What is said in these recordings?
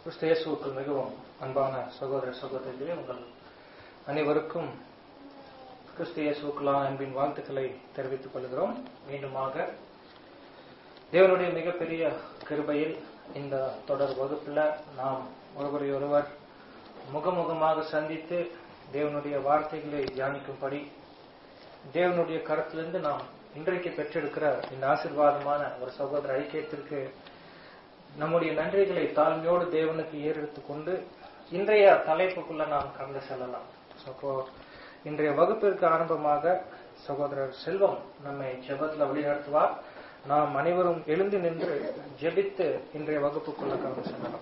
கிறிஸ்து இயேசுவுக்கு மிகவும் அன்பான சகோதர சகோதரிகளே உங்கள் அனைவருக்கும் கிறிஸ்து இயேசுக்கெல்லாம் அன்பின் வாழ்த்துக்களை தெரிவித்துக் கொள்கிறோம் மீண்டுமாக தேவனுடைய மிகப்பெரிய கிருபையில் இந்த தொடர் வகுப்புல நாம் ஒருவரை ஒருவர் முகமுகமாக சந்தித்து தேவனுடைய வார்த்தைகளை தியானிக்கும்படி தேவனுடைய கருத்திலிருந்து நாம் இன்றைக்கு பெற்றெடுக்கிற இந்த ஆசிர்வாதமான ஒரு சகோதர ஐக்கியத்திற்கு நம்முடைய நன்றிகளை தாழ்மையோடு தேவனுக்கு ஏறெடுத்துக் கொண்டு இன்றைய தலைப்புக்குள்ள நாம் கடந்து செல்லலாம் அப்போ இன்றைய வகுப்பிற்கு ஆரம்பமாக சகோதரர் செல்வம் நம்மை ஜெபத்துல வழிநடத்துவார் நாம் அனைவரும் எழுந்து நின்று ஜெபித்து இன்றைய வகுப்புக்குள்ள கடந்து செல்லலாம்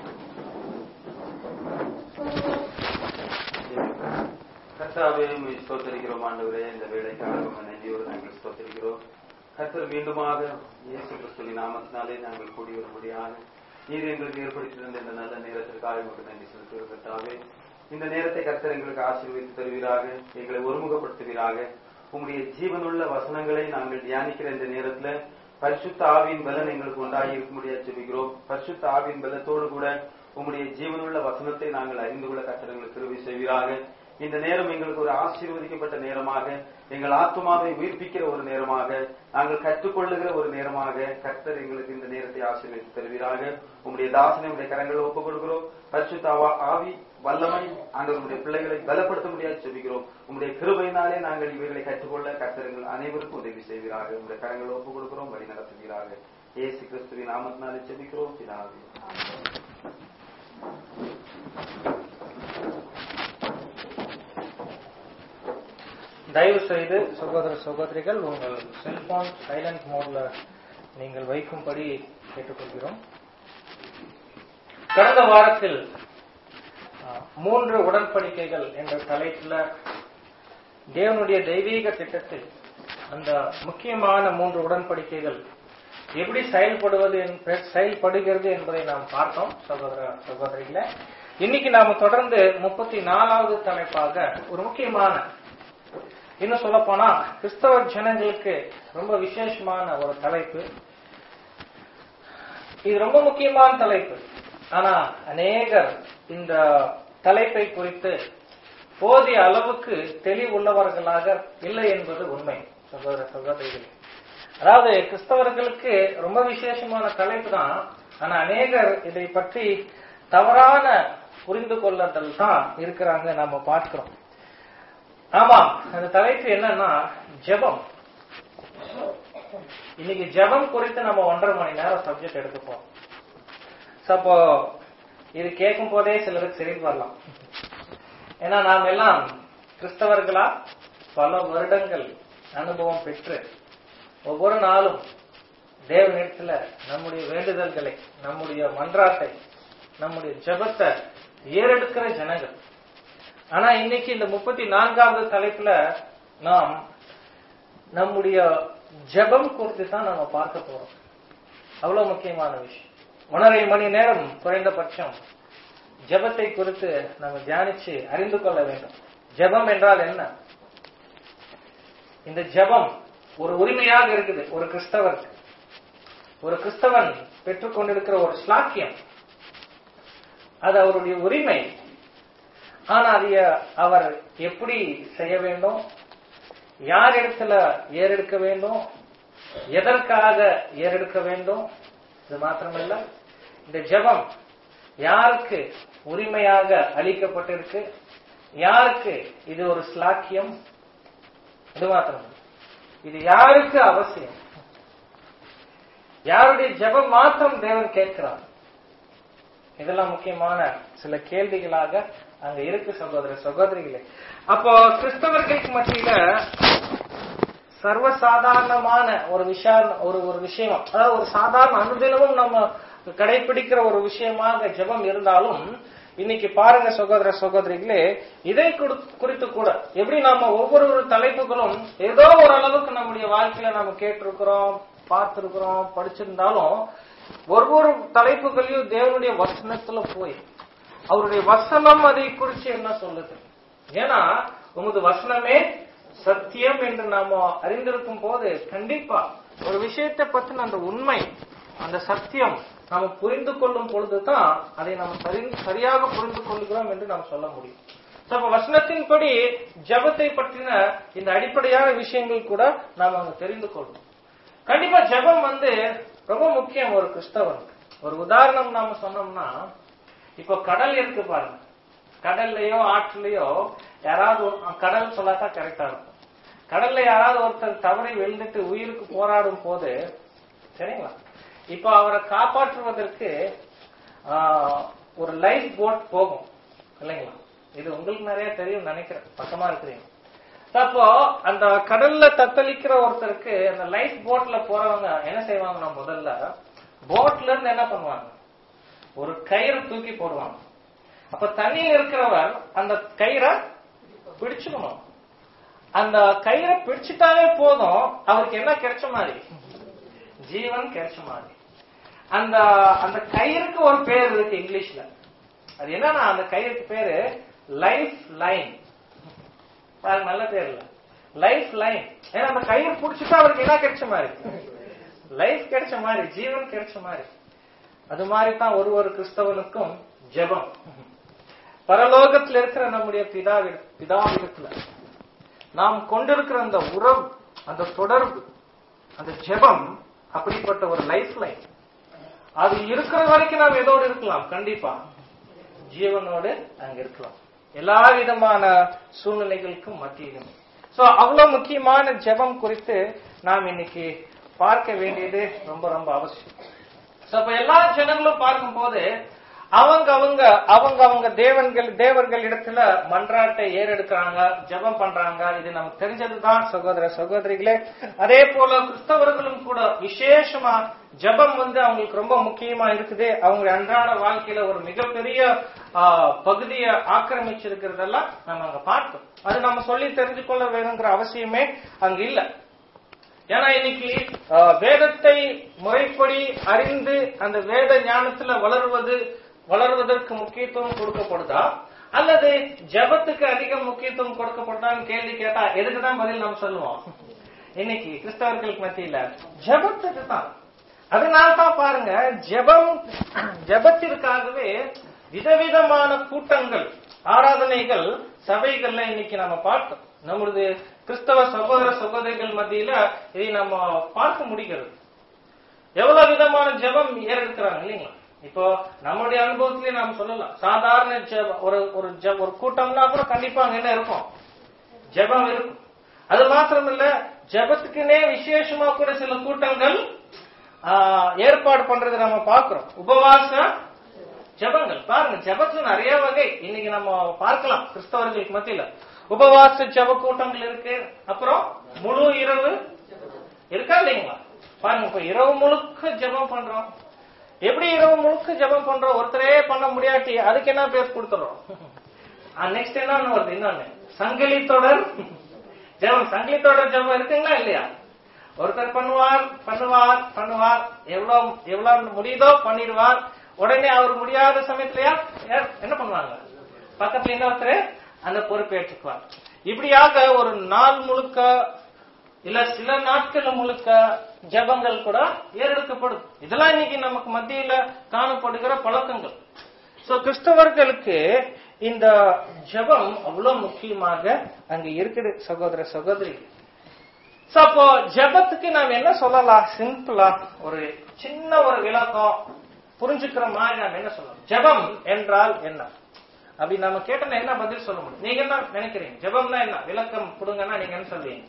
கர்த்தாவே உம்மை ஸ்தோத்தரிக்கிறோம் ஆண்டவரே இந்த வேலைக்காக உம்மை நன்றியோடு நாங்கள் ஸ்தோத்தரிக்கிறோம் கர்த்தர் மீண்டுமாக இயேசு கிறிஸ்துவின் நாமத்தினாலே நாங்கள் கூடி வரும்படியாக நீர் எங்களுக்கு ஏற்படுத்தியிருந்த இந்த நல்ல நேரத்திற்காக உங்களுக்கு நன்றி செலுத்துகிறோம் கர்த்தாவே இந்த நேரத்தை கர்த்தர் எங்களுக்கு ஆசீர்வதித்து தருவீராக எங்களை ஒருமுகப்படுத்துவீராக உம்முடைய ஜீவனுள்ள வசனங்களை நாங்கள் தியானிக்கிற இந்த நேரத்துல பரிசுத்த ஆவியின் பலன் எங்களுக்கு உண்டாகி இருக்க முடியாது ஜெபிக்கிறோம் பரிசுத்த ஆவியின் பலத்தோடு கூட உம்முடைய ஜீவனுள்ள வசனத்தை நாங்கள் அறிந்து கொள்ள கர்த்தர் எங்களுக்கு கிருபை செய்வீராக இந்த நேரம் எங்களுக்கு ஒரு ஆசீர்வதிக்கப்பட்ட நேரமாக எங்கள் ஆத்மாவை உயிர்ப்பிக்கிற ஒரு நேரமாக நாங்கள் கற்றுக்கொள்ளுகிற ஒரு நேரமாக கர்த்தர் எங்களுக்கு இந்த நேரத்தை ஆசீர்வதித்து தருவீராக உங்களுடைய தாசனை உடைய கரங்களை ஒப்புக் கொடுக்கிறோம் பரிசுத்தாவா ஆவி வல்லமை ஆண்டவருடைய பிள்ளைகளை பலப்படுத்த முடியாது செபிக்கிறோம் உங்களுடைய கிருபையினாலே நாங்கள் இவைகளை கற்றுக்கொள்ள கர்த்தர் எங்கள் அனைவருக்கும் உதவி செய்வீராக உங்களுடைய கரங்களை ஒப்புக் கொடுக்கிறோம் வழி நடத்துவீராக இயேசு கிறிஸ்துவின் நாமத்தினாலே செபிக்கிறோம் பிதாவே தயவு செய்து சகோதர சகோதரிகள் உங்கள் செல்போன் சைலண்ட் மோட்ல நீங்கள் வைக்கும்படி கேட்டுக்கொள்கிறோம் கடந்த வாரத்தில் அஹ், மூன்று உடன்படிக்கைகள் என்ற தலைப்புல தேவனுடைய தெய்வீக திட்டத்தில் அந்த முக்கியமான மூன்று உடன்படிக்கைகள் எப்படி செயல்படுவது என்ப- செயல்படுகிறது என்பதை நாம் பார்த்தோம் சகோதர சகோதரிகளே இன்னைக்கு நாம தொடர்ந்து முப்பத்தி நாலாவது தலைப்பாக ஒரு முக்கியமான இன்னும் சொல்ல போனா கிறிஸ்தவ ஜனங்களுக்கு ரொம்ப விசேஷமான ஒரு தலைப்பு இது ரொம்ப முக்கியமான தலைப்பு ஆனா அநேகர் இந்த தலைப்பை குறித்து போதிய அளவுக்கு தெளிவுள்ளவர்களாக இல்லை என்பது உண்மை சகோதர சகோதரிகள் அதாவது கிறிஸ்தவர்களுக்கு ரொம்ப விசேஷமான தலைப்பு தான் ஆனா அநேகர் இதை பற்றி தவறான புரிந்து கொள்ளதல் தான் இருக்கிறாங்க நம்ம பார்க்கிறோம் ஆமா அந்த தலைப்பு என்னன்னா ஜெபம் இன்னைக்கு ஜெபம் குறித்து நம்ம ஒன்றரை மணி நேரம் சப்ஜெக்ட் எடுக்க போறோம் So, அப்போ இது கேட்கும் போதே சிலருக்கு சிரிப்பு வரலாம் ஏன்னா நாம் எல்லாம் கிறிஸ்தவர்களா பல வருடங்கள் அனுபவம் பெற்று ஒவ்வொரு நாளும் தேவனிடத்துல நம்முடைய வேண்டுதல்களை நம்முடைய மன்றாட்டை நம்முடைய ஜெபத்தை ஏறெடுக்கிற ஜனங்கள் ஆனா இன்னைக்கு இந்த முப்பத்தி நான்காவது தலைப்புல நாம் நம்முடைய ஜெபம் குறித்து தான் நம்ம பார்க்க போறோம் அவ்வளவு முக்கியமான விஷயம் ஒன்றரை மணி நேரம் குறைந்தபட்சம் ஜெபத்தை குறித்து நம்ம தியானிச்சு அறிந்து கொள்ள வேண்டும் ஜெபம் என்றால் என்ன இந்த ஜெபம் ஒரு உரிமையாக இருக்குது ஒரு கிறிஸ்தவருக்கு ஒரு கிறிஸ்தவன் பெற்றுக்கொண்டிருக்கிற ஒரு ஸ்லாக்கியம் அது அவருடைய உரிமை ஆனா அதைய அவர் எப்படி செய்ய வேண்டும் யார் இடத்துல ஏறெடுக்க வேண்டும் எதற்காக ஏறெடுக்க வேண்டும் இது மாத்திரமல்ல இந்த ஜெபம் யாருக்கு உரிமையாக அளிக்கப்பட்டிருக்கு யாருக்கு இது ஒரு ஸ்லாக்கியம் இது மாத்திரம் இது யாருக்கு அவசியம் யாருடைய ஜெபம் மாத்திரம் தேவன் கேட்கிறார் இதெல்லாம் முக்கியமான சில கேள்விகளாக அங்க இருக்கு சகோதர சகோதரிகளே அப்போ கிறிஸ்தவர்களுக்கு மத்தியில சர்வசாதாரணமான ஒரு விஷயம் ஒரு ஒரு விஷயம் அதாவது ஒரு சாதாரண அனுதினமும் நம்ம கடைபிடிக்கிற ஒரு விஷயமாக ஜெபம் இருந்தாலும் இன்னைக்கு பாருங்க சகோதர சகோதரிகளே இதை குறி- குறித்து கூட எப்படி நாம ஒவ்வொரு ஒரு தலைப்புகளும் ஏதோ ஒரு அளவுக்கு நம்முடைய வாழ்க்கையில நம்ம கேட்டிருக்கிறோம் பார்த்திருக்கிறோம் படிச்சிருந்தாலும் ஒவ்வொரு தலைப்புகளையும் தேவனுடைய வசனத்துல போய் அவருடைய வசனம் அதை குறித்து என்ன சொல்லுது ஏன்னா உமது வசனமே சத்தியம் என்று நாம அறிந்திருக்கும் போது கண்டிப்பா ஒரு விஷயத்தை பத்தின அந்த உண்மை அந்த சத்தியம் நாம புரிந்து கொள்ளும் பொழுதுதான் அதை நாம் சரி சரியாக புரிந்து கொள்கிறோம் என்று நாம் சொல்ல முடியும் So, அப்ப வசனத்தின்படி ஜெபத்தை பற்றின இந்த அடிப்படையான விஷயங்கள் கூட நாம் அங்க தெரிந்து கொள்ளணும் கண்டிப்பா ஜெபம் வந்து ரொம்ப முக்கியம் ஒரு கிறிஸ்தவனுக்கு ஒரு உதாரணம் நாம சொன்னோம்னா இப்போ கடல் இருக்கு பாருங்க கடல்லையோ ஆற்றுலயோ யாராவது ஒரு- கடல் சொல்லாதான் கரெக்டா இருக்கும் கடல்ல யாராவது ஒருத்தர் தவறி விழுந்துட்டு உயிருக்கு போராடும் போது சரிங்களா இப்போ அவரை காப்பாற்றுவதற்கு ஆஹ், ஒரு லைஃப் போட் போகும் இல்லைங்களா இது உங்களுக்கு நிறைய தெரியும் நினைக்கிறேன் பக்கமா இருக்கிறீங்க அப்போ அந்த கடல்ல தத்தளிக்கிற ஒருத்தருக்கு அந்த லைஃப் போட்ல போறவங்க என்ன செய்வாங்கன்னா முதல்ல போட்ல இருந்து என்ன பண்ணுவாங்க ஒரு கயிறு தூக்கி போடுவாங்க அப்ப தண்ணியில் இருக்கிறவர் அந்த கயிறை பிடிச்சுக்கணும் அந்த கயிறை பிடிச்சிட்டாலே போதும் அவருக்கு என்ன கிடைச்ச மாதிரி ஜீவன் கிடைச்ச மாதிரி அந்த அந்த கயிறுக்கு ஒரு பேர் இருக்கு இங்கிலீஷ்ல அது என்னன்னா அந்த கயிறுக்கு பேரு லைஃப் லைன் பாருங்க நல்ல பேர் இல்ல லைஃப் லைன் ஏன்னா அந்த கயிறு பிடிச்சிட்டா அவருக்கு என்ன கிடைச்ச மாதிரி லைஃப் கிடைச்ச மாதிரி ஜீவன் கிடைச்ச மாதிரி அது மாதிரி தான் ஒரு ஒரு கிறிஸ்தவனுக்கும் ஜெபம் பரலோகத்தில் இருக்கிற நம்முடைய பிதாவி பிதாவிடத்துல நாம் கொண்டிருக்கிற அந்த உறவு அந்த தொடர்பு அந்த ஜெபம் அப்படிப்பட்ட ஒரு லைஃப் லைன் அது இருக்கிற வரைக்கும் நாம் எதோடு இருக்கலாம் கண்டிப்பா ஜீவனோடு அங்க இருக்கலாம் எல்லா விதமான சூழ்நிலைகளுக்கும் மத்தியிலும் சோ அவ்வளவு முக்கியமான ஜெபம் குறித்து நாம் இன்னைக்கு பார்க்க வேண்டியது ரொம்ப ரொம்ப அவசியம் சோ அப்ப எல்லா ஜனங்களும் பார்க்கும்போது அவங்க அவங்க அவங்க அவங்க தேவன்கள் தேவர்கள் இடத்துல மன்றாட்டை ஏறெடுக்கிறாங்க ஜெபம் பண்றாங்க இது நமக்கு தெரிஞ்சதுதான் சகோதர சகோதரிகளே அதே போல கிறிஸ்தவர்களும் கூட விசேஷமா ஜெபம் வந்து அவங்களுக்கு ரொம்ப முக்கியமா இருக்குது அவங்க அன்றாட வாழ்க்கையில ஒரு மிகப்பெரிய ஆ, பகுதியை ஆக்கிரமிச்சிருக்கிறதெல்லாம் நம்ம அங்க பார்த்தோம் அது நம்ம சொல்லி தெரிஞ்சு கொள்ள வேணுங்கிற அவசியமே அங்க இல்ல ஏன்னா இன்னைக்கு ஆ, வேதத்தை முறைப்படி அறிந்து அந்த வேத ஞானத்துல வளருவது வளர்வதற்கு முக்கியத்துவம் கொடுக்கப்படுதா அல்லது ஜெபத்துக்கு அதிக முக்கியத்துவம் கொடுக்கப்படுதான்னு கேள்வி கேட்டா எதுக்கு தான் பதில் நம்ம சொல்லுவோம் இன்னைக்கு கிறிஸ்தவர்களுக்கு மத்தியில ஜெபத்துக்கு தான் அதனால தான் பாருங்க ஜெபம் ஜெபத்திற்காகவே விதவிதமான கூட்டங்கள் ஆராதனைகள் சபைகள்ல இன்னைக்கு நம்ம பார்த்தோம் நம்மளது கிறிஸ்தவ சகோதர சகோதரிகள் மத்தியில இதை நம்ம பார்க்க முடிகிறது எவ்வளவு விதமான ஜெபம் ஏறெடுக்கிறாங்க இல்லைங்களா இப்போ நம்மளுடைய அனுபவத்திலேயே நாம் சொல்லலாம் சாதாரண ஜெபம் ஒரு ஒரு ஜெப ஒரு கூட்டம்னா கூட கண்டிப்பா அங்க என்ன இருக்கும் ஜெபம் இருக்கும் அது மாத்திரமில்ல ஜெபத்துக்குன்னே விசேஷமா கூட சில கூட்டங்கள் ஆ, ஏற்பாடு பண்றதை நம்ம பார்க்கிறோம் உபவாச ஜெபங்கள் பாருங்க ஜெபத்துல நிறைய வகை இன்னைக்கு நம்ம பார்க்கலாம் கிறிஸ்தவர்களுக்கு மத்தியில உபவாச ஜெப கூட்டங்கள் இருக்கு அப்புறம் முழு இரவு இருக்கா இல்லைங்களா பாருங்க இப்ப இரவு முழுக்க ஜெபம் பண்றோம் எப்படி இரவு முழுக்க ஜெபம் பண்றோம் ஒருத்தரே பண்ண முடியாட்டி அதுக்கு என்ன பேர் கொடுத்துறோம் நெக்ஸ்ட் என்ன வருது இன்னொன்னு சங்கிலி தொடர் ஜெபம் சங்கிலி தொடர் ஜெபம் இருக்குங்களா இல்லையா ஒருத்தர் பண்ணுவார் பண்ணுவார் பண்ணுவார் எவ்வளவு எவ்வளவு முடியுதோ பண்ணிடுவார் உடனே அவர் முடியாத சமயத்துலயா யார் என்ன பண்ணுவாங்க பக்கத்துல இன்னொருத்தர் அந்த பொறுப்பேற்றுக்குவார் இப்படியாக ஒரு நாள் முழுக்க இல்ல சில நாட்கள் முழுக்க ஜெபங்கள் கூட ஏறெடுக்கப்படும் இதெல்லாம் இன்னைக்கு நமக்கு மத்தியில காணப்படுகிற பழக்கங்கள் சோ கிறிஸ்தவர்களுக்கு இந்த ஜெபம் அவ்வளவு முக்கியமாக அங்க இருக்குது சகோதர சகோதரி சோ அப்போ ஜெபத்துக்கு நாம் என்ன சொல்லலாம் சிம்பிளா ஒரு சின்ன ஒரு விளக்கம் புரிஞ்சுக்கிற மாதிரி நாம் என்ன சொல்லலாம் ஜெபம் என்றால் என்ன அப்படி நம்ம கேட்டோம்னா என்ன பதில் சொல்ல முடியும் நீங்க என்ன நினைக்கிறீங்க ஜெபம்னா என்ன விளக்கம் கொடுங்கன்னா நீங்க என்ன சொல்வீங்க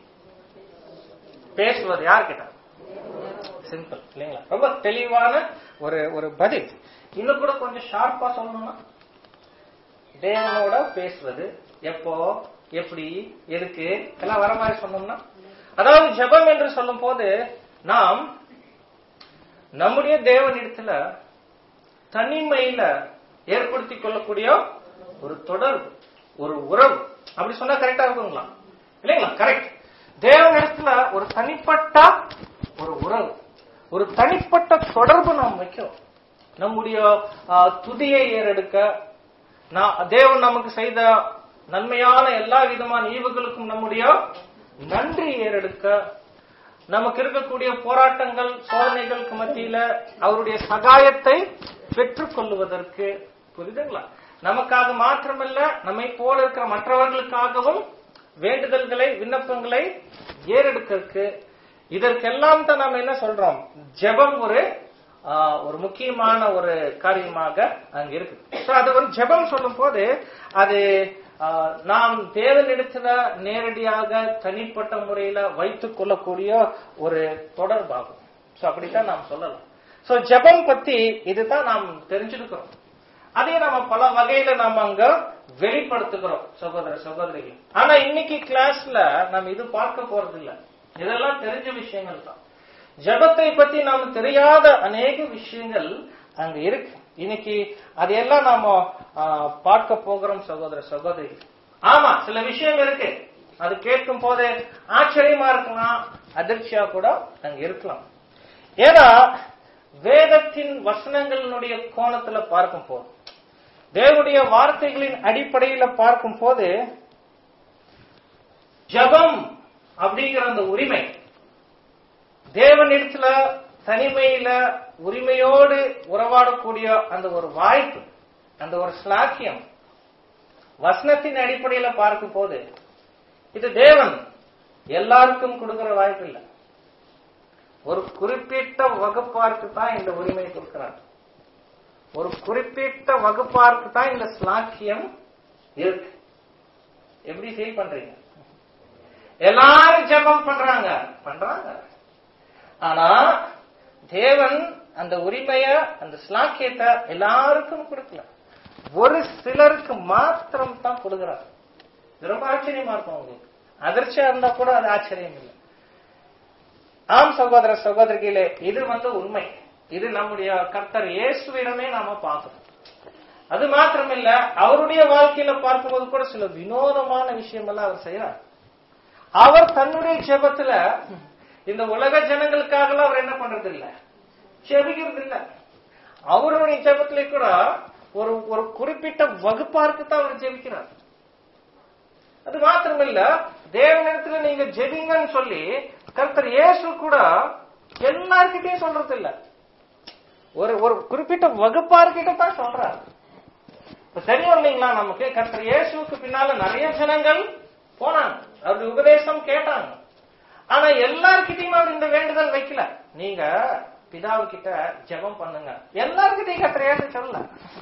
பேசுவது யார் கிட்ட சிம்பிள் இல்லைங்களா ரொம்ப தெளிவான ஒரு ஒரு பதில் இன்னும் கூட கொஞ்சம் ஷார்ப்பா சொல்லணும்னா தேவனோட பேசுவது எப்போ எப்படி எதுக்கு எல்லாம் வர மாதிரி சொன்னோம்னா அதாவது ஜெபம் என்று சொல்லும் போது நாம் நம்முடைய தேவனிடத்துல தனிமையில ஏற்படுத்திக் கொள்ளக்கூடிய ஒரு தொடர்பு ஒரு உறவு அப்படி சொன்னா கரெக்டா இருக்குங்களா இல்லைங்களா கரெக்ட் தேவனிடத்துல ஒரு தனிப்பட்ட ஒரு உறவு ஒரு தனிப்பட்ட தொடர்பு நாம் வைக்கிறோம் நம்முடைய ஆ, துதியை ஏறெடுக்க நான் தேவன் நமக்கு செய்த நன்மையான எல்லா விதமான ஈவுகளுக்கும் நம்முடைய நன்றி ஏறெடுக்க நமக்கு இருக்கக்கூடிய போராட்டங்கள் சோதனைகளுக்கு மத்தியில அவருடைய சகாயத்தை பெற்றுக் கொள்ளுவதற்கு புரியுதுங்களா நமக்காக மாத்திரமல்ல நம்மை போல இருக்கிற மற்றவர்களுக்காகவும் வேண்டுதல்களை விண்ணப்பங்களை ஏறெடுக்கிறதுக்கு இதற்கெல்லாம் தான் நம்ம என்ன சொல்றோம் ஜெபம் ஒரு ஆஹ், ஒரு முக்கியமான ஒரு காரியமாக அங்க இருக்கு So, அது ஒரு ஜெபம் சொல்லும் போது அது ஆஹ், நாம் தேவனிடத்துல நேரடியாக தனிப்பட்ட முறையில வைத்துக் கொள்ளக்கூடிய ஒரு தொடர்பாகும் சோ அப்படித்தான் நாம் சொல்லலாம் சோ ஜெபம் பத்தி இதுதான் நாம் தெரிஞ்சிருக்கிறோம் அதே நம்ம பல வகையில நாம அங்க வெளிப்படுத்துகிறோம் சகோதர சகோதரிகள் ஆனா இன்னைக்கு கிளாஸ்ல நம்ம இது பார்க்க போறது இல்ல இதெல்லாம் தெரிஞ்ச விஷயங்கள் தான் ஜெபத்தை பத்தி நாம தெரியாத அநேக விஷயங்கள் அங்க இருக்கு இன்னைக்கு அதையெல்லாம் நாம ஆ, பார்க்க போகிறோம் சகோதர சகோதரிகள் ஆமா சில விஷயம் இருக்கு அது கேட்கும் போது ஆச்சரியமா இருக்கலாம் அதிர்ச்சியா கூட அங்க இருக்கலாம் ஏன்னா வேதத்தின் வசனங்களினுடைய கோணத்துல பார்க்கும் போது தேவனுடைய வார்த்தைகளின் அடிப்படையில பார்க்கும் போது ஜபம் அப்படிங்கிற அந்த உரிமை தேவனிடத்துல தனிமையில உரிமையோடு உறவாடக்கூடிய அந்த ஒரு வாய்ப்பு அந்த ஒரு ஸ்லாக்கியம் வசனத்தின் அடிப்படையில பார்க்கும் போது இது தேவன் எல்லாருக்கும் கொடுக்கிற வாய்ப்பு இல்லை ஒரு குறிப்பிட்ட வகுப்பாருக்கு தான் இந்த உரிமை கொடுக்கிறார் ஒரு குறிப்பிட்ட வகுப்பாருக்கு தான் இந்த ஸ்லாக்கியம் இருக்கு எப்படி ஃபீல் பண்றீங்க எல்லாரும் ஜெபம் பண்றாங்க பண்றாங்க ஆனா தேவன் அந்த உரிமைய அந்த ஸ்லாக்கியத்தை எல்லாருக்கும் கொடுக்கல ஒரு சிலருக்கு மாத்திரம் தான் கொடுக்கிறார் இது ரொம்ப ஆச்சரியமா இருக்கும் உங்களுக்கு அதிர்ச்சியா இருந்தா கூட அது ஆச்சரியம் இல்லை ஆம் சகோதர சகோதரிகளே இது வந்து உண்மை இது நம்முடைய கர்த்தர் இயேசுவிடமே நாம பார்க்கணும் அது மாத்திரமில்ல அவருடைய வாழ்க்கையில பார்க்கும்போது கூட சில வினோதமான விஷயம் எல்லாம் அவர் செய்யறார் அவர் தன்னுடைய ஜெபத்துல இந்த உலக ஜனங்களுக்காக அவர் என்ன பண்றது இல்ல ஜெபிக்கிறது இல்ல அவருடைய ஜெபத்திலே கூட ஒரு ஒரு குறிப்பிட்ட வகுப்பாருக்கு தான் அவர் ஜெபிக்கிறார் அது மாத்திரமில்ல தேவனிடத்துல நீங்க ஜெபிங்கன்னு சொல்லி கர்த்தர் இயேசு கூட எல்லார்கிட்டயும் சொல்றது இல்ல ஒரு ஒரு குறிப்பிட்ட வகுப்பார்கிட்ட தான் சொல்றாரு இப்ப தெரியும் இல்லைங்களா நமக்கு கர்த்தர் இயேசுவுக்கு பின்னால நிறைய ஜனங்கள் போனாங்க அவருடைய உபதேசம் கேட்டாங்க ஆனா எல்லார்கிட்டயும் அவர் இந்த வேண்டுதல் வைக்கல நீங்க பிதாவு கிட்ட ஜெபம் பண்ணுங்க எல்லார்கிட்டயும் கர்த்தர் இயேசு சொல்லல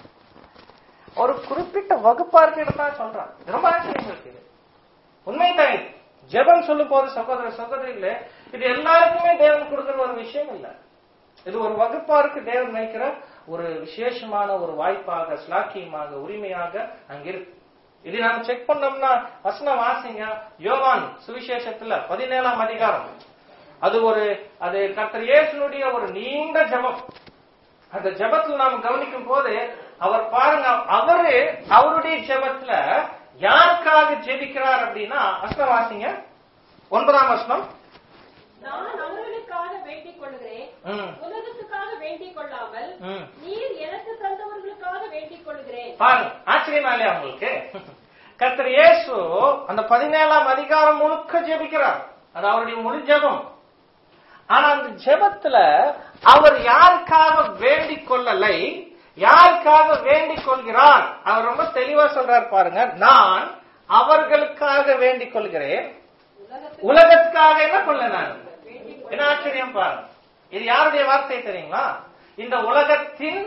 ஒரு குறிப்பிட்ட வகுப்பார்கிட்ட தான் சொல்றான் இது ரொம்ப ஆச்சரியம் இருக்கு இது உண்மைதான் இது. ஜெபம் சொல்லும் போது சகோதர சகோதரிகளே இது எல்லாருக்குமே தேவன் கொடுக்கிற ஒரு விஷயம் இல்ல இது ஒரு வகுப்பாருக்கு தேவன் வைக்கிற ஒரு விசேஷமான ஒரு வாய்ப்பாக ஸ்லாக்கியமாக உரிமையாக அங்க இருக்கு இது நாம செக் பண்ணோம்னா வசனம் வாசிங்க யோவான் சுவிசேஷத்துல பதினேழாம் அதிகாரம் அது ஒரு அது கர்த்தர் இயேசுனுடைய ஒரு நீண்ட ஜெபம் அந்த ஜெபத்துல நாம கவனிக்கும் போது அவர் பாருங்க அவரு அவருடைய ஜெபத்துல யாருக்காக ஜெபிக்கிறார் அப்படின்னா வசனம் வாசிங்க ஒன்பதாம் வசனம் நான் அவர்களுக்காக வேண்டிக் கொள்கிறேன் ம், உலகத்துக்காக வேண்டிக் கொள்ளாமல் ம். நீர் எனக்கு தந்தவர்களுக்காக வேண்டிக் கொள்கிறேன் பாருங்க ஆச்சரியமா இல்லையா உங்களுக்கு கர்த்தர் இயேசு அந்த பதினேழாம் அதிகாரம் முழுக்க ஜெபிக்கிறார் அது அவருடைய முழு ஜெபம் ஆனா அந்த ஜெபத்துல அவர் யாருக்காக வேண்டிக் கொள்ளலை யாருக்காக வேண்டிக் கொள்கிறார் அவர் ரொம்ப தெளிவா சொல்றார் பாருங்க நான் அவர்களுக்காக வேண்டிக் கொள்கிறேன் உலகத்துக்கு உலகத்துக்காக என்ன கொள்ள நான் வேண்டிக் என்ன ஆச்சரியம் பாருங்க இது யாருடைய வார்த்தை தெரியுங்களா இந்த உலகத்தின்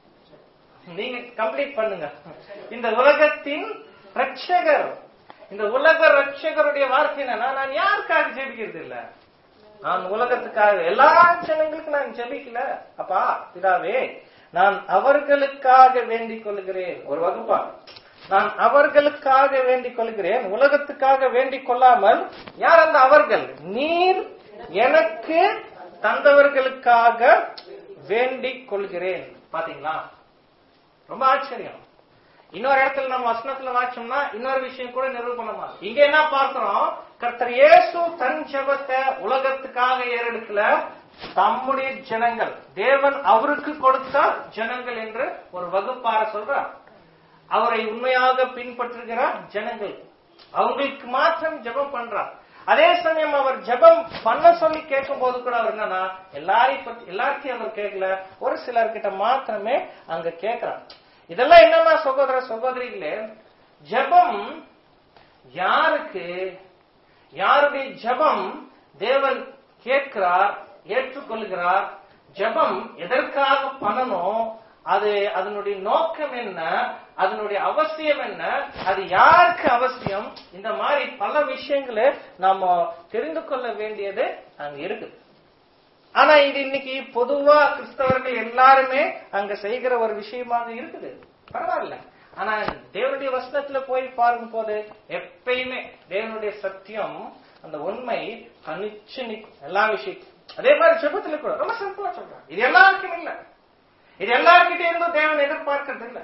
நீங்க கம்ப்ளீட் பண்ணுங்க இந்த உலகத்தின் ரட்சகர் இந்த உலக ரட்சகருடைய வார்த்தை என்னன்னா நான் யாருக்காக ஜெபிக்கிறது இல்ல நான் உலகத்துக்காக எல்லா ஜனங்களுக்கும் நான் ஜெபிக்கல அப்பா பிதாவே நான் அவர்களுக்காக வேண்டிக் கொள்கிறேன் ஒரு வகுப்பா நான் அவர்களுக்காக வேண்டிக் கொள்கிறேன் உலகத்துக்காக வேண்டிக் கொள்ளாமல் யார் அந்த அவர்கள் நீர் எனக்கு தந்தவர்களுக்காக வேண்டிக் கொள்கிறேன் பாத்தீங்களா ரொம்ப ஆச்சரியம் இன்னொரு இடத்துல நம்ம வசனத்துல வாச்சோம்னா இன்னொரு விஷயம் கூட நிரூபணமா இங்க என்ன பார்க்கிறோம் கர்த்தர் இயேசு தன் ஜெபத்தை உலகத்துக்காக ஏறெடுக்கல தம்முடைய ஜனங்கள் தேவன் அவருக்கு கொடுத்த ஜனங்கள் என்று ஒரு வகுப்பார சொல்றார் அவரை உண்மையாக பின்பற்றுகிற ஜனங்கள் அவங்களுக்கு மாத்திரம் ஜெபம் பண்றார் அதே சமயம் அவர் ஜெபம் பண்ண சொல்லி கேட்கும் போது கூட அவர் என்னன்னா எல்லாரையும் பத்தி எல்லார்த்தையும் அவர் கேட்கல ஒரு சிலர்கிட்ட மாத்திரமே அங்க கேட்கிறார் இதெல்லாம் என்னன்னா சகோதர சகோதரிகளே ஜெபம் யாருக்கு யாருடைய ஜெபம் தேவன் கேட்கிறார் ஏற்றுக்கொள்கிறார் ஜெபம் எதற்காக பண்ணணும் அது அதனுடைய நோக்கம் என்ன அதனுடைய அவசியம் என்ன அது யாருக்கு அவசியம் இந்த மாதிரி பல விஷயங்களை நாம தெரிந்து கொள்ள வேண்டியது அங்க இருக்குது ஆனா இது இன்னைக்கு பொதுவா கிறிஸ்தவர்கள் எல்லாருமே அங்க செய்கிற ஒரு விஷயமாக இருக்குது பரவாயில்ல ஆனா தேவனுடைய வசனத்துல போய் பார்க்கும் போது எப்பயுமே தேவனுடைய சத்தியம் அந்த உண்மை தனிச்சு நிற்கும் எல்லா விஷயத்தையும் அதே மாதிரி ஜெபத்துல கூட ரொம்ப சிம்பிளா சொல்றேன் இது எல்லாருக்கும் இல்ல இது எல்லார்கிட்ட இருந்தும் தேவன் எதிர்பார்க்கறது இல்ல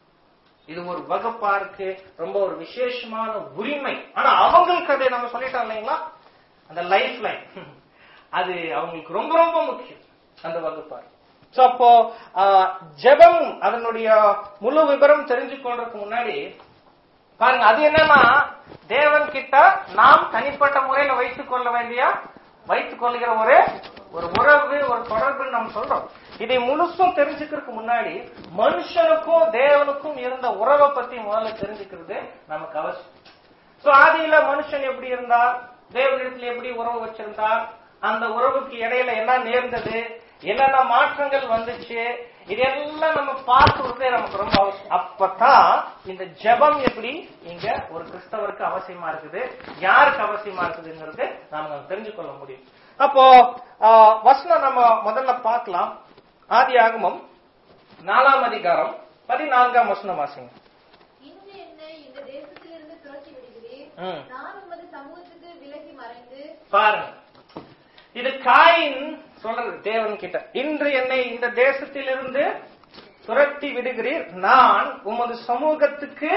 இது ஒரு வகுப்பாருக்கு ரொம்ப ஒரு விசேஷமான உரிமை ஆனா அவங்களுக்கு அதை நம்ம சொல்லிட்டோம் இல்லைங்களா அந்த லைஃப் லைன் அது அவங்களுக்கு ரொம்ப ரொம்ப முக்கியம் அந்த வகுப்பார் சோ அப்போ ஆஹ், ஜெபம் அதனுடைய முழு விவரம் தெரிஞ்சு கொள்றதுக்கு முன்னாடி பாருங்க அது என்னன்னா தேவன் கிட்ட நாம் தனிப்பட்ட முறையில வைத்துக் கொள்ள வேண்டிய வைத்துக் கொள்கிற ஒரு ஒரு உறவு ஒரு தொடர்பு நம்ம சொல்றோம் இதை முழுசும் தெரிஞ்சுக்கிறதுக்கு முன்னாடி மனுஷனுக்கும் தேவனுக்கும் இருந்த உறவை பத்தி முதல்ல தெரிஞ்சுக்கிறது நமக்கு அவசியம் சோ ஆதியில மனுஷன் எப்படி இருந்தார் தேவனிடத்துல எப்படி உறவு வச்சிருந்தார் அந்த உறவுக்கு இடையில என்ன நேர்ந்தது என்னென்ன மாற்றங்கள் வந்துச்சு இதெல்லாம் நம்ம பார்க்கறதே நமக்கு ரொம்ப அவசியம் அப்பதான் இந்த ஜெபம் எப்படி இங்க ஒரு கிறிஸ்தவருக்கு அவசியமா இருக்குது யாருக்கு அவசியமா இருக்குதுங்கிறது நாம தெரிஞ்சு கொள்ள முடியும் அப்போ ஆஹ், வசனம் நம்ம முதல்ல பார்க்கலாம் ஆதி ஆகமம் நாலாம் அதிகாரம் பதினான்காம் வசனம் வாசிங்க இன்று என்னை இந்த தேசத்திலிருந்து துரத்தி விடுகிறீர் ம். நான் உமது சமூகத்துக்கு விலகி மறைந்து பாருங்க இது காயின் சொல்றது தேவன் கிட்ட இன்று என்னை இந்த தேசத்திலிருந்து துரத்தி விடுகிறீர் நான் உமது சமூகத்துக்கு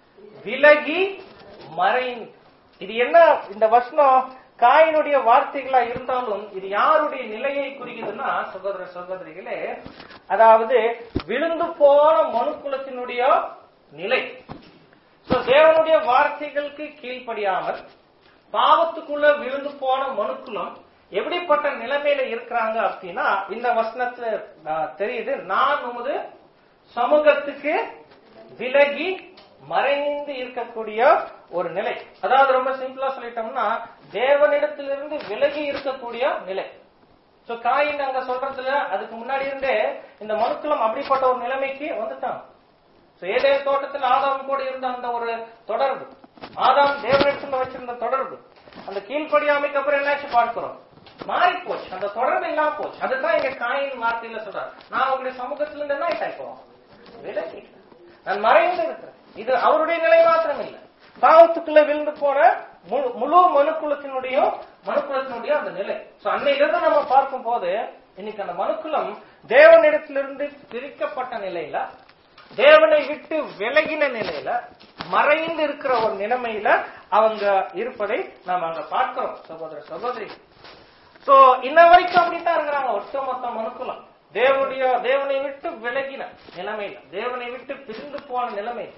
விலகி மறைந்து இது என்ன இந்த வசனம் காயினுடைய வார்த்தைகளா இருந்தாலும் இது யாருடைய நிலையை குறிக்குதுன்னா சகோதர சகோதரிகளே அதாவது விழுந்து போன மனுக்குலத்தினுடைய நிலை So, தேவனுடைய வார்த்தைகளுக்கு கீழ்ப்படியாமல் பாவத்துக்குள்ள விழுந்து போன மனுக்குலம் எப்படிப்பட்ட நிலைமையில இருக்கிறாங்க அப்படின்னா இந்த வசனத்துல ஆஹ், தெரியுது நான் உமது சமூகத்துக்கு விலகி மறைந்து இருக்கக்கூடிய ஒரு நிலை அதாவது ரொம்ப சிம்பிளா சொல்லிட்டோம்னா தேவனிடத்திலிருந்து விலகி இருக்கக்கூடிய நிலை சோ காயின் அங்க சொல்றதுல அதுக்கு முன்னாடி இருந்தே இந்த மனுக்குலம் அப்படிப்பட்ட ஒரு நிலைமைக்கு வந்துட்டான் So, ஏதேன் தோட்டத்தில் ஆதாம் கூட இருந்த அந்த ஒரு தொடர்பு ஆதாம் தேவனிடத்துல வச்சிருந்த தொடர்பு அந்த கீழ்ப்படியாமைக்கு அப்புறம் என்னாச்சு பார்க்கிறோம் மாறி போச்சு அந்த தொடர்பு இல்லாம போச்சு அதுதான் இங்க காயின் வார்த்தையில சொல்றாரு நான் உங்களுடைய சமூகத்துல இருந்து என்ன ஆயிட்டா இப்போ விலகி நான் மறைந்து இருக்கிறேன் இது அவருடைய நிலை மாத்திரம் இல்லை பாவத்துக்குள்ள விழுந்து போன முழு- முழு மனுக்குலத்தினுடைய மனுக்குலத்தினுடைய அந்த நிலை சோ அன்னையிலிருந்து நம்ம பார்க்கும் போது இன்னைக்கு அந்த மனுக்குலம் தேவனிடத்திலிருந்து பிரிக்கப்பட்ட நிலையில தேவனை விட்டு விலகின நிலையில மறைந்து இருக்கிற ஒரு நிலைமையில அவங்க இருப்பதை நாம் அங்க பார்க்கிறோம் சகோதர சகோதரி சோ இன்ன வரைக்கும் அப்படித்தான் இருக்கிறாங்க ஒட்டுமொத்த மனுக்குலம் தேவனுடைய தேவனை விட்டு விலகின நிலைமையில தேவனை விட்டு பிரிந்து போன நிலைமையில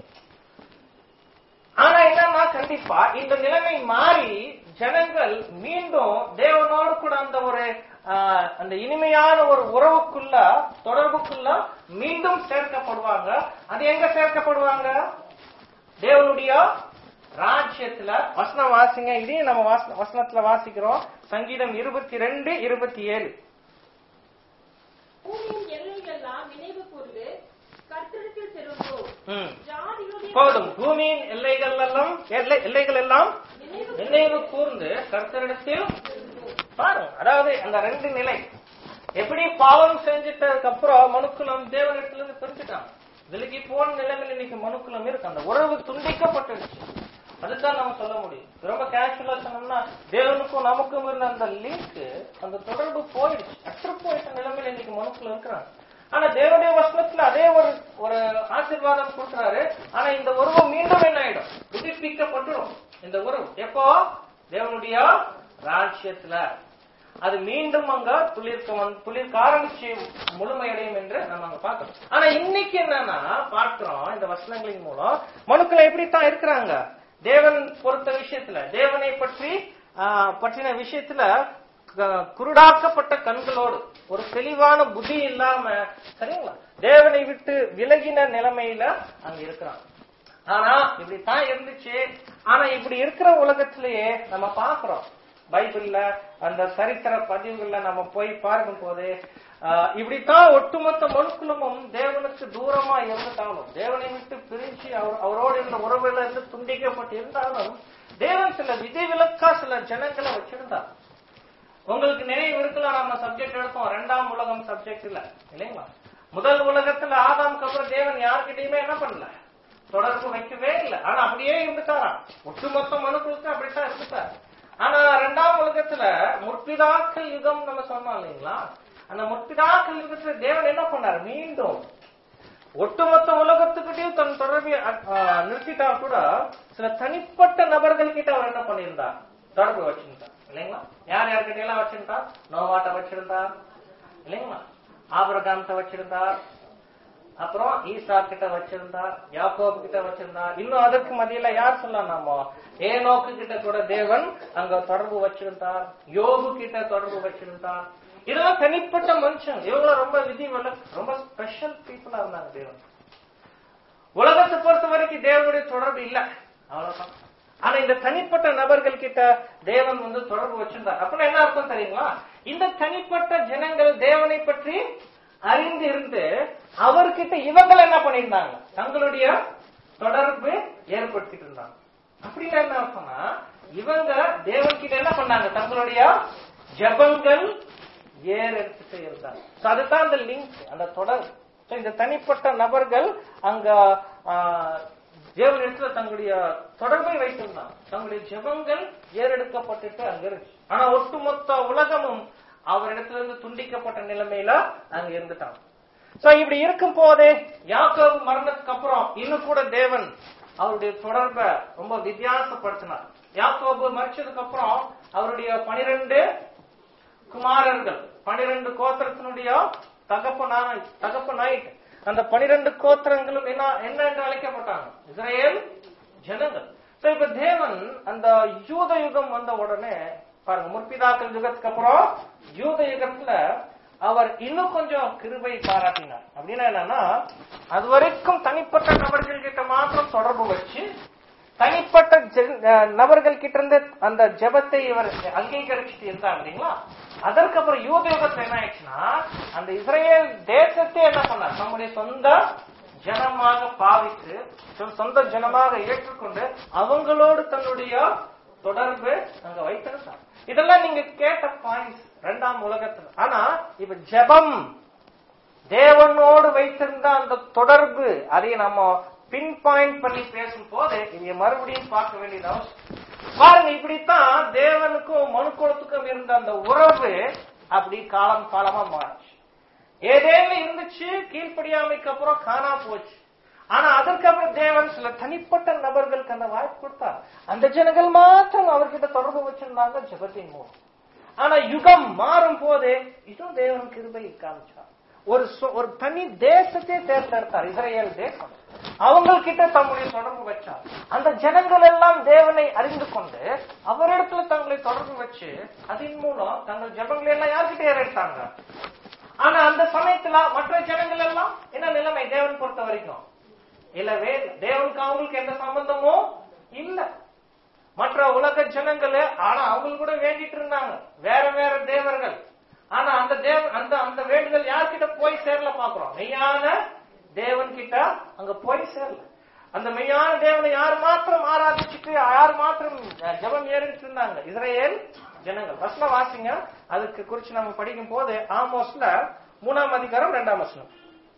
ஆனா என்னன்னா கண்டிப்பா இந்த நிலைமை மாறி ஜனங்கள் மீண்டும் தேவனோடு கூட அந்த ஒரு ஆஹ், அந்த இனிமையான ஒரு உறவுக்குள்ள தொடர்புக்குள்ள மீண்டும் சேர்க்கப்படுவாங்க அது எங்க சேர்க்கப்படுவாங்க தேவனுடைய ராஜ்யத்துல வசனம் வாசிங்க இதையும் நம்ம வாச- வசனத்துல வாசிக்கிறோம் சங்கீதம் இருபத்தி ரெண்டு இருபத்தி ஏழு பூமியின் எல்லைகளெல்லாம் நினைவு கூர்ந்து கர்த்தரிடத்தில் திரும்பும் ம். ஜாதிகளுடைய போதும் பூமியின் எல்லைகள் எல்லாம் எல்லை- எல்லைகள் எல்லாம் நினைவு நினைவு கூர்ந்து கர்த்தரிடத்தில் பாருங்க அதாவது அந்த ரெண்டு நிலை எப்படி பாவம் செஞ்சிட்டதுக்கு அப்புறம் மனுக்குலம் தேவனிடத்துல இருந்து பிரிச்சுட்டாங்க விலகி போன நிலைமையில இன்னைக்கு மனுக்குலம் இருக்கு அந்த உறவு துண்டிக்கப்பட்டுடுச்சு அதுதான் நம்ம சொல்ல முடியும் ரொம்ப கேஷுவலா சொன்னோம்னா தேவனுக்கும் நமக்கும் இருந்த அந்த லிங்க் அந்த தொடர்பு போயிடுச்சு அற்று போயிட்ட நிலைமையில இன்னைக்கு மனுக்குள்ள இருக்கிறாங்க ஆனா தேவனுடைய வசனத்துல அதே ஒரு ஒரு ஆசீர்வாதம் கொடுக்குறாரு ஆனா இந்த உறவு மீண்டும் என்ன ஆயிடும் புதுப்பிக்கப்பட்டுடும் இந்த உறவு எப்போ தேவனுடைய ராஜ்யத்துல அது மீண்டும் அங்க துளிர்க்க வந்து துளிர்க்க ஆரம்பிச்சு முழுமையடையும் என்று நம்ம அங்க பார்க்கிறோம் ஆனா இன்னைக்கு என்னன்னா பார்க்கிறோம் இந்த வசனங்களின் மூலம் மனுக்களை எப்படித்தான் இருக்கிறாங்க தேவன் பொறுத்த விஷயத்துல தேவனை பற்றி ஆஹ், பற்றின விஷயத்துல க- குருடாக்கப்பட்ட கண்களோடு ஒரு தெளிவான புத்தி இல்லாம சரிங்களா தேவனை விட்டு விலகின நிலைமையில அங்க இருக்கிறான் ஆனா இப்படித்தான் இருந்துச்சு ஆனா இப்படி இருக்கிற உலகத்திலேயே நம்ம பாக்குறோம் பைபிள்ல அந்த சரித்திர பதிவுகள்ல நம்ம போய் பார்க்கும் போது ஆஹ், இப்படித்தான் ஒட்டுமொத்த மனுக்குலமும் தேவனுக்கு தூரமா இருந்துட்டாலும் தேவனை விட்டு பிரிஞ்சு அவர் அவரோடு இருந்த உறவுல இருந்து துண்டிக்கப்பட்டு இருந்தாலும் தேவன் சில விதிவிலக்கா சில ஜனங்களை வச்சிருந்தார் உங்களுக்கு நினைவு இருக்கலாம் நம்ம சப்ஜெக்ட் எடுத்தோம் ரெண்டாம் உலகம் சப்ஜெக்ட் இல்ல இல்லைங்களா முதல் உலகத்துல ஆதாம்க்கு அப்புறம் தேவன் யாருக்கிட்டயுமே என்ன பண்ணல தொடர்பு வைக்கவே இல்லை ஆனா அப்படியே இருந்துட்டாராம் ஒட்டுமொத்த மனுக்களுக்கு அப்படித்தான் இருந்துட்டார் ஆனா ரெண்டாம் உலகத்துல முற்பிதாக்கள் யுகம் நம்ம சொன்னோம் இல்லைங்களா அந்த முற்பிதாக்கள் யுகத்துல தேவன் என்ன பண்ணார் மீண்டும் ஒட்டுமொத்த உலகத்துக்கிட்டையும் தன் தொடர்பை அ- ஆ, நிறுத்திட்டா கூட சில தனிப்பட்ட நபர்கள் கிட்ட அவர் என்ன பண்ணியிருந்தார் தொடர்பு வச்சிருந்தார் இல்லைங்களா யார் யார்கிட்ட எல்லாம் வச்சிருந்தார் நோவாட்ட வச்சிருந்தார் இல்லைங்களா ஆபரகாமத்தை வச்சிருந்தார் அப்புறம் ஈசா கிட்ட வச்சிருந்தார் யாக்கோபு கிட்ட வச்சிருந்தார் இன்னும் அதற்கு மத்தியில யார் சொல்லலாம் நாம ஏனோக்கு கிட்ட கூட தேவன் அங்க தொடர்பு வச்சிருந்தார் யோபு கிட்ட தொடர்பு வச்சிருந்தார் இதெல்லாம் தனிப்பட்ட மனுஷன் இவங்க ரொம்ப விதி விலக்கு ரொம்ப ஸ்பெஷல் பீப்புளா இருந்தாங்க தேவன் உலகத்தை பொறுத்த வரைக்கும் தேவனுடைய தொடர்பு இல்ல அவ்வளவுதான் ஆனா இந்த தனிப்பட்ட நபர்கள் கிட்ட தேவன் வந்து தொடர்பு வச்சிருந்தார் அப்படின்னா என்ன அர்த்தம் தெரியுங்களா இந்த தனிப்பட்ட ஜனங்கள் தேவனை பற்றி அறிந்து இருந்து அவர்கிட்ட இவங்க என்ன பண்ணியிருந்தாங்க தங்களுடைய தொடர்பு ஏற்படுத்திட்டு இருந்தாங்க அப்படின்னா என்ன அர்த்தம்னா இவங்க தேவன் கிட்ட என்ன பண்ணாங்க தங்களுடைய ஜெபங்கள் ஏர் எடுத்துட்டு இருந்தாங்க So அதுதான் அந்த லிங்க் அந்த தொடர் So இந்த தனிப்பட்ட நபர்கள் அங்க ஆஹ், தேவனிடத்துல தங்களுடைய தொடர்பை வைத்திருந்தாங்க தங்களுடைய ஜெபங்கள் ஏறெடுக்கப்பட்டுட்டு அங்க இருந்துச்சு ஆனா ஒட்டுமொத்த உலகமும் அவரிடத்துல இருந்து துண்டிக்கப்பட்ட நிலைமையில அங்க இருந்துட்டாங்க சோ இப்படி இருக்கும் போதே யாக்கோபு மரணத்துக்கு அப்புறம் இன்னும் கூட தேவன் அவருடைய தொடர்பை ரொம்ப வித்தியாசப்படுத்தினார் யாக்கோபு மறிச்சதுக்கு அப்புறம் அவருடைய பனிரெண்டு குமாரர்கள் பனிரெண்டு கோத்திரத்தினுடைய தகப்பனான தகப்பனாயிட்டு அந்த பனிரெண்டு கோத்திரங்களும் என்ன என்ன என்று அழைக்கப்பட்டாங்க இஸ்ரேல் ஜனங்கள் So, இப்ப தேவன் அந்த யூத யுகம் வந்த உடனே பாருங்க முற்பிதாக்கள் யுகத்துக்கு அப்புறம் யூத யுகத்துல அவர் இன்னும் கொஞ்சம் கிருபை பாராட்டினார் அப்படின்னா என்னன்னா அது வரைக்கும் தனிப்பட்ட நபர்கள் கிட்ட மாத்திரம் தொடர்பு வச்சு தனிப்பட்ட ஜெ- அஹ் நபர்கள் கிட்ட இருந்து அந்த ஜெபத்தை இவர் அங்கீகரிச்சுட்டு இருந்தாங்க இல்லைங்களா அதற்கு அப்புறம் யூத யுகத்துல என்ன ஆயிடுச்சுன்னா அந்த இஸ்ரேல் தேசத்தை என்ன பண்ணார் நம்முடைய சொந்த ஜனமாக பாவித்து சொ- சொந்த ஜனமாக ஏற்றுக்கொண்டு அவங்களோடு தன்னுடைய தொடர்பு அங்க வைத்திருந்தார் இதெல்லாம் நீங்க கேட்ட பாயிண்ட்ஸ் இரண்டாம் உலகத்துல ஆனா இப்ப ஜெபம் தேவனோடு வைத்திருந்த அந்த தொடர்பு அதை நம்ம பின் பாயிண்ட் பண்ணி பேசும் போது இங்க மறுபடியும் பார்க்க வேண்டியது அவசியம் பாருங்க இப்படித்தான் தேவனுக்கும் மனுக்குலத்துக்கும் இருந்த அந்த உறவு அப்படி காலம் காலமா மாறுச்சு ஏதேன்னு இருந்துச்சு கீழ்ப்படியாமைக்கு அப்புறம் காணா போச்சு ஆனா அதற்கப்புறம் தேவன் சில தனிப்பட்ட நபர்களுக்கு அந்த வாய்ப்பு கொடுத்தார் அந்த ஜனங்கள் மாத்திரம் அவர்கிட்ட தொடர்பு வச்சிருந்தாங்க ஜெபத்தின் மூலம் ஆனா யுகம் மாறும் போது இதுவும் தேவன் கிருபை காமிச்சார் ஒரு சொ- ஒரு தனி தேசத்தை தேர்ந்தெடுத்தார் இஸ்ரேல் தேசம் அவங்க கிட்ட தம்முடைய தொடர்பு வச்சார் அந்த ஜனங்கள் எல்லாம் தேவனை அறிந்து கொண்டு அவரிடத்துல தங்களை தொடர்பு வச்சு அதன் மூலம் தங்கள் ஜெபங்களை எல்லாம் யார்கிட்ட ஏறெடுத்தாங்க ஆனா அந்த சமயத்துல மற்ற ஜனங்கள் எல்லாம் என்ன நிலைமை தேவன் பொறுத்த வரைக்கும் இல்லவே இல்லை. தேவனுக்கு அவங்களுக்கு எந்த சம்பந்தமும் இல்ல மற்ற உலக ஜனங்கள் ஆனா அவங்க கூட வேண்டிட்டு இருந்தாங்க வேற வேற தேவர்கள் ஆனா அந்த தேவ அந்த அந்த வேண்டுதல் யார்கிட்ட போய் சேரல பாக்குறோம் மெய்யான தேவன் கிட்ட அங்க போய் சேரல அந்த மெய்யான தேவனை யார் மாத்திரம் ஆராதிச்சுட்டு யார் மாத்திரம் அஹ், ஜெபம் ஏறிட்டு இருந்தாங்க இஸ்ரேல் ஜனங்கள் வசனம் வாசிங்க அதுக்கு குறிச்சு நம்ம படிக்கும் போது ஆமோஸ்ல மூணாம் அதிகாரம் ரெண்டாம் வசனம்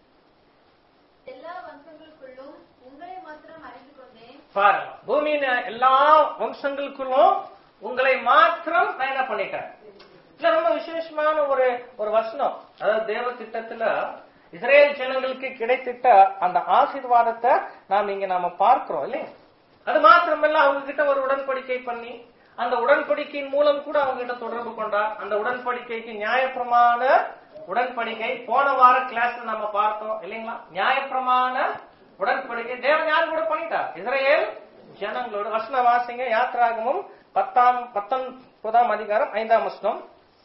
எல்லா வம்சங்களுக்குள்ளும் உங்களை மாத்திரம் அறிந்து கொண்டேன் பாருங்க பூமியின் எல்லா வம்சங்களுக்குள்ளும் உங்களை மாத்திரம் நான் என்ன பண்ணிட்டேன் இல்ல ரொம்ப விசேஷமான ஒரு ஒரு வசனம் அதாவது தேவ திட்டத்துல இஸ்ரேல் ஜனங்களுக்கு கிடைத்திட்ட அந்த ஆசீர்வாதத்தை நாம் இங்க நாம பார்க்கிறோம் இல்லையா அது மாத்திரமல்ல அவங்க கிட்ட ஒரு உடன்படிக்கை பண்ணி அந்த உடன்படிக்கையின் மூலம் கூட அவங்க கிட்ட தொடர்பு கொண்டார் அந்த உடன்படிக்கைக்கு நியாயப்பிரமாண உடன்படிக்கை போன வார கிளாஸ்ல நம்ம பார்த்தோம் இல்லைங்களா நியாயப்பிரமாண உடன்படிக்கை தேவன் யாரு கூட பண்ணிட்டார் இஸ்ரேல் ஜனங்களோட வசன வாசிங்க யாத்ராகமும் பத்தாம் பத்தொன்பதாம் அதிகாரம் ஐந்தாம் வசனம்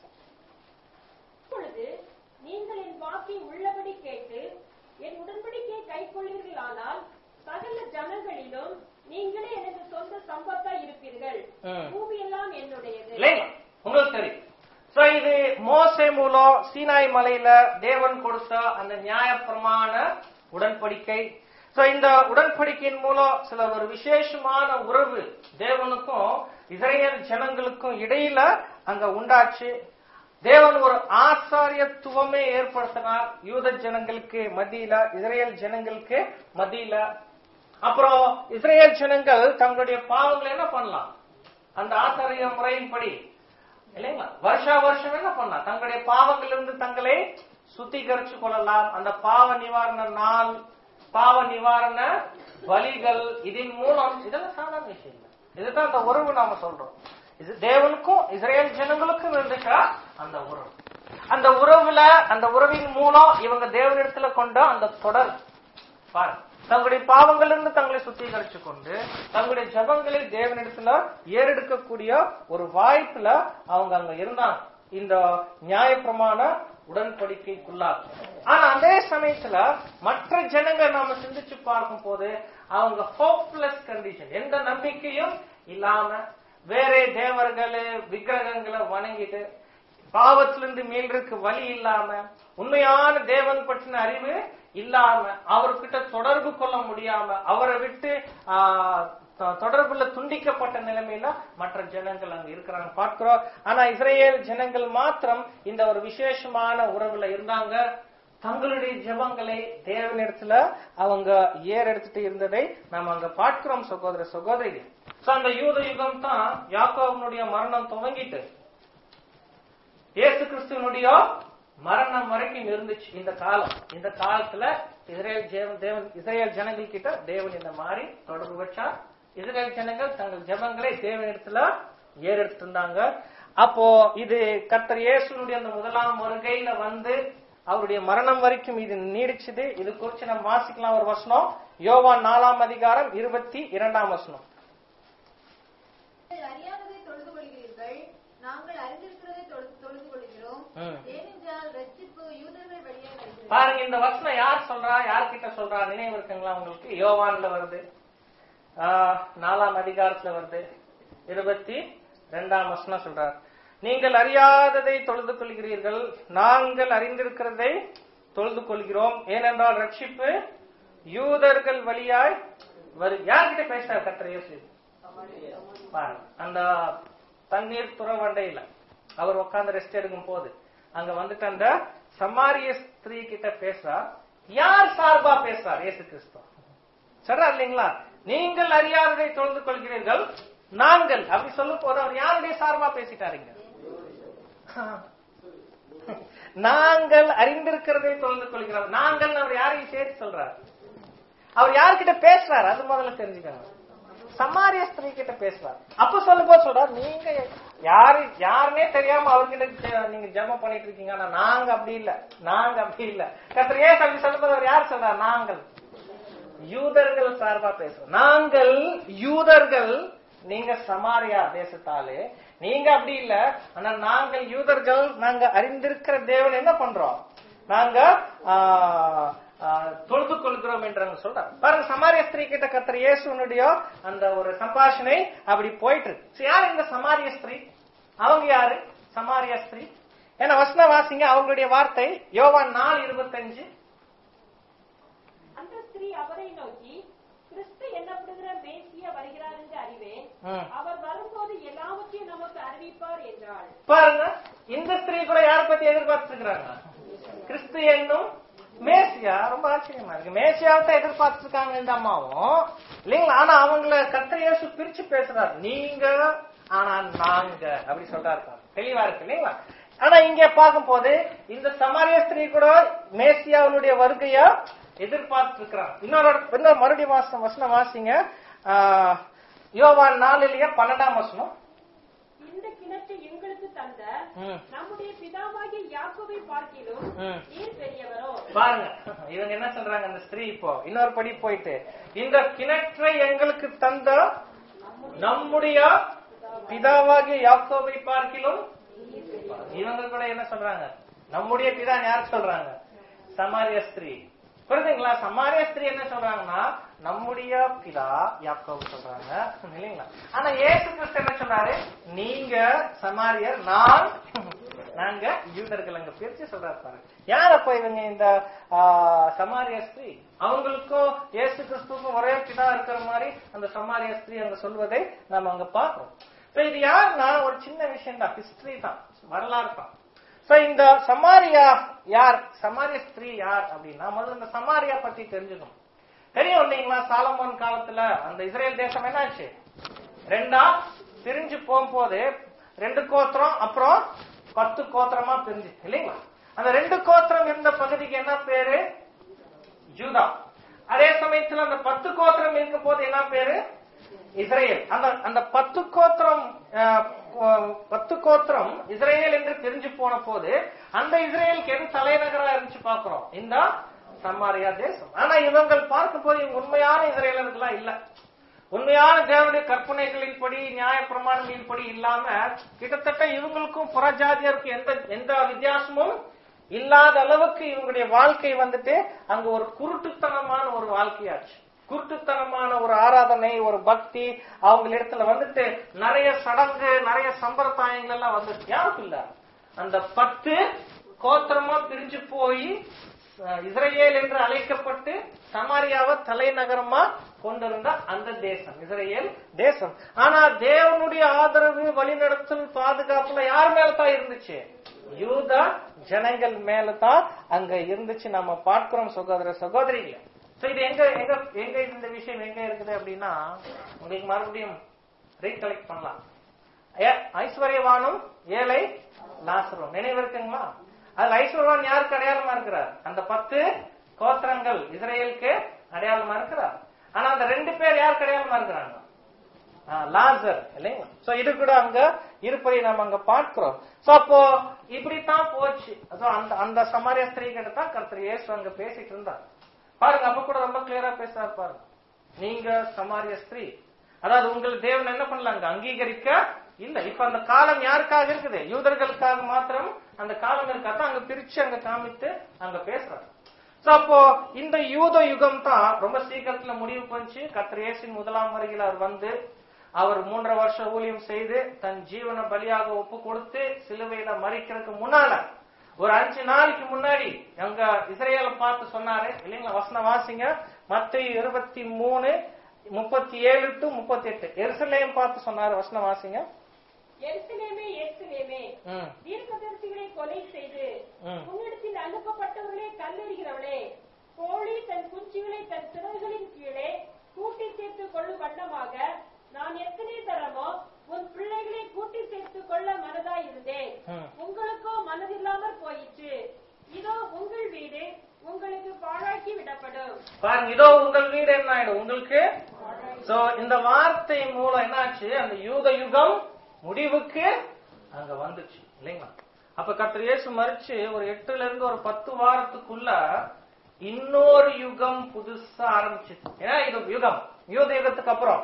இப்பொழுது நீங்கள் என் வாக்கை உள்ளபடி கேட்டு என் உடன்படிக்கையை கைக்கொள்வீர்களானால் சகல ஜனங்களிலும் நீங்களே எனது சொந்த சம்பத்தாய் இருப்பீர்கள் ம். பூமி எல்லாம் என்னுடையது இல்லைங்களா உங்களுக்கு தெரியும் சோ இது மோசே மூலம் சீனாய் மலையில தேவன் கொடுத்த அந்த நியாயப்பிரமாண உடன்படிக்கை சோ இந்த உடன்படிக்கையின் மூலம் சில ஒரு விசேஷமான உறவு தேவனுக்கும் இஸ்ரேல் ஜனங்களுக்கும் இடையில அங்க உண்டாச்சு தேவன் ஒரு ஆசாரியத்துவமே ஏற்படுத்தினார் யூத ஜனங்களுக்கு மத்தியில இஸ்ரேல் ஜனங்களுக்கு மத்தியில அப்புறம் இஸ்ரேல் ஜனங்கள் தங்களுடைய பாவங்களை என்ன பண்ணலாம் அந்த ஆசாரிய முறையின்படி இல்லைங்களா வருஷா வருஷம் என்ன பண்ணலாம் தங்களுடைய பாவங்களிலிருந்து தங்களை சுத்திகரிச்சு கொள்ளலாம் அந்த பாவ நிவாரண நாள் பாவ நிவாரண பலிகள் இதன் மூலம் இதெல்லாம் சாதாரண விஷயம் இல்லை இதுதான் அந்த உறவு நாம சொல்றோம் இது தேவனுக்கும் இஸ்ரேல் ஜனங்களுக்கும் இருந்துச்சா அந்த உறவு அந்த உறவுல அந்த உறவின் மூலம் இவங்க தேவனிடத்துல கொண்ட அந்த தொடர் பாருங்க தங்களுடைய பாவங்களிலிருந்து தங்களை சுத்திகரிச்சு கொண்டு தங்களுடைய ஜபங்களை தேவனிடத்துல ஏறெடுக்கக்கூடிய ஒரு வாய்ப்புல அவங்க அங்க இருந்தாங்க இந்த நியாயப்பிரமாண உடன்படிக்கைக்குள்ளாக ஆனா அதே சமயத்துல மற்ற ஜனங்க நாம சிந்திச்சு பார்க்கும் போது அவங்க ஹோப்லெஸ் கண்டிஷன் எந்த நம்பிக்கையும் இல்லாம வேற தேவர்களே விக்கிரகங்களை வணங்கிட்டு பாவத்திலிருந்து மீள்றதுக்கு வழி இல்லாம உண்மையான தேவன் பற்றின அறிவு இல்லாம அவர்கிட்ட தொடர்பு கொள்ள முடியாம அவரை விட்டு ஆஹ், தொ- தொடர்புல துண்டிக்கப்பட்ட நிலைமையில மற்ற ஜனங்கள் அங்க இருக்கிறாங்க பார்க்கிறோம் ஆனா இஸ்ரேல் ஜனங்கள் மாத்திரம் இந்த ஒரு விசேஷமான உறவுல இருந்தாங்க தங்களுடைய ஜெபங்களை தேவனிடத்துல அவங்க ஏர் எடுத்துட்டு இருந்ததை நாம் அங்க பார்க்கிறோம் சகோதர சகோதரிகள் So, அந்த யூத யுகம் தான் யாக்கோவனுடைய மரணம் துவங்கிட்டு இயேசு கிறிஸ்துவனுடைய மரணம் வரைக்கும் இருந்துச்சு இந்த காலம் இந்த காலத்துல இஸ்ரேல் ஜெப- தேவன் இஸ்ரேல் ஜனங்கள் கிட்ட தேவன் இந்த மாதிரி தொடர்பு வச்சார் இஸ்ரேல் ஜனங்கள் தங்கள் ஜெபங்களை தேவனிடத்துல ஏறெடுத்திருந்தாங்க அப்போ இது கர்த்தர் இயேசுனுடைய அந்த முதலாம் வருகையில வந்து அவருடைய மரணம் வரைக்கும் இது நீடிச்சது இது குறித்து நம்ம வாசிக்கலாம் ஒரு வசனம் யோவான் நாலாம் அதிகாரம் இருபத்தி இரண்டாம் வசனம் நீங்கள் அறியாததை தொழுது கொள்கிறீர்கள் நாங்கள் அறிந்திருக்கிறதை தொழு- தொழுது கொள்கிறோம் ம். ஏனென்றால் ரட்சிப்பு யூதர்கள் வழியாக வருகிறது பாருங்க இந்த வசனம் யார் சொல்றா யார்கிட்ட சொல்றா நினைவு இருக்குங்களா உங்களுக்கு யோவான்ல வருது ஆஹ், நாலாம் அதிகாரத்துல வருது இருபத்தி ரெண்டாம் வசனம் சொல்றார் நீங்கள் அறியாததை தொழுது கொள்கிறீர்கள் நாங்கள் அறிந்திருக்கிறதை தொழுது கொள்கிறோம் ஏனென்றால் ரட்சிப்பு யூதர்கள் வழியாய் வரு யார்கிட்ட பேசுறார் கர்த்தர் இயேசு பாருங்க அந்த தண்ணீர் துறவண்டையில அவர் உட்கார்ந்து ரெஸ்ட் எடுக்கும் போது அங்க வந்துட்டு அந்த சமாரிய ஸ்திரீ கிட்ட பேசுறார் யார் சார்பா பேசுறார் இயேசு கிறிஸ்து சொல்றார் இல்லைங்களா நீங்கள் அறியாததை தொழுது கொள்கிறீர்கள் நாங்கள் அப்படி சொல்லும் போது அவர் யாருடைய சார்பா பேசிட்டாருங்க நாங்கள் அறிந்திருக்கிறதை தொழுது கொள்கிறோம் நாங்கள் அவர் யாரையும் சேர்த்து சொல்றார் அவர் யார்கிட்ட பேசுறாரு அது முதல்ல தெரிஞ்சுக்கணும் சமாரிய ஸ்திரீ கிட்ட பேசுறாரு அப்ப சொல்லும் போது சொல்றாரு நீங்க யாரு யாருன்னே தெரியாம அவர்கிட்ட ஜெ- நீங்க ஜெபம் பண்ணிட்டு இருக்கீங்க ஆனா நாங்க அப்படி இல்ல நாங்க அப்படி இல்ல கத்திர ஏன் அப்படி சொல்லும் போது அவர் யார் சொல்றார் நாங்கள் யூதர்கள் சார்பா பேசுறோம் நாங்கள் யூதர்கள் நீங்க சமாரியா தேசத்தாலே நீங்க அப்படி இல்ல ஆனா நாங்கள் யூதர்கள் நாங்க அறிந்திருக்கிற தேவன் என்ன பண்றோம் நாங்க ஆஹ், ஆஹ், தொழுது கொள்கிறோம் என்று அவங்க சொல்றாங்க பாருங்க சமாரிய ஸ்திரீ கிட்ட கத்திர இயேசுனுடைய அந்த ஒரு சம்பாஷணை அப்படி போயிட்டு இருக்கு So, யார் இந்த சமாரிய ஸ்திரீ அவங்க யாரு சமாரிய ஸ்திரீ ஏன்னா வசன வாசிங்க அவங்களுடைய வார்த்தை யோவான் நாலு இருபத்தஞ்சு அந்த ஸ்திரீ அவரை நோக்கி கிறிஸ்து என்னப்படுகிற மேசியா வருகிறார் என்று அறிவேன் ம். அவர் வரும்போது எல்லாவற்றையும் நமக்கு அறிவிப்பார் என்றாள் பாருங்க இந்த ஸ்திரீ கூட யார பத்தி எதிர்பார்த்து இருக்கிறாங்க கிறிஸ்து என்னும் மேசியா ரொம்ப ஆச்சரியமா இருக்கு மேசியாவை தான் எதிர்பார்த்து இருக்காங்க இந்த அம்மாவும் இல்லைங்களா ஆனா அவங்கள கர்த்தர் இயேசு பிரிச்சு பேசுறாரு நீங்க ஆனா நாங்க அப்படி சொல்றாரு பாருங்க. தெளிவா இருக்கு இல்லைங்களா ஆனா இங்க பார்க்கும்போது இந்த சமாரிய ஸ்திரீ கூட மேசியாவுடைய வருகைய எதிர்பார்த்து இருக்கிறாங்க இன்னொரு இடத்து- இன்னொரு மறுபடியும் வாசம் வசனம் வாசிங்க ஆஹ், யோவான் நாலுலயே பன்னெண்டாம் வசனம் இந்த கிணற்றை எங்களுக்கு தந்த ம் நம்முடைய பிதாவாகிய யாக்கோபை பார்க்கிலும் ம். நீர் பெரியவரோ பாருங்க இவங்க என்ன சொல்றாங்க அந்த ஸ்திரீ இப்போ இன்னொரு படி போயிட்டு இந்த கிணற்றை எங்களுக்கு தந்த நம்முடைய பிதாவாகிய யாக்கோபை பார்க்கிலும் இவங்க கூட என்ன சொல்றாங்க நம்முடைய பிதா யார் சொல்றாங்க சமாரிய ஸ்திரீ புரியுதுங்களா சமாரிய ஸ்திரீ என்ன சொல்றாங்கன்னா நம்முடைய பிதா யாக்கோபு சொல்றாங்க இல்லைங்களா ஆனா ஏசு கிறிஸ்து என்ன சொன்னாரு நீங்க சமாரியர் நான் நாங்க யூதர்கள் அங்க பிரிச்சு சொல்றாரு பாருங்க யார் அப்ப இவங்க இந்த ஆ, சமாரிய ஸ்திரீ அவங்களுக்கும் இயேசு கிறிஸ்துவுக்கும் ஒரே பிதா இருக்கிற மாதிரி அந்த சமாரிய ஸ்திரீ அங்க சொல்வதை நம்ம அங்க பாக்குறோம் இப்ப இது யாருன்னா ஒரு சின்ன விஷயம் தான் ஹிஸ்டரி தான் வரலாறு தான் சோ இந்த சமாரியா யார் சமாரிய ஸ்திரீ யார் அப்படின்னா முதல்ல இந்த சமாரியா பத்தி தெரிஞ்சுக்கணும் தெரியும் இல்லைங்களா சாலமோன் காலத்துல அந்த இஸ்ரேல் தேசம் என்னாச்சு ரெண்டா பிரிஞ்சு போகும்போது ரெண்டு கோத்திரம் அப்புறம் பத்து கோத்திரமா பிரிஞ்சு இல்லைங்களா அந்த ரெண்டு கோத்திரம் இருந்த பகுதிக்கு என்ன பேரு ஜூதா அதே சமயத்துல அந்த பத்து கோத்திரம் இருக்கும் போது என்ன பேரு இஸ்ரேல் அந்த அந்த பத்து கோத்திரம் அஹ், கோ- பத்து கோத்திரம் இஸ்ரேல் என்று தெரிஞ்சு போன போது அந்த இஸ்ரேலுக்கு எது தலைநகரா இருந்துச்சு பாக்குறோம் இந்த சமாரியா தேசம் ஆனா இவங்கள் பார்க்கும் போது இவங்க உண்மையான இஸ்ரேலர்களா இல்ல உண்மையான தேவனுடைய கற்பனைகளின்படி நியாய பிரமாணங்களின்படி இல்லாம கிட்டத்தட்ட இவங்களுக்கும் புறஜாதியருக்கும் எந்த எந்த வித்தியாசமும் இல்லாத அளவுக்கு இவங்களுடைய வாழ்க்கை வந்துட்டு அங்க ஒரு குருட்டுத்தனமான ஒரு வாழ்க்கையாச்சு குருட்டுத்தனமான ஒரு ஆராதனை ஒரு பக்தி அவங்க இடத்துல வந்துட்டு நிறைய சடங்கு நிறைய சம்பிரதாயங்கள் எல்லாம் வந்துட்டு யாருக்கும் இல்ல அந்த பத்து கோத்திரமா பிரிஞ்சு போய் அஹ், இஸ்ரேல் என்று அழைக்கப்பட்டு சமாரியாவை தலைநகரமா கொண்டிருந்த அந்த தேசம் இஸ்ரேல் தேசம் ஆனா தேவனுடைய ஆதரவு வழிநடத்தல் பாதுகாப்புல யார் மேல தான் இருந்துச்சு யூத ஜனங்கள் மேல தான் அங்க இருந்துச்சு நம்ம பார்க்கிறோம் சகோதர சகோதரிகள் சோ இது எங்க எங்க எங்க இந்த விஷயம் எங்க இருக்குது அப்படின்னா உங்களுக்கு மறுபடியும் ரீகலெக்ட் பண்ணலாம் ஏ- ஐஸ்வர்யவானும் ஏழை லாசரும் நினைவு இருக்குங்களா அதுல ஐஸ்வர்யவான் யாருக்கு அடையாளமா இருக்கிறார் அந்த பத்து கோத்திரங்கள் இஸ்ரேலுக்கு அடையாளமா இருக்கிறார் ஆனா அந்த ரெண்டு பேர் யாருக்கு அடையாளமா இருக்கிறாங்க ஆ, லாசர் இல்லைங்களா சோ இது கூட அங்க இருப்பதை நம்ம அங்க பார்க்கிறோம் சோ அப்போ இப்படித்தான் போச்சு So, அந்த அந்த சமாரிய ஸ்திரீ கிட்ட தான் கர்த்தர் இயேசு அங்க பேசிட்டு இருந்தார் பாருங்க அப்ப கூட ரொம்ப கிளியரா பேசுறாரு பாருங்க நீங்க சமாரிய ஸ்திரீ அதாவது உங்கள் தேவன் என்ன பண்ணலாங்க அங்கீகரிக்க இல்ல இப்ப அந்த காலம் யாருக்காக இருக்குது யூதர்களுக்காக மாத்திரம் அந்த காலம் இருக்கா தான் அங்க பிரிச்சு அங்க காமித்து அங்க பேசுறாரு சோ அப்போ இந்த யூத யுகம் தான் ரொம்ப சீக்கிரத்துல முடிவு பண்ணிச்சு கர்த்தர் இயேசுவின் முதலாம் வருகையில் அவர் வந்து அவர் மூன்றரை வருஷம் ஊழியம் செய்து தன் ஜீவனை பலியாக ஒப்பு கொடுத்து சிலுவையில மறிக்கிறதுக்கு முன்னால ஒரு அஞ்சு நாளைக்கு முன்னாடி அங்க இஸ்ரேலை பார்த்து சொன்னாரு இல்லைங்களா வசனம் வாசிங்க மத்திய இருபத்தி மூணு முப்பத்தி ஏழு டு முப்பத்தி எட்டு எருசலேம் பார்த்து சொன்னாரு வசனம் வாசிங்க எருசலேமே எருசலேமே ம் தீர்க்கதரிசிகளை கொலை செய்து ம். உன்னிடத்தில் அனுப்பப்பட்டவர்களே கல்லெறிகிறவளே கோழி தன் குஞ்சுகளை தன் சிறகுகளின் கீழே கூட்டி சேர்த்துக் கொள்ளும் வண்ணமாக நான் எத்தனை தரமோ உன் பிள்ளைகளை கூட்டி சேர்த்துக் கொள்ள மனதாய் இருந்தேன் ம். உங்களுக்கோ மனதில்லாமற் போயிற்று இதோ உங்கள் வீடு உங்களுக்கு பாழாக்கி விடப்படும் பாருங்க இதோ உங்கள் வீடு என்ன ஆயிடும் உங்களுக்கு சோ இந்த வார்த்தை மூலம் என்னாச்சு அந்த யூத யுகம் முடிவுக்கு அங்க வந்துச்சு இல்லைங்களா அப்ப கர்த்தர் இயேசு மறிச்சு ஒரு எட்டுல இருந்து ஒரு பத்து வாரத்துக்குள்ள இன்னொரு யுகம் புதுசா ஆரம்பிச்சுது ஏன்னா இது யுகம் யூத யுகத்துக்கு அப்புறம்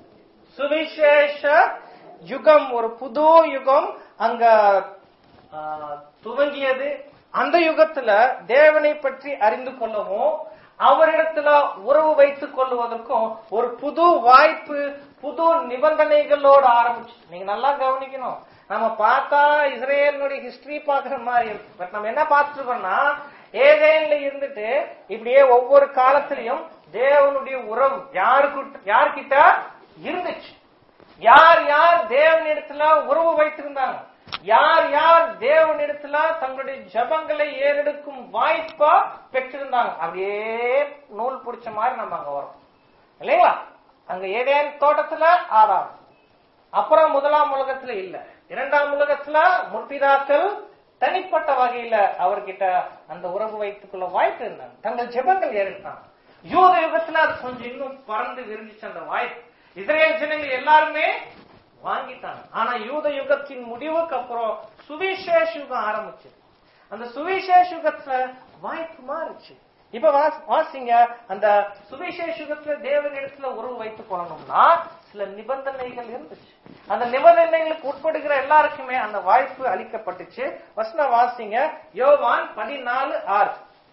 சுவிசேஷ யுகம் ஒரு புது யுகம் அங்க ஆ, துவங்கியது அந்த யுகத்துல தேவனை பற்றி அறிந்து கொள்ளவும் அவரிடத்துல உறவு வைத்துக் கொள்வதற்கும் ஒரு புது வாய்ப்பு புது நிபந்தனைகளோடு ஆரம்பிச்சு நீங்க நல்லா கவனிக்கணும் நம்ம பார்த்தா இஸ்ரேலுடைய ஹிஸ்டரி பாக்குற மாதிரி இருக்கு பட் நம்ம என்ன பார்த்துருக்கோம்னா ஏதேன்ல இருந்துட்டு இப்படியே ஒவ்வொரு காலத்திலையும் தேவனுடைய உறவு யாருக்கு யார்கிட்ட இருந்துச்சு யார் யார் தேவனிடத்துல உறவு வைத்திருந்தாங்க யார் யார் தேவனிடத்துல தங்களுடைய ஜபங்களை ஏறெடுக்கும் வாய்ப்பா பெற்றிருந்தாங்க அப்படியே நூல் பிடிச்ச மாதிரி நம்ம அங்க வரோம் இல்லைங்களா அங்க ஏதேன் தோட்டத்துல ஆதாரம் அப்புறம் முதலாம் உலகத்துல இல்ல இரண்டாம் உலகத்துல முற்பிதாக்கள் தனிப்பட்ட வகையில அவர்கிட்ட அந்த உறவு வைத்துக் கொள்ள வாய்ப்பு இருந்தாங்க தங்கள் ஜெபங்கள் ஏறிட்டாங்க யூத யுகத்துல அது கொஞ்சம் இன்னும் பறந்து விரிஞ்சிச்சு அந்த வாய்ப்பு இஸ்ரேல் ஜனங்கள் எல்லாருமே வாங்கிட்டாங்க ஆனா யூத யுகத்தின் முடிவுக்கு அப்புறம் சுவிசேஷ யுகம் ஆரம்பிச்சு அந்த சுவிசேஷ யுகத்துல வாய்ப்பு மாறுச்சு இப்ப வாஸ்- வாசிங்க அந்த சுவிசேஷ யுகத்துல தேவனிடத்துல உறவு வைத்துக் கொள்ளணும்னா சில நிபந்தனைகள் இருந்துச்சு அந்த நிபந்தனைகளுக்கு உட்படுகிற எல்லாருக்குமே அந்த வாய்ப்பு அளிக்கப்பட்டுச்சு வசன வாசிங்க யோவான் பதினாலு ஆறு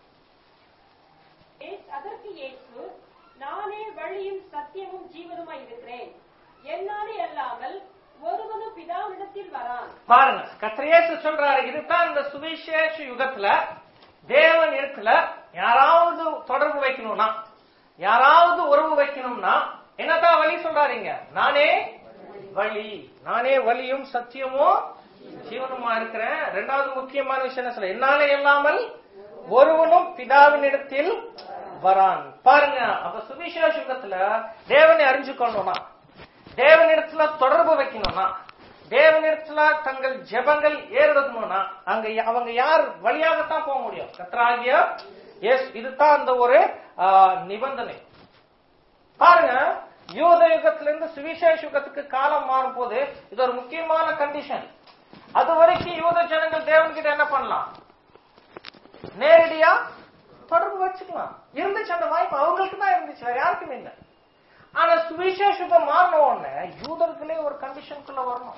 ஏஸ்- அதற்கு இயேசு நானே வழியும் சத்தியமும் ஜீவனுமாய் இருக்கிறேன் என்னாலே அல்லாமல் ஒருவனும் பிதாவிடத்தில் வரான் பாருங்க கத்திரேசு சொல்றாரு இதுதான் இந்த சுவிசேஷ யுகத்துல தேவன் இடத்துல யாராவது தொடர்பு வைக்கணும்னா யாராவது உறவு வைக்கணும்னா என்னதான் வழி சொல்றாருங்க நானே வழி நானே வழியும் சத்தியமும் ஜீவனுமா இருக்கிறேன் ரெண்டாவது முக்கியமான விஷயம் என்ன சொல்ல என்னாலே இல்லாமல் ஒருவனும் பிதாவின் இடத்தில் வரான் பாருங்க அப்ப சுவிசேஷ யுகத்துல தேவனை அறிஞ்சு கொள்ளணும்னா தேவனிடத்துல தொடர்பு வைக்கணும்னா தேவனிடத்துல தங்கள் ஜெபங்கள் ஏறெடுக்கணும்னா அங்க யா- அவங்க யார் வழியாகத்தான் போக முடியும் கத்ராகிய எஸ் இதுதான் அந்த ஒரு ஆ, நிபந்தனை பாருங்க யூத யுகத்துல இருந்து சுவிசேஷ யுகத்துக்கு காலம் மாறும் போது இது ஒரு முக்கியமான கண்டிஷன் அது வரைக்கும் யூத ஜனங்கள் தேவன்கிட்ட என்ன பண்ணலாம் நேரடியா தொடர்பு வச்சுக்கலாம் இருந்துச்சு அந்த வாய்ப்பு அவங்களுக்கு தான் இருந்துச்சு வேற யாருக்குமே இல்லை ஆனா சுவிசேஷம் மாறின உடனே யூதர்களே ஒரு கண்டிஷனுக்குள்ள வரணும்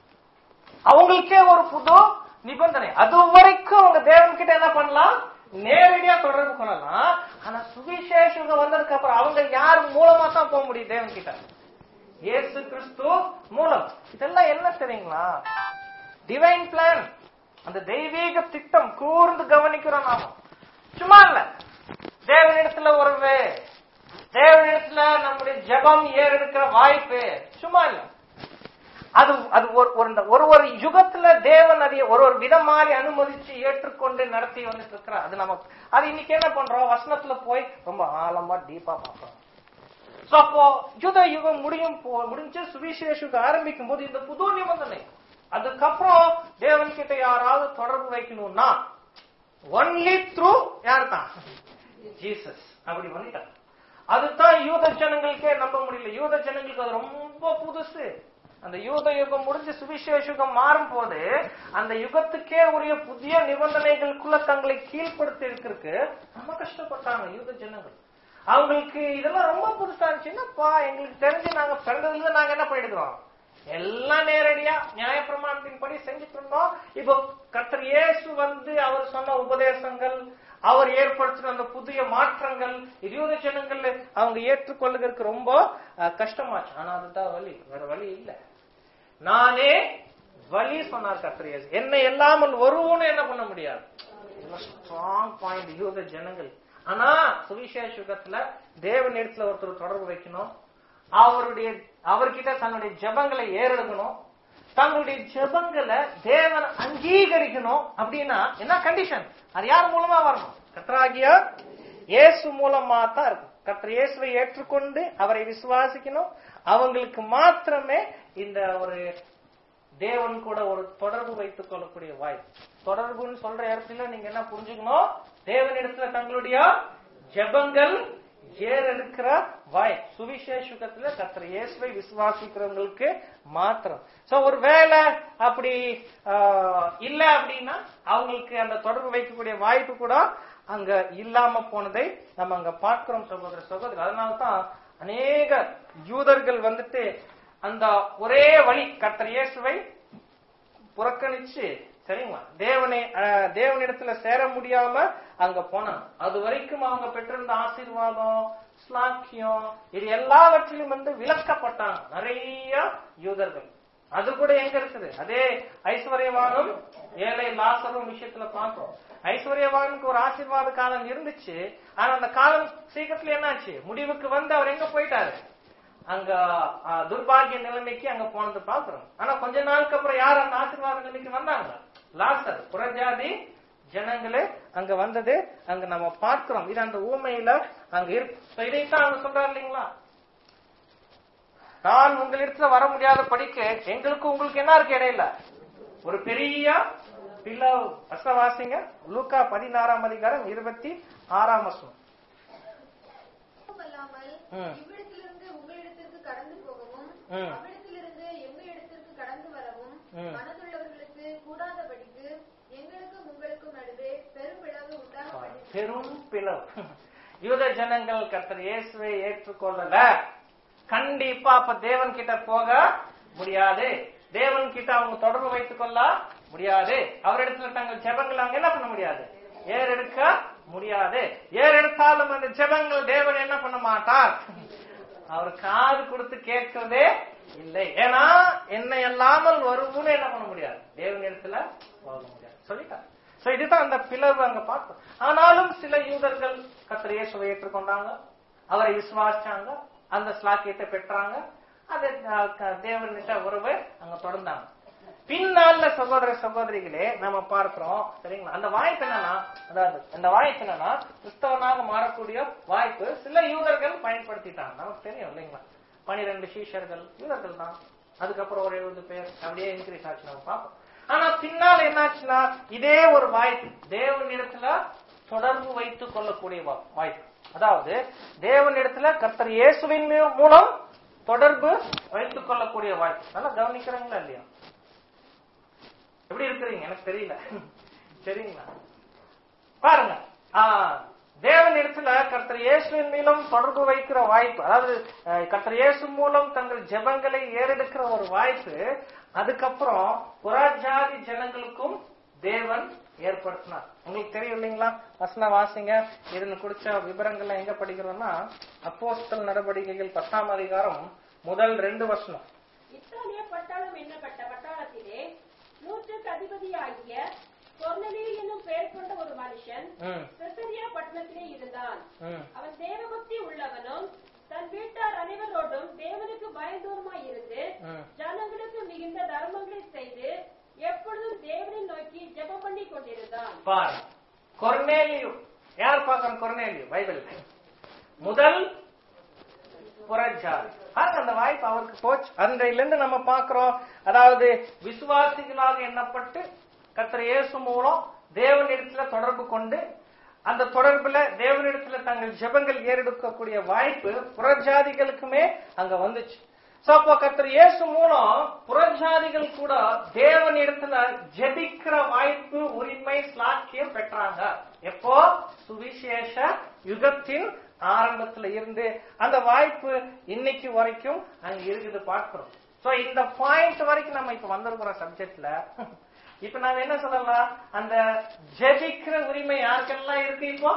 அவங்களுக்கே ஒரு புது நிபந்தனை அது வரைக்கும் அவங்க தேவன் கிட்ட என்ன பண்ணலாம் நேரடியா தொடர்பு கொள்ளலாம் ஆனா சுவிசேஷம் வந்ததுக்கு அப்புறம் அவங்க யார் மூலமா தான் போக முடியும் தேவன் கிட்ட இயேசு கிறிஸ்து மூலம் இதெல்லாம் என்ன தெரியுங்களா டிவைன் பிளான் அந்த தெய்வீக திட்டம் கூர்ந்து கவனிக்கிறோம் நாம சும்மா இல்ல தேவனிடத்துல உறவு தேவனிடத்துல நம்முடைய ஜெபம் ஏறெடுக்கிற வாய்ப்பு சும்மா இல்ல அது அது ஒரு ஒரு இந்த ஒரு ஒரு யுகத்துல தேவன் அதை ஒரு ஒரு விதம் மாதிரி அனுமதிச்சு ஏற்றுக்கொண்டு நடத்தி வந்துட்டு இருக்கிறார் அது நமக்கு அது இன்னைக்கு என்ன பண்றோம் வசனத்துல போய் ரொம்ப ஆழமா டீப்பா பார்க்கறோம் So, அப்போ யுத யுகம் முடியும் போ- முடிஞ்சு சுவிசேஷுக்கு ஆரம்பிக்கும் போது இந்த புது நிபந்தனை அதுக்கப்புறம் தேவன் கிட்ட யாராவது தொடர்பு வைக்கணும்னா ஒன்லி த்ரூ யார் தான் ஜீசஸ் அப்படி வந்துட்டாங்க அதுதான் யூத ஜனங்களுக்கே நம்ப முடியல யூத ஜனங்களுக்கு அது ரொம்ப புதுசு அந்த யூத யுகம் முடிஞ்சு சுவிசேஷ யுகம் மாறும் போது அந்த யுகத்துக்கே உரிய புதிய நிபந்தனைகளுக்குள்ள தங்களை கீழ்ப்படுத்தி இருக்கிறதுக்கு ரொம்ப கஷ்டப்பட்டாங்க யூத ஜனங்கள் அவங்களுக்கு இதெல்லாம் ரொம்ப புதுசா இருந்துச்சு என்னப்பா எங்களுக்கு தெரிஞ்சு நாங்க பிறந்ததுல இருந்து நாங்க என்ன பண்ணிடுறோம் எல்லாம் நேரடியா நியாயப்பிரமாணத்தின் படி செஞ்சுட்டு இருந்தோம் இப்போ கர்த்தர் இயேசு வந்து அவர் சொன்ன உபதேசங்கள் அவர் ஏற்படுத்தின அந்த புதிய மாற்றங்கள் இருபது ஜனங்கள் அவங்க ஏற்றுக்கொள்ளுகிறதுக்கு ரொம்ப அஹ், கஷ்டமாச்சு ஆனா அதுதான் வழி வேற வழி இல்ல நானே வழி சொன்னார் கர்த்தர் இயேசு என்னை இல்லாமல் ஒருவனும் என்ன பண்ண முடியாது ஸ்ட்ராங் பாயிண்ட் யூத ஜனங்கள் ஆனா சுவிசேஷ யுகத்துல தேவன் இடத்துல ஒருத்தர் தொடர்பு வைக்கணும் அவருடைய அவர்கிட்ட தன்னுடைய ஜெபங்களை ஏறெடுக்கணும் தங்களுடைய ஜெபங்களை தேவன் அங்கீகரிக்கணும் அப்படின்னா என்ன கண்டிஷன் அது யார் மூலமா வரணும் கத்ராகியா இயேசு மூலமா தான் இருக்கும் கர்த்தர் இயேசுவை ஏற்றுக்கொண்டு அவரை விசுவாசிக்கணும் அவங்களுக்கு மாத்திரமே இந்த ஒரு தேவன் கூட ஒரு தொடர்பு வைத்துக் கொள்ளக்கூடிய வாய்ப்பு தொடர்புன்னு சொல்ற இடத்துல நீங்க என்ன புரிஞ்சுக்கணும் தேவனிடத்துல தங்களுடைய ஜெபங்கள் ஏறெடுக்கிற வாய் சுவிசேஷத்துல கர்த்தர் இயேசுவை விசுவாசிக்கிறவங்களுக்கு மாத்திரம் சோ ஒரு வேலை அப்படி ஆஹ், இல்ல அப்படின்னா அவங்களுக்கு அந்த தொடர்பு வைக்கக்கூடிய வாய்ப்பு கூட அங்க இல்லாம போனதை நம்ம அங்க பார்க்கிறோம் சகோதர சகோதரி அதனால தான் அநேக யூதர்கள் வந்துட்டு அந்த ஒரே வழி கர்த்தர் இயேசுவை புறக்கணிச்சு சரிங்களா தேவனை அஹ், தேவனிடத்துல சேர முடியாம அங்க போனாங்க அது வரைக்கும் அவங்க பெற்றிருந்த ஆசீர்வாதம் ஸ்லாக்கியம் இது எல்லாவற்றிலும் வந்து விலக்கப்பட்டாங்க நிறைய யூதர்கள் அது கூட எங்க இருக்குது அதே ஐஸ்வர்யவானும் ஏழை லாசரும் விஷயத்துல பார்த்தோம் ஐஸ்வர்யவானுக்கு ஒரு ஆசீர்வாத காலம் இருந்துச்சு ஆனா அந்த காலம் சீக்கிரத்துல என்னாச்சு முடிவுக்கு வந்து அவர் எங்க போயிட்டாரு அங்க ஆ, துர்பாகிய நிலைமைக்கு அங்க போனது பாக்குறோம் ஆனா கொஞ்ச நாளுக்கு அப்புறம் யார் அந்த ஆசீர்வாத நிலைமைக்கு வந்தாங்க லாசர் புறஜாதி ஜனங்களே அங்க வந்தது அங்க நம்ம பார்க்கிறோம் இது அந்த ஊமையில அங்க இருக்கு So, இதைத்தான் அவங்க சொல்றாரு இல்லைங்களா நான் உங்களிடத்துல வர முடியாத படிக்க எங்களுக்கு உங்களுக்கு என்ன இருக்கு இடையில ஒரு பெரிய பிளவு அசவாசிங்க லூக்கா பதினாறாம் அதிகாரம் இருபத்தி ஆறாம் வசனம் அல்லாமல் ம். இவ்விடத்திலிருந்து உங்களிடத்திற்கு கடந்து போகவும் ம். அவ்விடத்திலிருந்து எங்களிடத்திற்கு கடந்து வரவும் ம். மனதுள்ளவர்களுக்கு கூடாதபடிக்கு எங்களுக்கும் உங்களுக்கும் நடுவே பெரும் பிளவு உண்டாக பெரும் பிளவு யூத ஜனங்கள் கர்த்தர் இயேசுவை ஏற்றுக்கொள்ளல கண்டிப்பா அப்ப தேவன் கிட்ட போக முடியாது தேவன் கிட்ட அவங்க தொடர்பு வைத்துக் கொள்ள முடியாது அவரிடத்துல தங்கள் ஜெபங்கள் அவங்க என்ன பண்ண முடியாது ஏர் எடுக்க முடியாது ஏர் எடுத்தாலும் அந்த ஜெபங்கள் தேவன் என்ன பண்ண மாட்டார் அவர் காது கொடுத்து கேட்கிறதே இல்லை ஏன்னா என்னை அல்லாமல் வருவுன்னு என்ன பண்ண முடியாது தேவன் இடத்துல போக முடியாது சொல்லிட்டார் சோ இதுதான் அந்த பிளவு அங்க பார்த்தோம் ஆனாலும் சில யூதர்கள் கத்திர இயேசுவை ஏற்றுக்கொண்டாங்க அவரை விசுவாசிச்சாங்க அந்த ஸ்லாக்கியத்தை பெற்றாங்க அது அஹ், க- தேவன்கிட்ட உறவு அங்க தொடர்ந்தாங்க பின்னால சகோதர சகோதரிகளே நம்ம பார்க்கிறோம் சரிங்களா அந்த வாய்ப்பு என்னன்னா அதாவது அந்த வாய்ப்பு என்னன்னா கிறிஸ்தவனாக மாறக்கூடிய வாய்ப்பு சில யூதர்கள் பயன்படுத்திட்டாங்க நமக்கு தெரியும் இல்லைங்களா பனிரெண்டு சீஷர்கள் யூதர்கள் தான் அதுக்கப்புறம் ஒரு எழுபது பேர் அப்படியே இன்க்ரீஸ் ஆச்சு நம்ம பார்ப்போம் ஆனா பின்னால் என்னாச்சுன்னா இதே ஒரு வாய்ப்பு தேவனிடத்துல தொடர்பு வைத்துக் கொள்ளக்கூடிய வா- வாய்ப்பு அதாவது தேவனிடத்துல கர்த்தர் இயேசுவின் மூ- மூலம் தொடர்பு வைத்துக் கொள்ளக்கூடிய வாய்ப்பு நல்லா கவனிக்கிறீங்களா இல்லையா எப்படி இருக்கிறீங்க எனக்கு தெரியல சரிங்களா பாருங்க ஆ, தேவன் இடத்துல கர்த்தர் இயேசுவின் மூலம் தொடர்பு வைக்கிற வாய்ப்பு அதாவது அஹ், கர்த்தர் இயேசு மூலம் தங்கள் ஜெபங்களை ஏறெடுக்கிற ஒரு வாய்ப்பு அதுக்கப்புறம் புறஜாதி ஜனங்களுக்கும் தேவன் ஏற்படுத்தினார் உங்களுக்கு தெரியும் இல்லைங்களா வசன வாசிங்க இதுல குறிச்ச விவரங்கள்லாம் எங்க படிக்கிறோம்னா அப்போஸ்தல் நடவடிக்கைகள் பத்தாம் அதிகாரம் முதல் ரெண்டு வசனம் இத்தாலிய பட்டாளம் என்னப்பட்ட பட்டாளத்திலே நூற்றுக்கு அதிபதியாகிய கொர்நெலியு என்னும் பெயர் கொண்ட ஒரு மனுஷன் ம், செசரியா பட்டணத்திலே இருந்தான் ம், அவன் தேவபக்தி உள்ளவனும் தன் வீட்டார் அனைவரோடும் தேவனுக்கு பயந்தோருமாய் இருந்து ம். ஜனங்களுக்கு மிகுந்த தர்மங்களை செய்து எப்பொழுதும் தேவனை நோக்கி ஜெபம் பண்ணி கொண்டிருந்தான் பாரு கொர்னேலியு யார் பார்க்கணும் கொர்னேலியு பைபிள் முதல் புறஜாதி பாருங்க அந்த வாய்ப்பு அவருக்கு போச்சு அன்றையிலிருந்து நம்ம பார்க்கிறோம் அதாவது விசுவாசிகளாக எண்ணப்பட்டு கர்த்தர் இயேசு மூலம் தேவனிடத்துல தொடர்பு கொண்டு அந்த தொடர்புல தேவனிடத்துல தங்கள் ஜெபங்கள் ஏறெடுக்கக்கூடிய வாய்ப்பு புறஜாதிகளுக்குமே அங்க வந்துச்சு சோ அப்போ கர்த்தர் இயேசு மூலம் புறஜாதிகள் கூட தேவனிடத்துல ஜெபிக்கிற வாய்ப்பு உரிமை ஸ்லாக்கியம் பெற்றாங்க எப்போ சுவிசேஷ யுகத்தின் ஆரம்பத்துல இருந்து அந்த வாய்ப்பு இன்னைக்கு வரைக்கும் அங்க இருக்குது பார்க்கிறோம் சோ இந்த பாயிண்ட் வரைக்கும் நம்ம இப்ப வந்திருக்கிறோம் சப்ஜெக்ட்ல இப்ப நாம என்ன சொல்லலாம் அந்த ஜெபிக்கிற உரிமை யாருக்கெல்லாம் இருக்கு இப்போ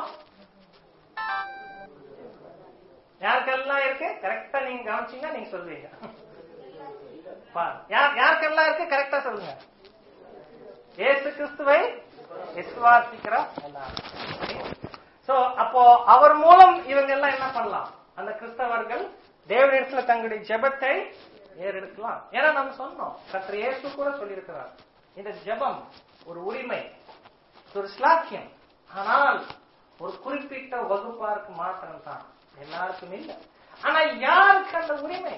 யாருக்கெல்லாம் இருக்கு கரெக்டா நீங்க கவனிச்சீங்கன்னா நீங்க சொல்வீங்க பாரு. யார் யாருக்கெல்லாம் இருக்கு கரெக்டா சொல்லுங்க இயேசு கிறிஸ்துவை விசுவாசிக்கிற எல்லாரும் சோ அப்போ அவர் மூலம் இவங்க எல்லாம் என்ன பண்ணலாம் அந்த கிறிஸ்தவர்கள் தேவனிடத்துல தங்களுடைய ஜெபத்தை ஏறெடுக்கலாம் ஏன்னா நம்ம சொன்னோம் கர்த்தர் இயேசு கூட சொல்லியிருக்கிறார் இந்த ஜெபம் ஒரு உரிமை ஒரு ஸ்லாக்கியம் ஆனால் ஒரு குறிப்பிட்ட வகுப்பாருக்கு மாத்திரம் தான் எல்லாருக்கும் இல்லை ஆனா யாருக்கு அந்த உரிமை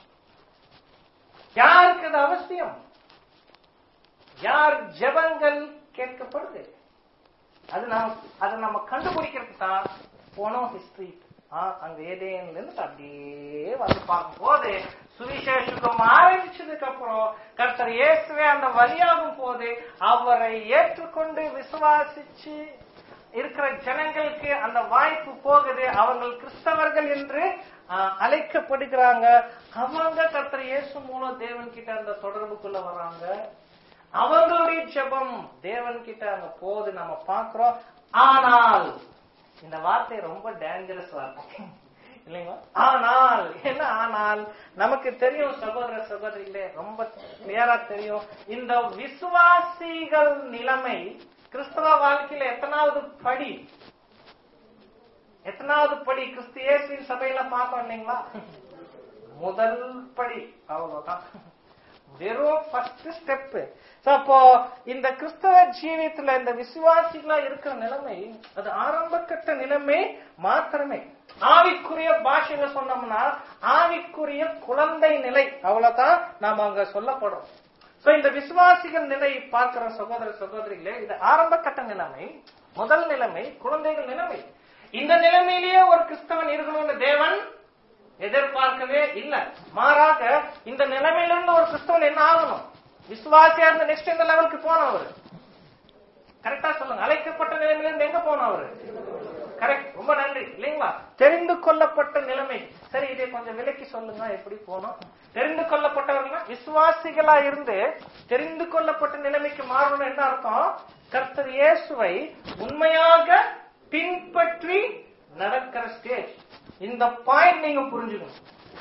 யாருக்கு அது அவசியம் யார் ஜெபங்கள் கேட்கப்படுது அது நம்ம அதை நம்ம கண்டுபிடிக்கிறதுக்கு தான் போனோம் ஹிஸ்டரி அங்க ஏதேன்ல இருந்து அப்படியே வந்து பார்க்கும் போது சுவிசேஷம் ஆரம்பிச்சதுக்கு அப்புறம் கர்த்தர் இயேசுவே அந்த வழியாகும் போது அவரை ஏற்றுக்கொண்டு விசுவாசிச்சு இருக்கிற ஜனங்களுக்கு அந்த வாய்ப்பு போகுது அவங்க கிறிஸ்தவர்கள் என்று ஆஹ், அழைக்கப்படுகிறாங்க அவங்க கர்த்தர் இயேசு மூலம் தேவன் கிட்ட அந்த தொடர்புக்குள்ள வராங்க அவங்களுடைய ஜெபம் தேவன் கிட்ட அங்க போகுது நம்ம பார்க்கிறோம் ஆனால் இந்த வார்த்தை ரொம்ப டேஞ்சரஸ் வார்த்தை இல்லைங்களா ஆனால் என்ன ஆனால் நமக்கு தெரியும் சகோதர சகோதரிகளே ரொம்ப கிளியரா தெரியும் இந்த விசுவாசிகள் நிலைமை கிறிஸ்தவ வாழ்க்கையில எத்தனாவது படி எத்தனாவது படி கிறிஸ்து இயேசுவின் சபையில பார்த்தோம் இல்லைங்களா முதல் படி அவ்வளவுதான் வெறும் ஃபர்ஸ்ட் ஸ்டெப் அப்போ இந்த கிறிஸ்தவ ஜீவியத்துல இந்த விசுவாசிகளா இருக்கிற நிலைமை அது ஆரம்ப கட்ட நிலைமை மாத்திரமே ஆவிக்குரிய பாஷையில சொன்னோம்னா ஆவிக்குரிய குழந்தை நிலை அவ்வளவுதான் நாம அங்க சொல்லப்படுறோம் சோ இந்த விசுவாசிகள் நிலை பார்க்கிற சகோதர சகோதரிகளே இது ஆரம்ப கட்ட நிலைமை முதல் நிலைமை குழந்தைகள் நிலைமை இந்த நிலைமையிலேயே ஒரு கிறிஸ்தவன் இருக்கணும்னு தேவன் எதிர்பார்க்கவே இல்லை மாறாக இந்த நிலைமையிலிருந்து ஒரு கிறிஸ்தவன் என்ன ஆகணும் விசுவாசியா இருந்த நெக்ஸ்ட் இந்த லெவலுக்கு போனோம் அவரு கரெக்டா சொல்லுங்க அழைக்கப்பட்ட நிலைமையிலிருந்து எங்க போனோம் அவரு கரெக்ட் ரொம்ப நன்றி இல்லைங்களா தெரிந்து கொள்ளப்பட்ட நிலைமை சரி இதை கொஞ்சம் விலக்கி சொல்லுங்க எப்படி போனோம் தெரிந்து கொள்ளப்பட்டவர்களா விசுவாசிகளா இருந்து தெரிந்து கொள்ளப்பட்ட நிலைமைக்கு மாறணும் என்ன அர்த்தம் கர்த்தர் இயேசுவை உண்மையாக பின்பற்றி நடக்கிற ஸ்டேஜ் இந்த பாயிண்ட் நீங்க புரிஞ்சுக்கணும்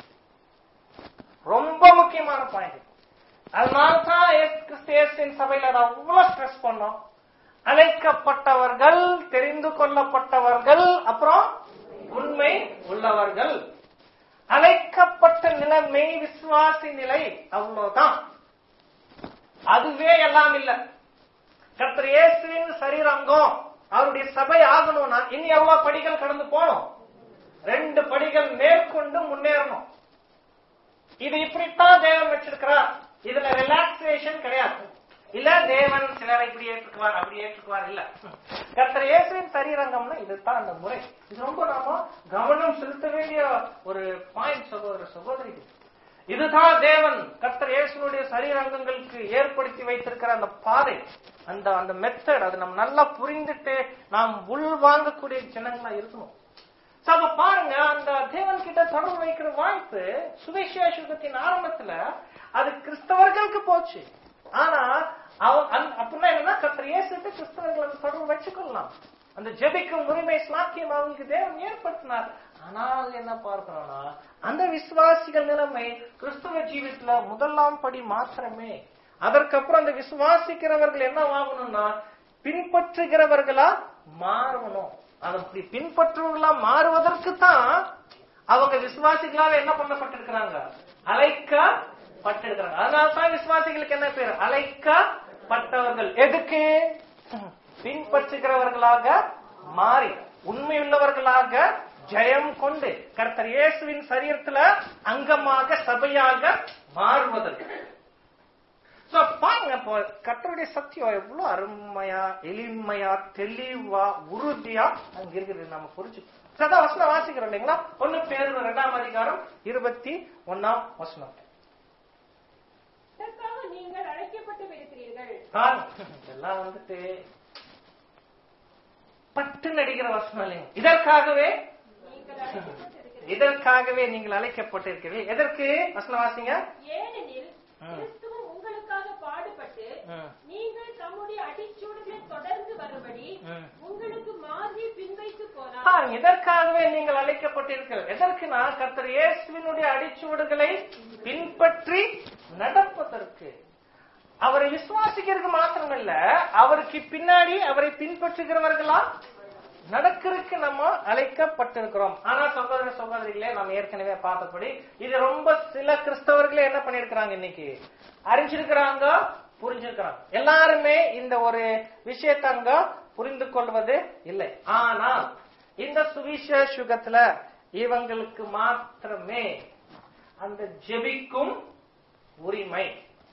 ரொம்ப முக்கியமான பாயிண்ட் அதனால தான் கிறிஸ்தியஸின் சபையில அதை அவ்வளவு ஸ்ட்ரெஸ் பண்ணோம் அழைக்கப்பட்டவர்கள் தெரிந்து கொள்ளப்பட்டவர்கள் அப்புறம் உண்மை உள்ளவர்கள் அழைக்கப்பட்ட நிலைமை விசுவாசி நிலை அவ்வளவுதான் அதுவே எல்லாம் இல்ல கர்த்தர் இயேசுவின் சரீரங்கம் அவருடைய சபை ஆகணும்னா இனி எவ்வளவு படிகள் கடந்து போகணும் ரெண்டு படிகள் மேற்கொண்டு முன்னேறணும் இது இப்படித்தான் தேவன் வச்சிருக்கிறார் இதுல ரிலாக்ஸேஷன் கிடையாது இல்ல தேவன் சிலரை இப்படி ஏற்றுக்குவார் அப்படி ஏற்றுக்குவார் இல்ல கர்த்தர் இயேசுவின் சரீரங்கம்னா இதுதான் அந்த முறை இது ரொம்ப நாம கவனம் செலுத்த வேண்டிய ஒரு பாயிண்ட் சகோதர சகோதரி இதுதான் தேவன் கர்த்தர் இயேசுனுடைய சரீரங்கங்களுக்கு ஏற்படுத்தி வைத்திருக்கிற அந்த பாதை அந்த அந்த மெத்தட் அது நம்ம நல்லா புரிந்துட்டு நாம் உள் வாங்கக்கூடிய ஜனங்களா இருக்கணும் So, அப்ப பாருங்க அந்த தேவன் கிட்ட தொடர்பு வைக்கிற வாய்ப்பு சுவிசேஷத்தின் ஆரம்பத்துல அது கிறிஸ்தவர்களுக்கு போச்சு ஆனா அவ- அந்த- அப்படின்னா என்னன்னா கர்த்தர் இயேசுக்கு கிறிஸ்தவர்கள் அந்த தொடர்பு வச்சுக்கொள்ளலாம் அந்த ஜெபிக்கும் உரிமை சாக்கியம் அவங்களுக்கு தேவன் ஏற்படுத்தினார் ஆனால் என்ன பார்க்கணும்னா அந்த விசுவாசிகள் நிலைமை கிறிஸ்தவ ஜீவித்துல முதலாம் படி மாத்திரமே அதற்கப்புறம் அந்த விசுவாசிக்கிறவர்கள் என்ன ஆகணும்னா பின்பற்றுகிறவர்களா மாறணும் அது அப்படி பின்பற்றுவர்களா மாறுவதற்கு தான் அவங்க விசுவாசிகளாக என்ன பண்ணப்பட்டிருக்கிறாங்க அழைக்கப்பட்டிருக்கிறாங்க அதனால தான் விசுவாசிகளுக்கு என்ன பேர் அழைக்கப்பட்டவர்கள் எதுக்கு பின்பற்றுகிறவர்களாக மாறி உண்மையுள்ளவர்களாக ஜெயம் கொண்டு கர்த்தர் இயேசுவின் சரீரத்துல அங்கமாக சபையாக மாறுவதற்கு So, பாருங்க இப்போ கர்த்தருடைய சத்தியம் எவ்வளவு அருமையா எளிமையா தெளிவா உறுதியா அங்க இருக்குது நம்ம புரிஞ்சுக்கணும் சதா வசனம் வாசிக்கிறோம் இல்லைங்களா ஒண்ணு பேர் இரண்டாம் அதிகாரம் இருபத்தி ஒன்னாம் வசனம் இதற்காக நீங்கள் அழைக்கப்பட்டு இருக்கிறீர்கள் பாருங்க, இதெல்லாம் வந்துட்டு பட்டு நடிக்கிற வசனம் இல்லைங்க இதற்காகவே நீங்கள் அழைக்கப்பட்டிருக்கிறீர்கள் இதற்காகவே நீங்கள் அழைக்கப்பட்டிருக்கிறீர்கள் எதற்கு வசனம் வாசிங்க ஏனெனில் ம். கிறிஸ்துவும் உங்களுக்காக பாடுபட்டு ம். நீங்கள் தம்முடைய அடிச்சூடுகளை தொடர்ந்து வரும்படி ம். உங்களுக்கு மாதிரி பின்வைத்து போனார் பாருங்க இதற்காகவே நீங்கள் அழைக்கப்பட்டிருக்கிறது எதற்குனா கர்த்தர் இயேசுவினுடைய அடிச்சுவடுகளை பின்பற்றி நடப்பதற்கு அவரை விசுவாசிக்கிறது மாத்திரமல்ல அவருக்கு பின்னாடி அவரை பின்பற்றுகிறவர்களா நடக்கிறதுக்கு நம்ம அழைக்கப்பட்டிருக்கிறோம் ஆனா சகோதர சகோதரிகளே நம்ம ஏற்கனவே பார்த்தபடி இது ரொம்ப சில கிறிஸ்தவர்களே என்ன பண்ணிருக்கிறாங்க இன்னைக்கு அறிஞ்சிருக்கிறாங்க புரிஞ்சிருக்கிறாங்க எல்லாருமே இந்த ஒரு விஷயத்தை அங்க புரிந்து கொள்வது இல்லை ஆனால் இந்த சுவிசேஷ யுகத்துல இவங்களுக்கு மாத்திரமே அந்த ஜெபிக்கும் உரிமை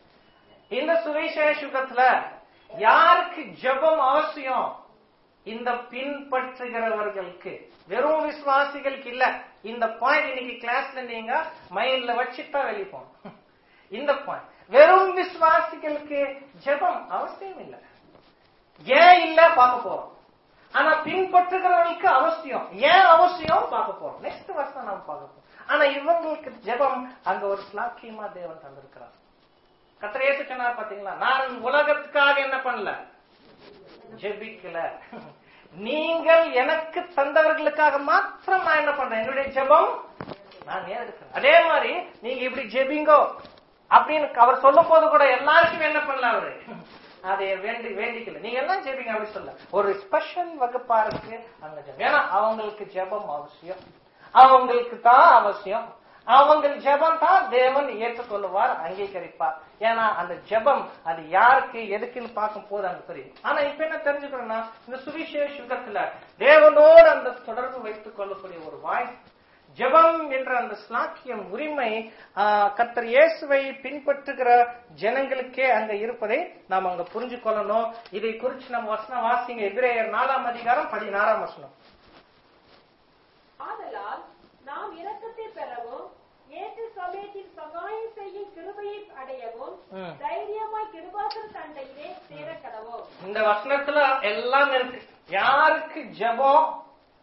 இந்த சுவிசேஷ யுகத்துல யாருக்கு ஜெபம் அவசியம் இந்த பின்பற்றுகிறவர்களுக்கு வெறும் விசுவாசிகளுக்கு இல்ல இந்த பாயிண்ட் இன்னைக்கு கிளாஸ்ல நீங்க மைண்ட்ல வச்சுதான் வெளிப்போம் இந்த பாயிண்ட் வெறும் விசுவாசிகளுக்கு ஜெபம் அவசியம் இல்ல ஏன் இல்ல பார்க்க போறோம் ஆனா பின்பற்றுகிறவர்களுக்கு அவசியம் ஏன் அவசியம் பார்க்க போறோம் நெக்ஸ்ட் வருஷம் நாம பார்க்க போறோம் ஆனா இவங்களுக்கு ஜெபம் அங்க ஒரு ஸ்லாக்கியமா தேவன் தந்திருக்கிறார் கத்திரேசு சொன்னார் பாத்தீங்களா நான் உலகத்துக்காக என்ன பண்ணல ஜெபிக்கல நீங்கள் எனக்கு தந்தவர்களுக்காக மாத்திரம் நான் என்ன பண்றேன் என்னுடைய ஜெபம் நான் ஏறெடுக்கிறேன் அதே மாதிரி நீங்க இப்படி ஜெபிங்கோ அப்படின்னு அவர் சொல்லும் போது கூட எல்லாருக்கும் என்ன பண்ணல அவரு அதை வேண்டி வேண்டிக்கல நீங்க எல்லாம் ஜெபிங்க அப்படி சொல்ல ஒரு ஸ்பெஷல் வகுப்பா இருக்கு அங்க ஜெபம் ஏன்னா அவங்களுக்கு ஜெபம் அவசியம் அவங்களுக்கு தான் அவசியம் அவங்க ஜெபம் தான் தேவன் ஏற்றுக்கொள்ளுவார் அங்கீகரிப்பார் ஏன்னா அந்த ஜெபம் அது யாருக்கு எதுக்குன்னு பார்க்கும் போது அங்க தெரியும் ஆனா இப்ப என்ன தெரிஞ்சுக்கணும்னா இந்த சுவிசேஷ யுகத்துல தேவனோடு அந்த தொடர்பு வைத்துக் கொள்ளக்கூடிய ஒரு வாய்ப்பு ஜெபம் என்ற அந்த ஸ்லாக்கியம் உரிமை ஆஹ், கர்த்தர் இயேசுவை பின்பற்றுகிற ஜனங்களுக்கே அங்க இருப்பதை நாம் அங்க புரிஞ்சு கொள்ளணும் இதை குறித்து நம்ம வசனம் வாசிங்க எபிரேயர் நாலாம் அதிகாரம் பதினாறாம் வசனம் ஆதலால் நாம் இரக்கத்தை பெறவும் ஏற்ற சமயத்தில் சகாயம் செய்யும் கிருபையை அடையவும் ம். தைரியமாய் கிருபாசன் தண்டையிலே சேர கடவோம் இந்த வசனத்துல எல்லாம் இருக்கு யாருக்கு ஜெபம்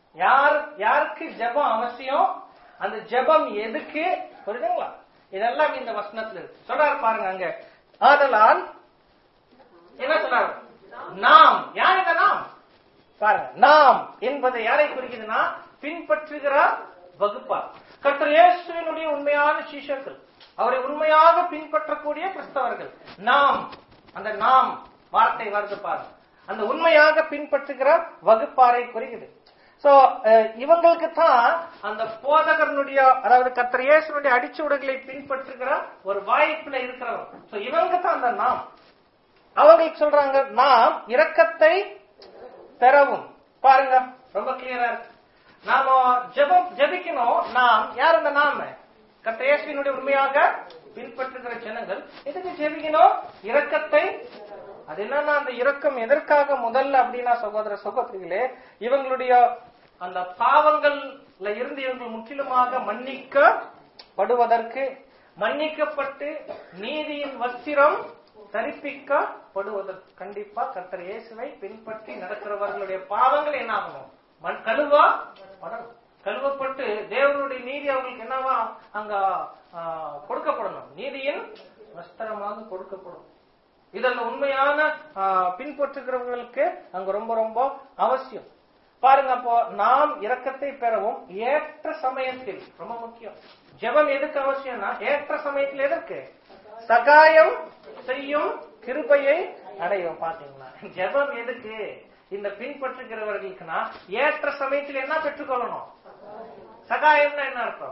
யார் யாருக்கு ஜெபம் அவசியம் அந்த ஜெபம் எதுக்கு புரியுதுங்களா இதெல்லாம் இந்த வசனத்துல இருக்கு சொல்றாரு பாருங்க அங்க ஆதலால் என்ன சொல்றாரு நாம் யார் இந்த நாம் பாருங்க நாம் என்பதை யாரை குறிக்குதுன்னா பின்பற்றுகிற வகுப்பார் கர்த்தர் இயேசுவினுடைய உண்மையான சீஷர்கள் அவரை உண்மையாக பின்பற்றக்கூடிய கிறிஸ்தவர்கள் நாம் அந்த நாம் வார்த்தை வருது பாருங்க அந்த உண்மையாக பின்பற்றுகிற வகுப்பாரை குறிக்குது சோ இவங்களுக்கு தான் அந்த போதகனுடைய அதாவது கர்த்தர் இயேசுனுடைய அடிச்சுவடுகளை பின்பற்றுகிற ஒரு வாய்ப்புல இருக்கிறவங்க சோ இவங்க தான் அந்த நாம் அவங்களுக்கு சொல்றாங்க நாம் இரக்கத்தை பெறவும் பாருங்க ரொம்ப கிளியரா இருக்கு நாம ஜெபம் ஜெபிக்கணும் நாம் யார் அந்த நாம கர்த்தர் இயேசுவினுடைய உண்மையாக பின்பற்றுகிற ஜனங்கள் எதுக்கு ஜெபிக்கணும் இரக்கத்தை அது என்னன்னா அந்த இரக்கம் எதற்காக முதல்ல அப்படின்னா சகோதர சகோதரிகளே இவங்களுடைய அந்த பாவங்கள்ல இருந்து இவங்கள் முற்றிலுமாக மன்னிக்கப்படுவதற்கு மன்னிக்கப்பட்டு நீதியின் வஸ்திரம் தரிப்பிக்கப்படுவதற்கு கண்டிப்பா கர்த்தர் இயேசுவை பின்பற்றி நடக்கிறவர்களுடைய பாவங்கள் என்ன ஆகணும் மண் கழுவா படணும் கழுவப்பட்டு தேவனுடைய நீதி அவங்களுக்கு என்னவா அங்க ஆ, கொடுக்கப்படணும் நீதியின் வஸ்திரமாக கொடுக்கப்படும் இதன் உண்மையான ஆ, பின்பற்றுகிறவர்களுக்கு அங்க ரொம்ப ரொம்ப அவசியம் பாருங்க அப்போ நாம் இரக்கத்தை பெறவும் ஏற்ற சமயத்தில் ரொம்ப முக்கியம் ஜெபம் எதுக்கு அவசியம்னா ஏற்ற சமயத்தில் எதற்கு சகாயம் செய்யும் கிருபையை அடையும் பாத்தீங்களா ஜெபம் எதுக்கு இந்த பின்பற்றுகிறவர்களுக்குன்னா ஏற்ற சமயத்தில் என்ன பெற்றுக்கொள்ளணும் சகாயம்னா என்ன அர்த்தம்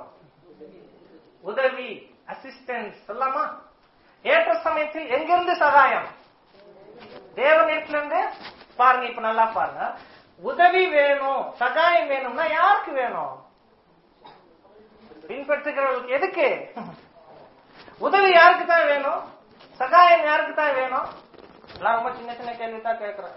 உதவி அசிஸ்டன்ஸ் சொல்லாமா ஏற்ற சமயத்தில் எங்கிருந்து சகாயம் தேவனிடத்துல இருந்து பாருங்க இப்ப நல்லா பாருங்க உதவி வேணும் சகாயம் வேணும்னா யாருக்கு வேணும் பின்பற்றுகிறவர்களுக்கு எதுக்கு உதவி யாருக்கு தான் வேணும் சகாயம் யாருக்கு தான் வேணும் எல்லாம் ரொம்ப சின்ன சின்ன கேள்வி தான் கேட்கிறேன்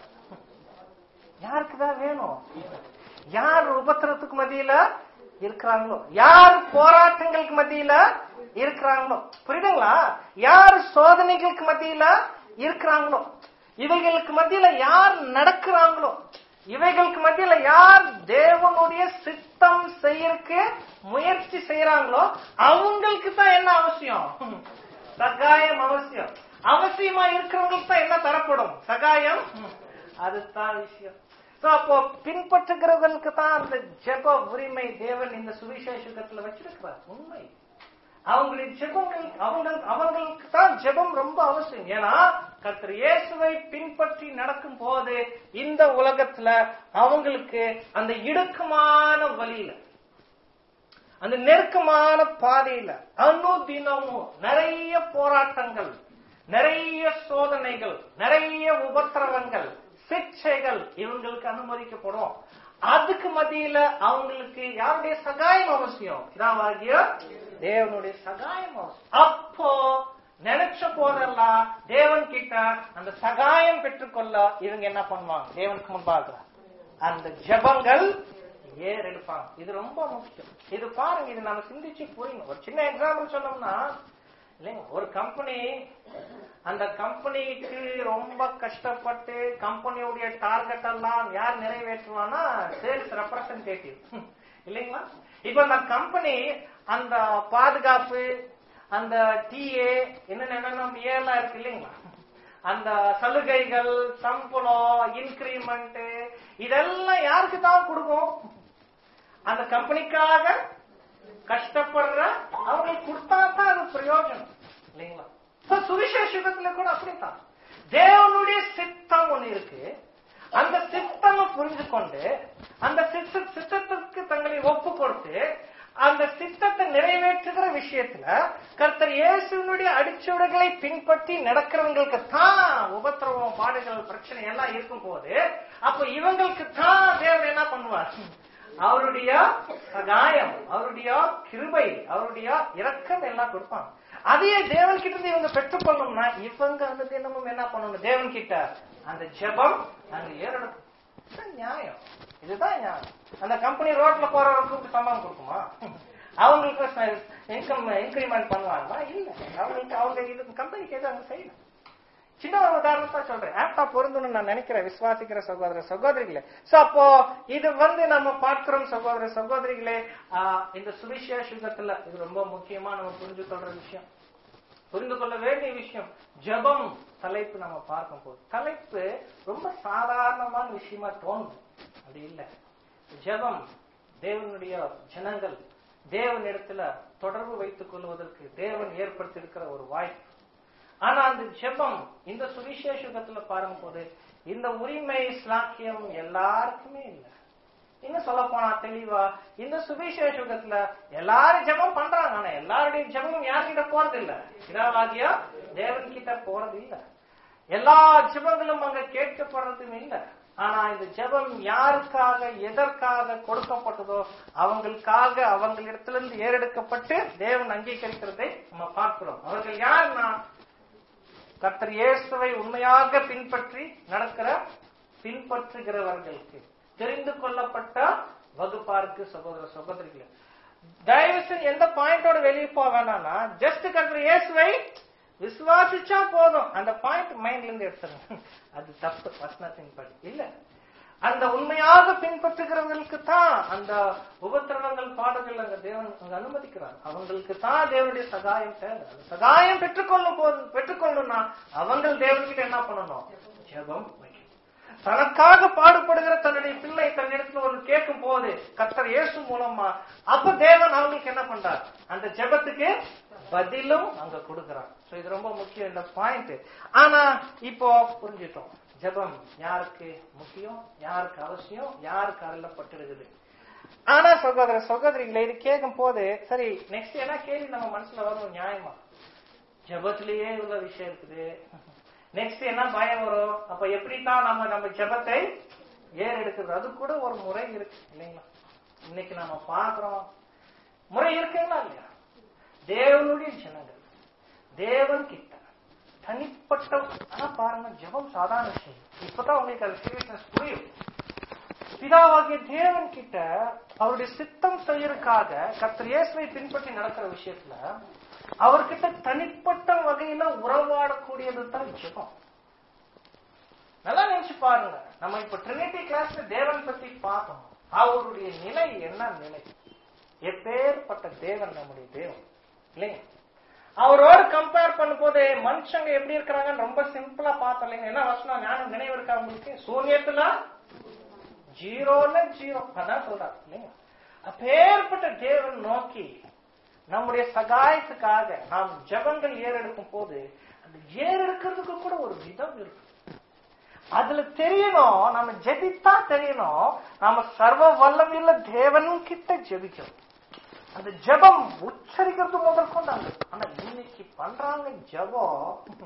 யாருக்கு தான் வேணும் யார் உபத்திரத்துக்கு மத்தியில இருக்கிறாங்களோ யார் போராட்டங்களுக்கு மத்தியில இருக்கிறாங்களோ புரியுதுங்களா யார் சோதனைகளுக்கு மத்தியில இருக்கிறாங்களோ இவைகளுக்கு மத்தியில யார் நடக்கிறாங்களோ இவைகளுக்கு மத்தியில யார் தேவனுடைய சித்தம் செய்யறதுக்கு முயற்சி செய்யறாங்களோ அவங்களுக்கு தான் என்ன அவசியம் சகாயம் அவசியம் அவசியமா இருக்கிறவங்களுக்கு தான் என்ன தரப்படும் சகாயம் அதுதான் விஷயம் So, அப்போ பின்பற்றுகிறவர்களுக்கு தான் அந்த ஜெப உரிமை தேவன் இந்த சுவிசேஷகத்துல வச்சிருக்கிறார் உண்மை அவங்களின் ஜெபங்கள் அவங்க அவங்களுக்கு தான் ஜெபம் ரொம்ப அவசியம் ஏன்னா கர்த்தர் இயேசுவை பின்பற்றி நடக்கும் போது இந்த உலகத்துல அவங்களுக்கு அந்த இடுக்கமான வழியில அந்த நெருக்கமான பாதையில அனுதினமும் நிறைய போராட்டங்கள் நிறைய சோதனைகள் நிறைய உபத்திரவங்கள் சிக்ஷைகள் இவங்களுக்கு அனுமதிக்கப்படும் அதுக்கு மத்தியில அவங்களுக்கு யாருடைய சகாயம் அவசியம் இதாவாகிய தேவனுடைய சகாயம் அவசியம் அப்போ நினைச்ச போதெல்லாம் தேவன் கிட்ட அந்த சகாயம் பெற்றுக்கொள்ள இவங்க என்ன பண்ணுவாங்க தேவனுக்கு முன்பாக அந்த ஜெபங்கள் ஏறெடுப்பாங்க இது ரொம்ப முக்கியம் இது பாருங்க இது நம்ம சிந்திச்சு புரியணும் ஒரு சின்ன எக்ஸாம்பிள் சொன்னோம்னா இல்லைங்க ஒரு கம்பெனி அந்த கம்பெனிக்கு ரொம்ப கஷ்டப்பட்டு கம்பெனியுடைய டார்கெட் எல்லாம் யார் நிறைவேற்றுவானா சேல்ஸ் ரெப்ரசன்டேட்டிவ் இல்லைங்களா இப்ப அந்த கம்பெனி அந்த பாதுகாப்பு அந்த டிஏ என்னென்ன என்னென்ன ஏலாம் இருக்கு இல்லைங்களா அந்த சலுகைகள் சம்பளம் இன்கிரிமெண்ட் இதெல்லாம் யாருக்கு தான் கொடுக்கும் அந்த கம்பெனிக்காக கஷ்டப்படுற அவங்களுக்கு கொடுத்தா தான் அது பிரயோஜனம் இல்லைங்களா இப்ப சுவிசேஷத்துல கூட அப்படித்தான் தேவனுடைய சித்தம் ஒண்ணு இருக்கு அந்த சித்தம் புரிந்து கொண்டு அந்த சித்த சித்தத்திற்கு தங்களை ஒப்பு கொடுத்து அந்த சித்தத்தை நிறைவேற்றுகிற விஷயத்துல கர்த்தர் இயேசுனுடைய அடிச்சுவடுகளை பின்பற்றி நடக்கிறவங்களுக்கு தான் உபத்திரவம் பாடுகள் பிரச்சனை எல்லாம் இருக்கும் போது அப்ப இவங்களுக்கு தான் தேவன் என்ன பண்ணுவார் அவருடைய சகாயம் அவருடைய கிருபை அவருடைய இரக்கம் எல்லாம் கொடுப்பாங்க அதையே தேவன் கிட்ட இருந்து இவங்க பெற்றுக்கொள்ளணும்னா இவங்க அந்த தினமும் என்ன பண்ணணும் தேவன் கிட்ட அந்த ஜெபம் அங்க ஏறணும் இதுதான் நியாயம் இதுதான் நியாயம் அந்த கம்பெனி ரோட்ல போறவங்க கூப்பிட்டு சம்பளம் கொடுக்குமா அவங்களுக்கு இன்கம் இன்க்ரிமெண்ட் பண்ணுவாங்களா இல்ல அவங்களுக்கு அவங்க இது கம்பெனிக்கு எது அவங்க செய்யணும் சின்ன ஒரு உதாரணத்தை சொல்றேன் ஆப்டா பொருந்தணும்னு நான் நினைக்கிறேன் விசுவாசிக்கிற சகோதர சகோதரிகளே சோ அப்போ இது வந்து நம்ம பார்க்கிறோம் சகோதர சகோதரிகளே ஆஹ், இந்த சுவிசேஷ யுகத்துல இது ரொம்ப முக்கியமா நம்ம புரிஞ்சு கொள்ற விஷயம் புரிந்து கொள்ள வேண்டிய விஷயம் ஜெபம் தலைப்பு நம்ம பார்க்கும் போது தலைப்பு ரொம்ப சாதாரணமான விஷயமா தோணுது அது இல்ல ஜெபம் தேவனுடைய ஜனங்கள் தேவனிடத்துல தொடர்பு வைத்துக் கொள்வதற்கு தேவன் ஏற்படுத்தி இருக்கிற ஒரு வாய்ப்பு ஆனா அந்த ஜெபம் இந்த சுவிசேஷத்துல பாருங்க போது இந்த உரிமை ஸ்லாக்கியம் எல்லாருக்குமே இல்ல இன்னும் சொல்ல போனா தெளிவா இந்த சுவிசேஷ யுகத்துல எல்லாரும் ஜெபம் பண்றாங்க ஆனா எல்லாருடைய ஜெபமும் யார்கிட்ட போறது இல்ல பிதாவாகியா தேவன் கிட்ட போறது இல்ல எல்லா ஜெபங்களும் அங்க கேட்கப்படுறதும் இல்ல ஆனா இந்த ஜெபம் யாருக்காக எதற்காக கொடுக்கப்பட்டதோ அவங்களுக்காக அவங்களிடத்திலிருந்து ஏறெடுக்கப்பட்டு தேவன் அங்கீகரிக்கிறதை நம்ம பார்க்கிறோம் அவர்கள் யாருன்னா கர்த்தர் இயேசுவை உண்மையாக பின்பற்றி நடக்கிற பின்பற்றுகிறவர்களுக்கு தெரிந்து கொள்ளப்பட்ட வகுப்பாருக்கு சகோதர சகோதரிகளே தயவு செஞ்சு எந்த பாயிண்டோட வெளியே போக வேண்டாம்னா ஜஸ்ட் கர்த்தர் இயேசுவை விசுவாசிச்சா போதும் அந்த பாயிண்ட் மைண்ட்ல இருந்து எடுத்துருங்க அது தப்பு வசனத்தின் படி இல்ல அந்த உண்மையாக பின்பற்றுகிறவர்களுக்கு தான் அந்த உபத்திரவங்கள் பாடங்கள் அங்க தேவன் அங்க அனுமதிக்கிறார் அவங்களுக்கு தான் தேவனுடைய சகாயம் தேவை அந்த சகாயம் பெற்றுக்கொள்ளும் போது பெற்றுக்கொள்ளணும்னா அவங்கள் தேவன்கிட்ட என்ன பண்ணணும் ஜெபம் வைக்கணும் தனக்காக பாடுபடுகிற தன்னுடைய பிள்ளை தன்னிடத்துல ஒரு கேட்கும் போது கர்த்தர் இயேசு மூலமா அப்ப தேவன் அவங்களுக்கு என்ன பண்றார் அந்த ஜெபத்துக்கு பதிலும் அங்க கொடுக்கிறார் சோ இது ரொம்ப முக்கியம் இந்த பாயிண்ட் ஆனா இப்போ புரிஞ்சிட்டோம் ஜெபம் யாருக்கு முக்கியம் யாருக்கு அவசியம் யாருக்கு அருளப்பட்டிருக்குது ஆனா சகோதர சகோதரிகளை இது கேட்கும் போது சரி நெக்ஸ்ட் என்ன கேள்வி நம்ம மனசுல வரும் நியாயமா ஜெபத்திலேயே உள்ள விஷயம் இருக்குது நெக்ஸ்ட் என்ன பயம் வரும் அப்ப எப்படித்தான் நம்ம நம்ம ஜெபத்தை ஏறெடுக்கிறது அது கூட ஒரு முறை இருக்கு இல்லைங்களா இன்னைக்கு நாம பாக்குறோம் முறை இருக்குங்களா இல்லையா தேவனுடைய ஜனங்கள் தேவன் கிட்ட தனிப்பட்ட ஆனா பாருங்க ஜெபம் சாதாரண விஷயம் இப்பதான் உங்களுக்கு அது சீரியஸ்னஸ் புரியும் பிதாவாகிய தேவன் கிட்ட அவருடைய சித்தம் செய்யறதுக்காக கர்த்தர் இயேசுவை பின்பற்றி நடக்கிற விஷயத்துல அவர்கிட்ட தனிப்பட்ட வகையில உறவாடக்கூடியது தான் ஜெபம் நல்லா நினைச்சு பாருங்க நம்ம இப்ப ட்ரினிட்டி கிளாஸ்ல தேவன் பத்தி பார்த்தோம் அவருடைய நிலை என்ன நிலை எப்பேற்பட்ட தேவன் நம்முடைய தேவன் இல்லைங்க அவரோடு கம்பேர் பண்ணும்போது மனுஷங்க எப்படி இருக்கிறாங்கன்னு ரொம்ப சிம்பிளா பார்த்தோம் இல்லைங்க என்ன வசனம் ஞானம் நினைவு இருக்கா உங்களுக்கு சூரியத்துல ஜீரோல ஜீரோ அதான் சொல்றாரு இல்லைங்க அப்பேற்பட்ட தேவன் நோக்கி நம்முடைய சகாயத்துக்காக நாம் ஜெபங்கள் ஏறெடுக்கும் போது அந்த ஏறெடுக்கிறதுக்கு கூட ஒரு விதம் இருக்கு அதுல தெரியணும் நம்ம ஜெபித்தா தெரியணும் நாம சர்வ வல்லமையுள்ள தேவன் கிட்ட ஜெபிக்கிறோம் அந்த ஜெபம் உச்சரிக்கிறது முதற்கொண்டு அங்க ஆனா இன்னைக்கு பண்றாங்க ஜெபம்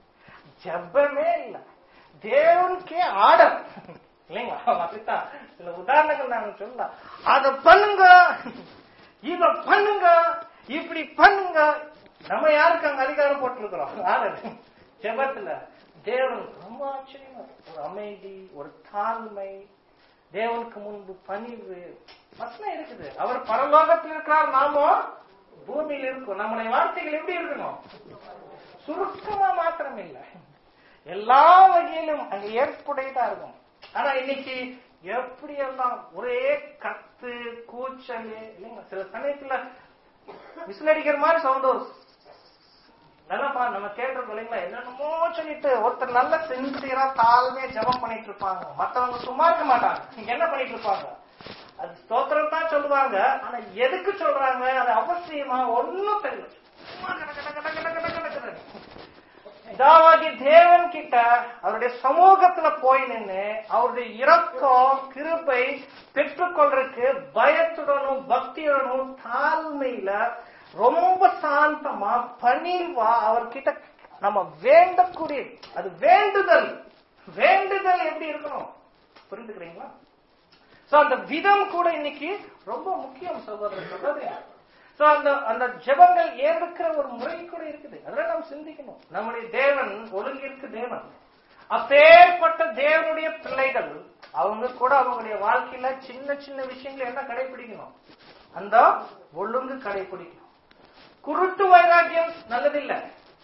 ஜெபமே இல்ல தேவனுக்கே ஆர்டர் இல்லைங்களா அப்படித்தான் சில உதாரணங்கள் நாங்க சொல்லலாம் அத பண்ணுங்க இத பண்ணுங்க இப்படி பண்ணுங்க நம்ம யாருக்கு அங்க அதிகாரம் போட்டுருக்கிறோம் ஆர்டர் ஜெபத்துல தேவன் ரொம்ப ஆச்சரியமா இருக்கு. ஒரு அமைதி ஒரு தாழ்மை தேவனுக்கு முன்பு பணிவு வசனம் இருக்குது அவர் பரலோகத்தில் இருக்கிறார் நாமோ பூமியில் இருக்கும் நம்முடைய வார்த்தைகள் எப்படி இருக்கணும் சுருக்கமா மாத்திரம் இல்ல எல்லா வகையிலும் அங்க ஏற்புடையதா இருக்கும் ஆனா இன்னைக்கு எப்படி எல்லாம் ஒரே கத்து கூச்சல் இல்லைங்க சில சமயத்துல விசில் அடிக்கிற மாதிரி சவுண்ட் வரும் நல்லா பா நம்ம கேட்டிருக்கோம் இல்லைங்களா என்னென்னமோ சொல்லிட்டு ஒருத்தர் நல்ல சின்சியரா தாழ்மையா ஜெபம் பண்ணிட்டு இருப்பாங்க மத்தவங்க சும்மா இருக்க மாட்டாங்க இங்க என்ன பண்ணிட்டு இருப்பாங்க அது ஸ்தோத்திரம் தான் சொல்லுவாங்க ஆனா எதுக்கு சொல்றாங்க அது அவசியமா ஒண்ணும் தெரியல சும்மா கட கட கட கட கட கட கடன்னு. இதாவாகி தேவன் கிட்ட அவருடைய சமூகத்துல போய் நின்னு அவருடைய இரக்கம் கிருபை பெற்றுக்கொள்றதுக்கு பயத்துடனும் பக்தியுடனும் தாழ்மையில ரொம்ப சாந்தமா பணிவா அவர்கிட்ட நம்ம வேண்டக்கூடிய அது வேண்டுதல் வேண்டுதல் எப்படி இருக்கணும் புரிந்துக்கிறீங்களா சோ அந்த விதம் கூட இன்னைக்கு ரொம்ப முக்கியம் சகோதர சகோதரி சோ அந்த அந்த ஜெபங்கள் ஏற்கிற ஒரு முறை கூட இருக்குது அதெல்லாம் நாம் சிந்திக்கணும் நம்முடைய தேவன் ஒழுங்கிற்கு தேவன் அப்பேற்பட்ட தேவனுடைய பிள்ளைகள் அவங்க கூட அவங்களுடைய வாழ்க்கையில சின்ன சின்ன விஷயங்களை என்ன கடைபிடிக்கணும் அந்த ஒழுங்கு கடைபிடிக்கணும் குருட்டு வைராக்கியம் நல்லதில்லை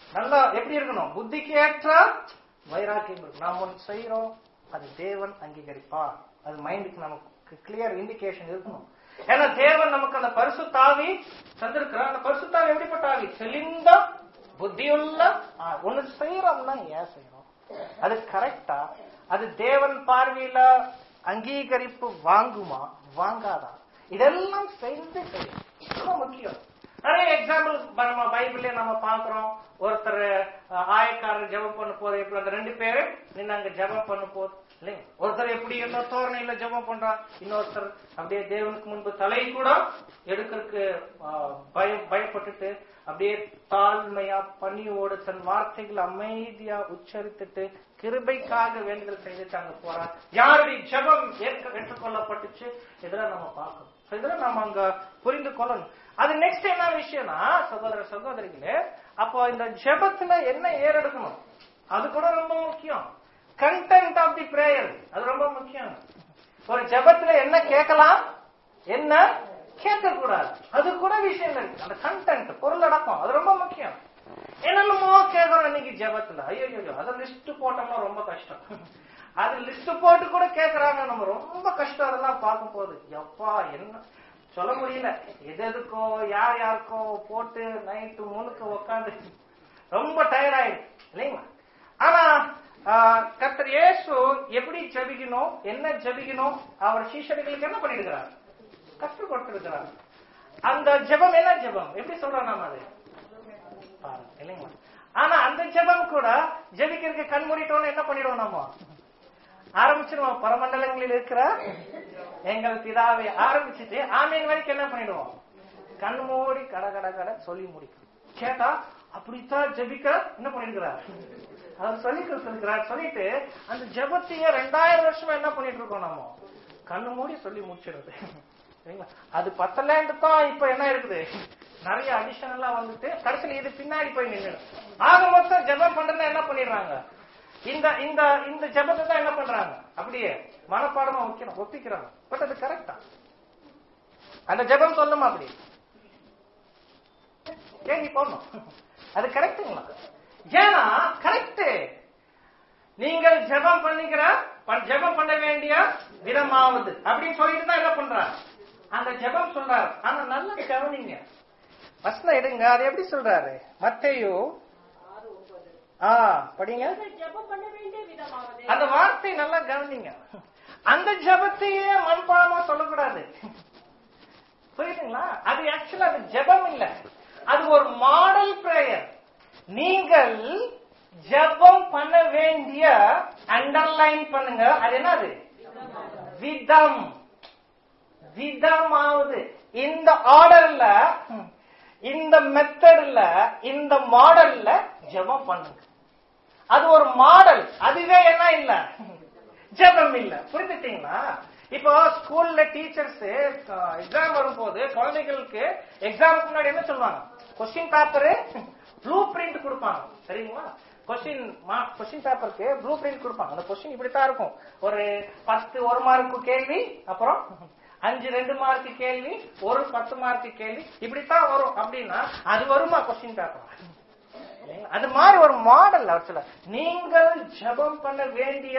நல்லா எப்படி இருக்கணும் புத்திக்கு ஏற்ற வைராக்கியம் இருக்கும் நாம் ஒன்று செய்யறோம் அது தேவன் அங்கீகரிப்பார் அது மைண்டுக்கு நமக்கு கிளியர் இண்டிகேஷன் இருக்கணும் ஏன்னா தேவன் நமக்கு அந்த பரிசு தாவி தந்திருக்கிறார் அந்த பரிசு தாவி எப்படிப்பட்ட ஆவி தெளிந்த புத்தியுள்ள ஆ, ஒண்ணு செய்யறோம்னா ஏன் செய்யறோம் அது கரெக்டா அது தேவன் பார்வையில அங்கீகரிப்பு வாங்குமா வாங்காதா இதெல்லாம் சேர்ந்து செய்யும் ரொம்ப முக்கியம் நிறைய எக்ஸாம்பிள் நம்ம பைபிள்ல நம்ம பாக்குறோம் ஒருத்தர் அஹ், ஆயக்காரர் ஜெபம் பண்ண போது எப்படி அந்த ரெண்டு பேரு நின்று அங்க ஜெபம் பண்ண போது இல்லைங்க ஒருத்தர் எப்படி என்ன தோரணையில ஜெபம் பண்றா இன்னொருத்தர் அப்படியே தேவனுக்கு முன்பு தலை கூட எடுக்கிறதுக்கு அஹ், பயம் பயப்பட்டுட்டு அப்படியே தாழ்மையா பணியோடு தன் வார்த்தைகள் அமைதியா உச்சரித்துட்டு கிருபைக்காக வேண்டுதல் செய்துட்டு அங்க போறார் யாருடைய ஜெபம் ஏற்க ஏற்றுக்கொள்ளப்பட்டுச்சு இதெல்லாம் நம்ம பார்க்கணும் So இதெல்லாம் நம்ம அங்க புரிந்து கொள்ளணும் அது நெக்ஸ்ட் என்ன விஷயம்னா சகோதர சகோதரிகளே அப்போ இந்த ஜெபத்துல என்ன ஏறெடுக்கணும் அது கூட ரொம்ப முக்கியம் கண்டென்ட் ஆஃப் தி பிரேயர் அது ரொம்ப முக்கியம் ஒரு ஜெபத்துல என்ன கேட்கலாம் என்ன கேட்க கூடாது அது கூட விஷயம் இருக்கு அந்த கண்டென்ட் பொருள் அடக்கம் அது ரொம்ப முக்கியம் என்னென்னமோ கேட்கறோம் இன்னைக்கு ஜெபத்துல ஐயோ ஐயோ அதை லிஸ்ட் போட்டோம்னா ரொம்ப கஷ்டம் அது லிஸ்ட் போட்டு கூட கேக்குறாங்க நம்ம ரொம்ப கஷ்டம் அதெல்லாம் பார்க்கும் போது எப்பா என்ன சொல்ல முடியல எது எதுக்கோ யார் யாருக்கோ போட்டு நைட்டு முழுக்க உட்காந்து ரொம்ப டயர்ட் ஆயிடுச்சு இல்லைங்களா ஆனா ஆஹ், கர்த்தர் இயேசு எப்படி ஜெபிக்கணும் என்ன ஜெபிக்கணும் அவர் சீஷர்களுக்கு என்ன பண்ணிருக்கிறார் கற்றுக் கொடுத்திருக்கிறார் அந்த ஜெபம் என்ன ஜெபம் எப்படி சொல்றோம் நாம அது பாருங்க இல்லைங்களா ஆனா அந்த ஜெபம் கூட ஜெபிக்கிறதுக்கு கண் மூடிட்டோம்னு என்ன பண்ணிடுவோம் நாம ஆரம்பிச்சிருவோம் பரமண்டலங்களில் இருக்கிற எங்கள் பிதாவை ஆரம்பிச்சுட்டு ஆமீன் வரைக்கும் என்ன பண்ணிடுவோம் கண் மூடி கட கட கட சொல்லி முடிக்கும் கேட்டா அப்படித்தான் ஜெபிக்க என்ன பண்ணிருக்கிறார் அவர் சொல்லி கொடுத்திருக்கிறார் சொல்லிட்டு அந்த ஜெபத்தையே ரெண்டாயிரம் வருஷமா என்ன பண்ணிட்டு இருக்கோம் நம்ம கண்ணு மூடி சொல்லி முடிச்சிடுறது சரிங்களா அது பத்தலேண்டு தான் இப்ப என்ன இருக்குது நிறைய அடிஷன் எல்லாம் வந்துட்டு கடைசியில் இது பின்னாடி போய் நின்னுடும் ஆக மொத்தம் ஜெபம் பண்றதுன்னா என்ன பண்ணிடுறாங்க இந்த இந்த இந்த ஜெபத்தை தான் என்ன பண்றாங்க அப்படியே மனப்பாடமா வைக்கணும் ஒப்பிக்கிறாங்க பட் அது கரெக்டா அந்த ஜெபம் சொல்லுமா அப்படி கேள்வி போடணும் அது கரெக்டுங்களா ஏன்னா கரெக்ட் நீங்கள் ஜெபம் பண்ணிக்கிற ப- ஜெபம் பண்ண வேண்டிய விதமாவது அப்படின்னு சொல்லிட்டு தான் என்ன பண்றாங்க அந்த ஜெபம் சொல்றாரு ஆனா நல்லா கவனிங்க ஃபர்ஸ்ட்ல எடுங்க அது எப்படி சொல்றாரு மத்தேயு ஆ படிங்க நீங்கள் ஜெபம் பண்ண வேண்டிய விதமாவது அந்த வார்த்தை நல்லா கவனிங்க அந்த ஜெபத்தையே மண்பாடமா சொல்லக்கூடாது புரியுதுங்களா அது ஆக்சுவலா அது ஜெபம் இல்ல அது ஒரு மாடல் பிரேயர் நீங்கள் ஜெபம் பண்ண வேண்டிய அண்டர்லைன் பண்ணுங்க அது என்னது விதம் விதமாவது இந்த ஆர்டர்ல இந்த மெத்தட்ல இந்த மாடல்ல ஜெபம் பண்ணுங்க அது ஒரு மாடல் அதுவே என்ன இல்ல ஜெபம் இல்ல புரிஞ்சுட்டீங்களா இப்போ ஸ்கூல்ல டீச்சர்ஸ் எக்ஸாம் வரும்போது குழந்தைகளுக்கு எக்ஸாமுக்கு முன்னாடி என்ன சொல்லுவாங்க கொஸ்டின் பேப்பரு ப்ளூ பிரிண்ட் கொடுப்பாங்க சரிங்களா கொஸ்டின் கொஸ்டின் பேப்பருக்கு ப்ளூ பிரிண்ட் கொடுப்பாங்க அந்த கொஸ்டின் இப்படித்தான் இருக்கும் ஒரு பத்து ஒரு மார்க்கு கேள்வி அப்புறம் அஞ்சு ரெண்டு மார்க்கு கேள்வி ஒரு பத்து மார்க்கு கேள்வி இப்படித்தான் வரும் அப்படின்னா அது வருமா கொஸ்டின் பேப்பர் இல்லைங்களா? அது மாதிரி ஒரு மாடல் அவர் சொல்ல நீங்கள் ஜெபம் பண்ண வேண்டிய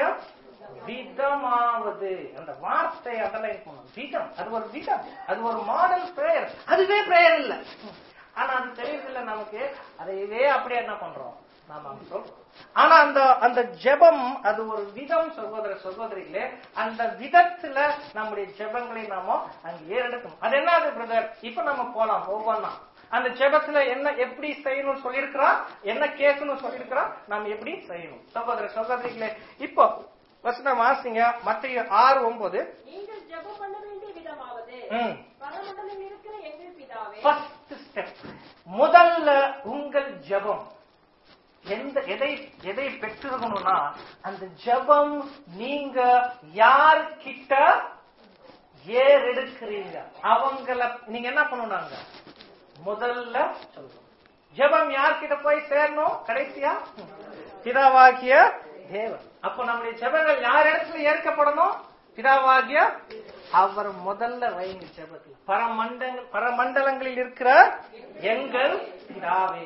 விதமாவது அந்த வார்த்தை அதெல்லாம் பண்ணணும் விதம் அது ஒரு விதம் அது ஒரு மாடல் பிரேயர் அதுவே பிரேயர் இல்ல ஆனா அது தெரியறதில்ல நமக்கு அதையவே அப்படியே என்ன பண்றோம் நாம அங்க சொல்றோம் ஆனா அந்த அந்த ஜெபம் அது ஒரு விதம் சகோதர சகோதரிகளே அந்த விதத்துல நம்முடைய ஜெபங்களை நாம அங்க ஏறெடுக்கணும் அது என்னது பிரதர் இப்ப நம்ம போலாம் ஒவ்வொன்னா அந்த ஜெபத்துல என்ன எப்படி செய்யணும்னு சொல்லியிருக்கிறா என்ன கேட்கணும்னு சொல்லியிருக்கிறா நாம் எப்படி செய்யணும் சகோதர சகோதரிகளே இப்போ வசனம் வாசிங்க மத்திய ஆறு ஒன்பது நீங்கள் ஜெபம் பண்ண வேண்டிய விதமாவது ம். பரமண்டலம் இருக்கிற எங்கள் பிதாவே ஃபர்ஸ்ட் ஸ்டெப் முதல்ல உங்கள் ஜெபம் எந்த எதை எதை பெற்றிருக்கணும்னா அந்த ஜெபம் நீங்க யார்கிட்ட ஏறெடுக்கிறீங்க அவங்கள நீங்க என்ன பண்ணணும்னாங்க முதல்ல சொல்லணும் ஜெபம் யார்கிட்ட போய் சேரணும் கடைசியா பிதாவாகிய தேவன் அப்போ நம்முடைய ஜெபங்கள் யார் இடத்துல ஏற்கப்படணும் பிதாவாகிய அவர் முதல்ல வைங்க ஜெபத்துல பரமண்டங்கள் பரமண்டலங்களில் இருக்கிற எங்கள் பிதாவே அப்ப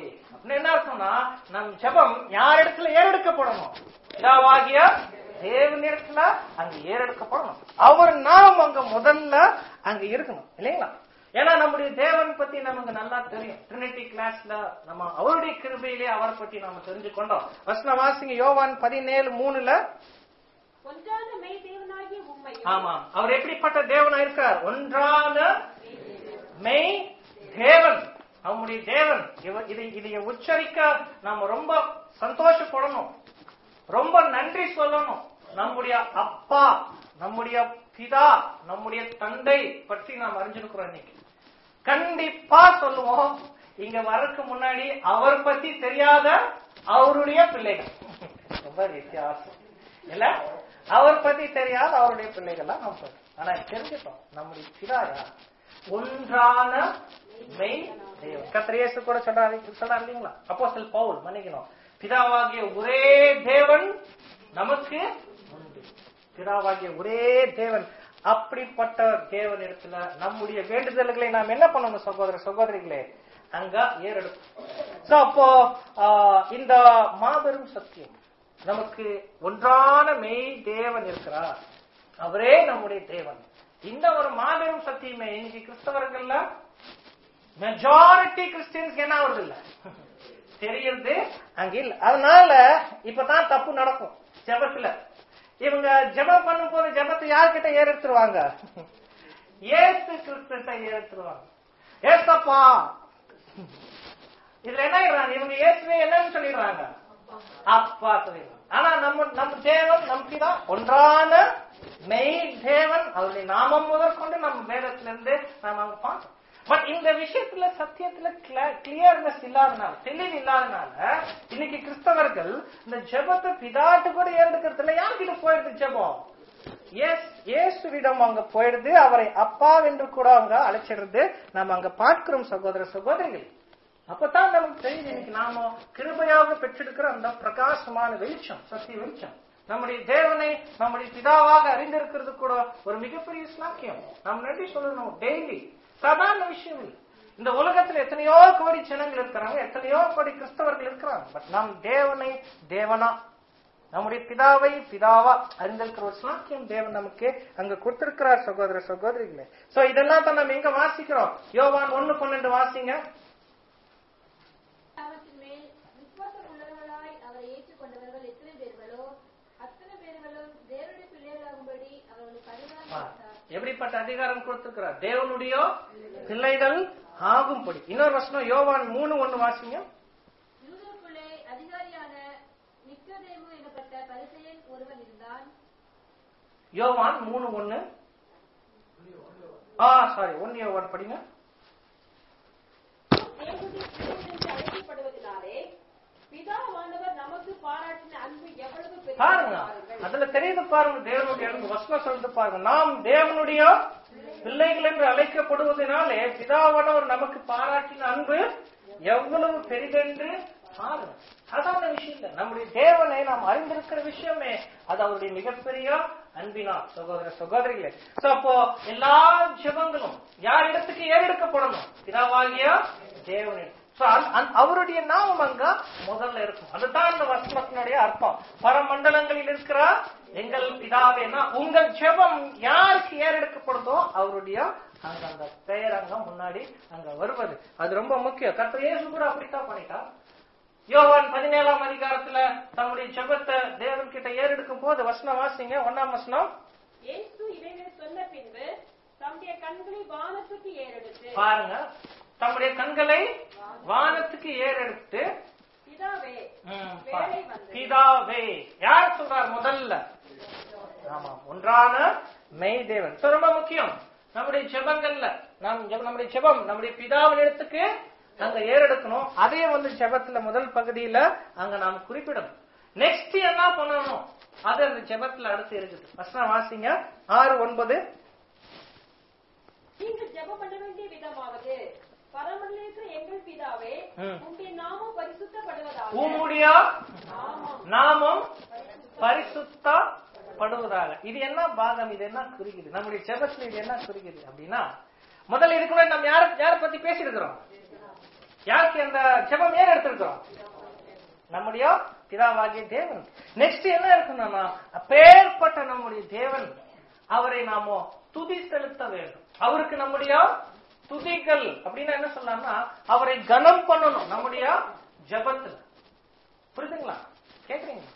இன்னும் என்ன அர்த்தம்னா நம் ஜெபம் யார் இடத்துல ஏறெடுக்கப்படணும் பிதாவாகிய தேவன் இடத்துல அங்க ஏறெடுக்கப்படணும் அவர் நாம் அங்க முதல்ல அங்க இருக்கணும் இல்லைங்களா ஏன்னா நம்முடைய தேவன் பத்தி நமக்கு நல்லா தெரியும் ட்ரினிட்டி கிளாஸ்ல நம்ம அவருடைய கிருபையிலே அவரை பத்தி நாம தெரிஞ்சுக்கொண்டோம் வசன வாசிங்க யோவான் பதினேழு மூணுல ஒன்றான மெய் தேவனாகிய உம்மையும் ஆமா அவர் எப்படிப்பட்ட தேவனா இருக்கார் ஒன்றான மெய் தேவன் அவனுடைய தேவன் இவ- இதை இதை உச்சரிக்க நாம ரொம்ப சந்தோஷப்படணும் ரொம்ப நன்றி சொல்லணும் நம்முடைய அப்பா நம்முடைய பிதா நம்முடைய தந்தை பற்றி நாம் அறிஞ்சிருக்கிறோம் இன்னைக்கு கண்டிப்பா சொல்லுவோம் இங்க வரக்கு முன்னாடி அவர் பத்தி தெரியாத அவருடைய பிள்ளைகள் ரொம்ப வித்தியாசம் இல்ல அவர் பத்தி தெரியாத அவருடைய பிள்ளைகள் நம்ம சொல்றோம். ஆனா தெரிஞ்சுட்டோம் நம்முடைய பிதா யார் ஒன்றான மெய் தேவன் கத்திரியேசு கூட சொல்றாரு சொல்றாரு இல்லைங்களா அப்போ பவுல் மன்னிக்கணும் பிதாவாகிய ஒரே தேவன் நமக்கு உண்டு பிதாவாகிய ஒரே தேவன் அப்படிப்பட்ட தேவன் இடத்துல நம்முடைய வேண்டுதல்களை நாம் என்ன பண்ணணும் சகோதர சகோதரிகளே அங்க ஏறெடுக்கும் சோ அப்போ ஆஹ், இந்த மாபெரும் சத்தியம் நமக்கு ஒன்றான மெய் தேவன் இருக்கிறார் அவரே நம்முடைய தேவன் இந்த ஒரு மாபெரும் சத்தியமே இன்னைக்கு கிறிஸ்தவர்கள்ல மெஜாரிட்டி கிறிஸ்டியன்ஸ்க்கு என்ன ஆகுறது இல்ல தெரியறது அங்க இல்ல அதனால இப்பதான் தப்பு நடக்கும் ஜெபத்துல இவங்க ஜெபம் பண்ணும் போது ஜெபத்தை யார்கிட்ட ஏறெடுத்துருவாங்க ஏசு கிறிஸ்துட்ட ஏறெடுத்துருவாங்க ஏசப்பா இதுல என்ன ஆயிடுறாங்க இவங்க இயேசுவே என்னன்னு சொல்லிடுறாங்க அப்பா சொல்லிடுறாங்க ஆனா நம்ம நம்ம தேவன் நமக்கு தான் ஒன்றான மெய் தேவன் அவருடைய நாமம் முதற்கொண்டு நம்ம வேதத்துல இருந்து நாம அங்க பார்த்தோம் பட் இந்த விஷயத்துல சத்தியத்துல கிளியர்னஸ் இல்லாதனால தெளிவு இல்லாதனால இன்னைக்கு கிறிஸ்தவர்கள் இந்த ஜெபத்தை பிதாட்டு கூட ஏறெடுக்கிறதுல யார்கிட்ட போயிடுது ஜெபம் எஸ் இயேசுவிடம் அங்க போயிடுது அவரை அப்பா என்று கூட அவங்க அழைச்சிடுறது நம்ம அங்க பார்க்கிறோம் சகோதர சகோதரிகள் அப்பதான் நமக்கு தெரியுது இன்னைக்கு நாம கிருபையாக பெற்றெடுக்கிற அந்த பிரகாசமான வெளிச்சம் சத்திய வெளிச்சம் நம்முடைய தேவனை நம்முடைய பிதாவாக அறிந்திருக்கிறது கூட ஒரு மிகப்பெரிய ஸ்லாக்கியம் நாம் நன்றி சொல்லணும் டெய்லி சாதாரண விஷயம் இல்லை இந்த உலகத்துல எத்தனையோ கோடி ஜனங்கள் இருக்கிறாங்க எத்தனையோ கோடி கிறிஸ்தவர்கள் இருக்கிறாங்க பட் நாம் தேவனை தேவனா நம்முடைய பிதாவை பிதாவா அறிந்திருக்கிற ஒரு சாக்கியம் தேவன் நமக்கு அங்க கொடுத்திருக்கிறார் சகோதர சகோதரிகளே சோ இதெல்லாம் தான் நம்ம எங்க வாசிக்கிறோம் யோவான் ஒண்ணு பன்னெண்டு வாசிங்க அவற்றின் மேல் விசுவாசம் உள்ளவர்களாய் அவரை ஏற்றுக்கொண்டவர்கள் எத்தனை பேர்களோ அத்தனை பேர்களும் தேவனுடைய பிள்ளைகளாகும்படி அவர்களுக்கு அதிகாரம் ஆ, கொடுத்தார் எப்படிப்பட்ட அதிகாரம் கொடுத்திருக்கிறார் தேவனுடைய பிள்ளைகள் ஆகும்படி இன்னொரு வசனம் யோவான் மூணு ஒண்ணு வாசிங்க யூதருக்குள்ளே அதிகாரியான நிக்கதேமு எனப்பட்ட பரிசெயன் ஒருவன் இருந்தான் யோவான் மூணு ஒண்ணு ஆ சாரி ஒன்னு யோவான் படிங்க தேவனுடைய பிள்ளைகள் என்று அழைக்கப்படுவதினாலே பிதாவானவர் நமக்கு பாராட்டின அன்பு எவ்வளவு பெரியது பாருங்க பாருங்கள். அதுல தெரியுது பாருங்க தேவனுடைய அன்பு வசனம் சொல்லிட்டு பாருங்க நாம் தேவனுடைய பிள்ளைகள் என்று அழைக்கப்படுவதனாலே பிதாவானவர் நமக்கு பாராட்டின அன்பு எவ்வளவு பெரிதென்று பாருங்க சாதாரண விஷயம் இல்லை நம்முடைய தேவனை நாம் அறிந்திருக்கிற விஷயமே அது அவருடைய மிகப்பெரிய அன்பினா சகோதர சகோதரிகளே சோ அப்போ எல்லா ஜெபங்களும் யார் இடத்துக்கு ஏறெடுக்கப்படணும் பிதாவாகிய தேவனின் So, அந்த- அந்த- அவருடைய நாமம் அங்க முதல்ல இருக்கும் அதுதான் அந்த வசனத்தினுடைய அர்த்தம் பரமண்டலங்களில் இருக்கிற எங்கள் பிதாவேனா உங்கள் ஜெபம் யாருக்கு ஏறெடுக்கப்படுதோ அவருடைய அங்க அந்த பெயர் அங்க முன்னாடி அங்க வருவது அது ரொம்ப முக்கியம் கர்த்தர் இயேசு கூட அப்படித்தான் பண்ணிட்டா யோவான் பதினேழாம் அதிகாரத்துல தம்முடைய ஜெபத்தை தேவன் கிட்ட ஏறெடுக்கும் போது வசனம் வாசிங்க ஒன்னாம் வசனம் இயேசு இவைகளை சொன்ன பின்பு தம்முடைய கண்களை வானத்துக்கு ஏறெடுத்து பாருங்க தம்முடைய கண்களை வானத்துக்கு ஏறெடுத்து பிதாவே ம், வேலை வந்தது. பிதாவே யார் சொல்றார் முதல்ல ஆமா ஒன்றான மெய் தேவன் So, ரொம்ப முக்கியம் நம்முடைய ஜெபங்கள்ல நாம் ஜெப- நம்முடைய ஜெபம் நம்முடைய பிதாவின் இடத்துக்கு அங்க ஏறெடுக்கணும் அதே வந்து ஜெபத்துல முதல் பகுதியில அங்க நாம் குறிப்பிடணும் நெக்ஸ்ட் என்ன பண்ணணும் அது அந்த ஜெபத்துல அடுத்து இருக்குது வசனம் வாசிங்க ஆறு ஒன்பது நீங்கள் ஜெபம் பண்ண வேண்டிய விதமாவது பரமண்டல இருக்கிற எங்கள் பிதாவே ம். உம்முடைய நாமம் பரிசுத்தப்படுவதாக உம்முடைய ஆமாம் நாமம் பரிசுத்தப்படுவதாக இது என்ன பாகம் இது என்ன குறிக்குது நம்முடைய ஜெபத்துல இது என்ன குறிக்குது அப்படின்னா முதல்ல இதுக்குள்ள நம்ம யார யார பத்தி பேசியிருக்கிறோம் யாருக்கு அந்த ஜெபம் ஏன் எடுத்திருக்கிறோம் நம்முடைய பிதாவாகிய தேவன் நெக்ஸ்ட் என்ன இருக்கணும்னா அப்பேற்பட்ட நம்முடைய தேவன் அவரை நாம துதி செலுத்த வேண்டும் அவருக்கு நம்முடைய துதிகள் அப்படின்னு என்ன சொல்லலாம்னா அவரை கனம் பண்ணணும் நம்முடைய ஜெபத்துல புரியுதுங்களா கேக்குறீங்களா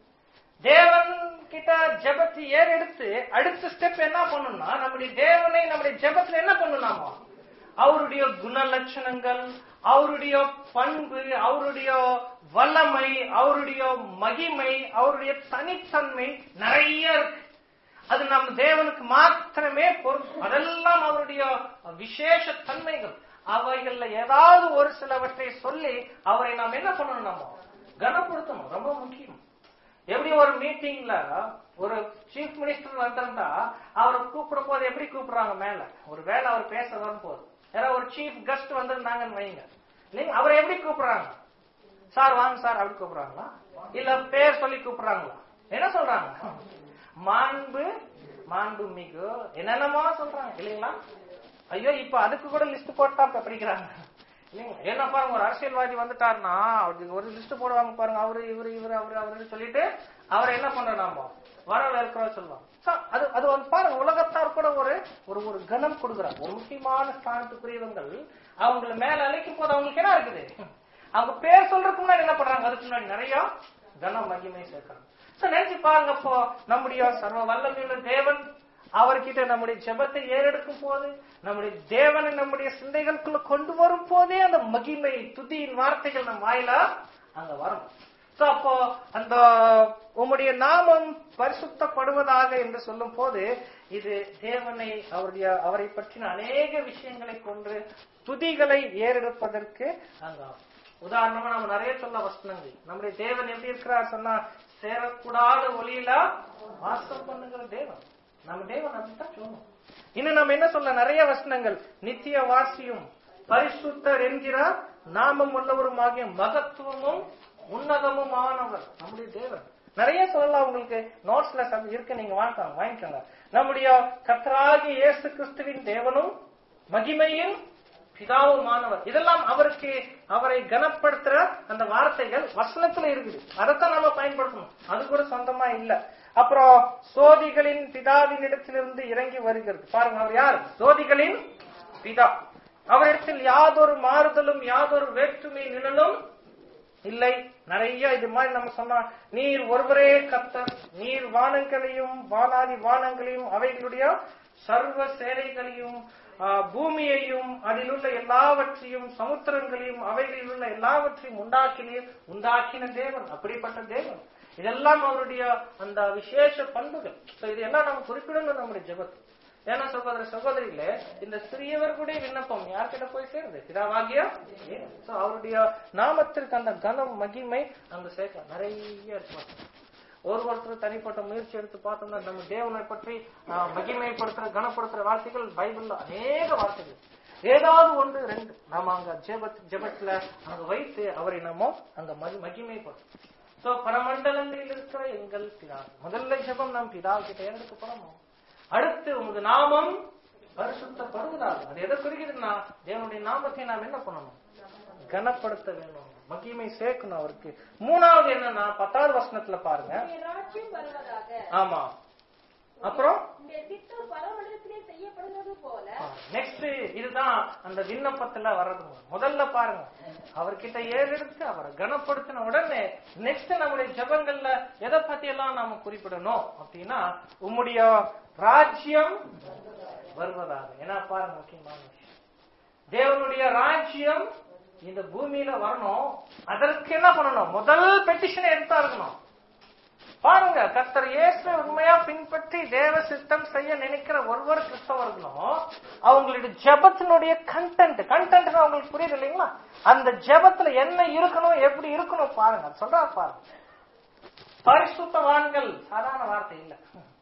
தேவன் கிட்ட ஜெபத்தை ஏறெடுத்து அடுத்த ஸ்டெப் என்ன பண்ணணும்னா நம்முடைய தேவனை நம்முடைய ஜெபத்துல என்ன பண்ணணுமா அவருடைய குணலட்சணங்கள் அவருடைய பண்பு அவருடைய வல்லமை அவருடைய மகிமை அவருடைய தனித்தன்மை நிறைய இருக்கு அது நம் தேவனுக்கு மாத்திரமே பொறுப்பு அதெல்லாம் அவருடைய விசேஷ தன்மைகள் அவைகள்ல ஏதாவது ஒரு சிலவற்றை சொல்லி அவரை நாம் என்ன பண்ணணும் நம்ம கனப்படுத்தணும் ரொம்ப முக்கியம் எப்படி ஒரு மீட்டிங்ல ஒரு சீஃப் மினிஸ்டர் வந்திருந்தா அவரை கூப்பிடும் போது எப்படி கூப்பிடுறாங்க மேல ஒரு வேலை அவர் பேச வரும்போது யாராவது ஒரு சீஃப் கெஸ்ட் வந்திருந்தாங்கன்னு வைங்க இல்லைங்க அவரை எப்படி கூப்பிடுறாங்க சார் வாங்க சார் அப்படி கூப்பிடுறாங்களா இல்ல பேர் சொல்லி கூப்பிடுறாங்களா என்ன சொல்றாங்க மாண்பு மாண்பு மிகு என்னென்னமோ சொல்றாங்க இல்லைங்களா ஐயோ இப்ப அதுக்கு கூட லிஸ்ட் போட்டா இப்ப படிக்கிறாங்க இல்லைங்க என்ன பாருங்க ஒரு அரசியல்வாதி வந்துட்டாருன்னா அவருக்கு ஒரு லிஸ்ட் போடுவாங்க பாருங்க அவரு இவரு இவரு அவரு அவருன்னு சொல்லிட்டு அவரை என்ன பண்றோம் நாம வரவேற்கிறோம் சொல்லுவாங்க So, அது அது வந்து பாருங்க உலகத்தார் கூட ஒரு ஒரு ஒரு கனம் கொடுக்குறாங்க ஒரு முக்கியமான ஸ்தானத்துக்குரியவங்கள் அவங்கள மேல அழைக்கும் போது அவங்களுக்கு என்ன இருக்குது அவங்க பேர் சொல்றதுக்கு முன்னாடி என்ன பண்றாங்க அதுக்கு முன்னாடி நிறைய கன மகிமை சேர்க்கிறாங்க So, நினைச்சு பாருங்க அப்போ நம்முடைய சர்வ வல்லமையுள்ள தேவன் அவர்கிட்ட நம்முடைய ஜெபத்தை ஏறெடுக்கும் போது நம்முடைய தேவனை நம்முடைய சிந்தைகளுக்குள்ள கொண்டு வரும் போதே அந்த மகிமை துதியின் வார்த்தைகள் நம் வாயிலா அங்க வரும் So, அப்போ அந்த உம்முடைய நாமம் பரிசுத்தப்படுவதாக என்று சொல்லும் போது இது தேவனை அவருடைய அவரை பற்றின அநேக விஷயங்களை கொண்டு துதிகளை ஏறெடுப்பதற்கு அங்க ஆகும். உதாரணமா நம்ம நிறைய சொல்ல வசனங்கள் நம்முடைய தேவன் எப்படி இருக்கிறார் சொன்னா சேரக்கூடாத ஒளியில வாசம் பண்ணுகிற தேவன் நம்ம தேவன் அப்படித்தான் சொல்லணும் இன்னும் நம்ம என்ன சொல்ல நிறைய வசனங்கள் நித்திய வாசியும் பரிசுத்தர் என்கிற நாமம் உள்ளவருமாகிய மகத்துவமும் உன்னதமும் ஆனவர் நம்முடைய தேவன் நிறைய சொல்லலாம் உங்களுக்கு நோட்ஸ்ல சம் இருக்கு நீங்க வாங்கிக்கோங்க வாங்கிக்கோங்க நம்முடைய கத்தராகிய இயேசு கிறிஸ்துவின் தேவனும் மகிமையும் பிதாவுமானவர் இதெல்லாம் அவருக்கு அவரை கனப்படுத்துற அந்த வார்த்தைகள் வசனத்துல இருக்குது அதைத்தான் நம்ம பயன்படுத்தணும் அது கூட சொந்தமா இல்ல அப்புறம் சோதிகளின் பிதாவின் இடத்திலிருந்து இறங்கி வருகிறது பாருங்க அவர் யார் சோதிகளின் பிதா அவரிடத்தில் யாதொரு மாறுதலும் யாதொரு வேற்றுமை நிழலும் இல்லை நிறைய இது மாதிரி நம்ம சொன்னா நீர் ஒருவரே கத்தர் நீர் வானங்களையும் வானாதி வானங்களையும் அவைகளுடைய சர்வ சேனைகளையும் ஆ, பூமியையும் அதில் உள்ள எல்லாவற்றையும் சமுத்திரங்களையும் அவைகளில் உள்ள எல்லாவற்றையும் உண்டாக்கினீர் உண்டாக்கின தேவன் அப்படிப்பட்ட தேவன் இதெல்லாம் அவருடைய அந்த விசேஷ பண்புகள் So, இது எல்லாம் நம்ம குறிப்பிடணும் நம்முடைய ஜெபத்தில் ஏன்னா சகோதர சகோதரிகளே இந்த சிறியவர்களுடைய விண்ணப்பம் யார்கிட்ட போய் சேருது பிதாவாகிய So, அவருடைய நாமத்திற்கு அந்த கனம் மகிமை அங்க சேர்க்கலாம் நிறைய இருக்கு ஒரு ஒருத்தர் தனிப்பட்ட முயற்சி எடுத்து பார்த்தோம்னா நம்ம தேவனை பற்றி ஆஹ், மகிமைப்படுத்துற கனப்படுத்துற வார்த்தைகள் பைபிள்ல அநேக வார்த்தைகள் ஏதாவது ஒன்று ரெண்டு நாம அங்க ஜெபத் ஜெபத்துல அங்க வைத்து அவரை நாம அங்க மகி- மகிமைப்படுத்தும் சோ பரமண்டலங்களில் இருக்கிற எங்கள் பிதா முதல்ல ஜெபம் நம் பிதா கிட்ட எடுத்து போறோம் அடுத்து உமது நாமம் பரிசுத்தப்படுவதாக அது எதை குறிக்கிறதுனா தேவனுடைய நாமத்தை நாம் என்ன பண்ணணும் கனப்படுத்த வேண்டும் மகிமை சேர்க்கணும் அவருக்கு மூணாவது என்னன்னா பத்தாவது வசனத்துல பாருங்க உம்முடைய ராஜ்யம் வருவதாக ஆமா அப்புறம் உம்முடைய சித்தம் பரமண்டலத்திலே செய்யப்படுவது போல நெக்ஸ்ட் இதுதான் அந்த விண்ணப்பத்துல வர்றது முதல்ல பாருங்க அவர்கிட்ட ஏறெடுத்து அவரை கனப்படுத்தின உடனே நெக்ஸ்ட் நம்முடைய ஜெபங்கள்ல எதை பத்தி எல்லாம் நாம குறிப்பிடணும் அப்படின்னா உம்முடைய ராஜ்யம் வருவதாக ஏன்னா பாருங்க முக்கியமான விஷயம் தேவனுடைய ராஜ்யம் இந்த பூமியில வரணும் அதற்கு என்ன பண்ணணும் முதல் பெட்டிஷனை எடுத்தா இருக்கணும் பாருங்க கர்த்தர் இயேசு உண்மையா பின்பற்றி தேவ சித்தம் செய்ய நினைக்கிற ஒவ்வொரு கிறிஸ்தவர்களும் அவங்களுடைய ஜெபத்தினுடைய கண்டென்ட் கண்டென்ட் அவங்களுக்கு புரியுது இல்லைங்களா அந்த ஜெபத்துல என்ன இருக்கணும் எப்படி இருக்கணும் பாருங்க அது சொல்றா பாருங்க பரிசுத்தவான்கள் சாதாரண வார்த்தை இல்ல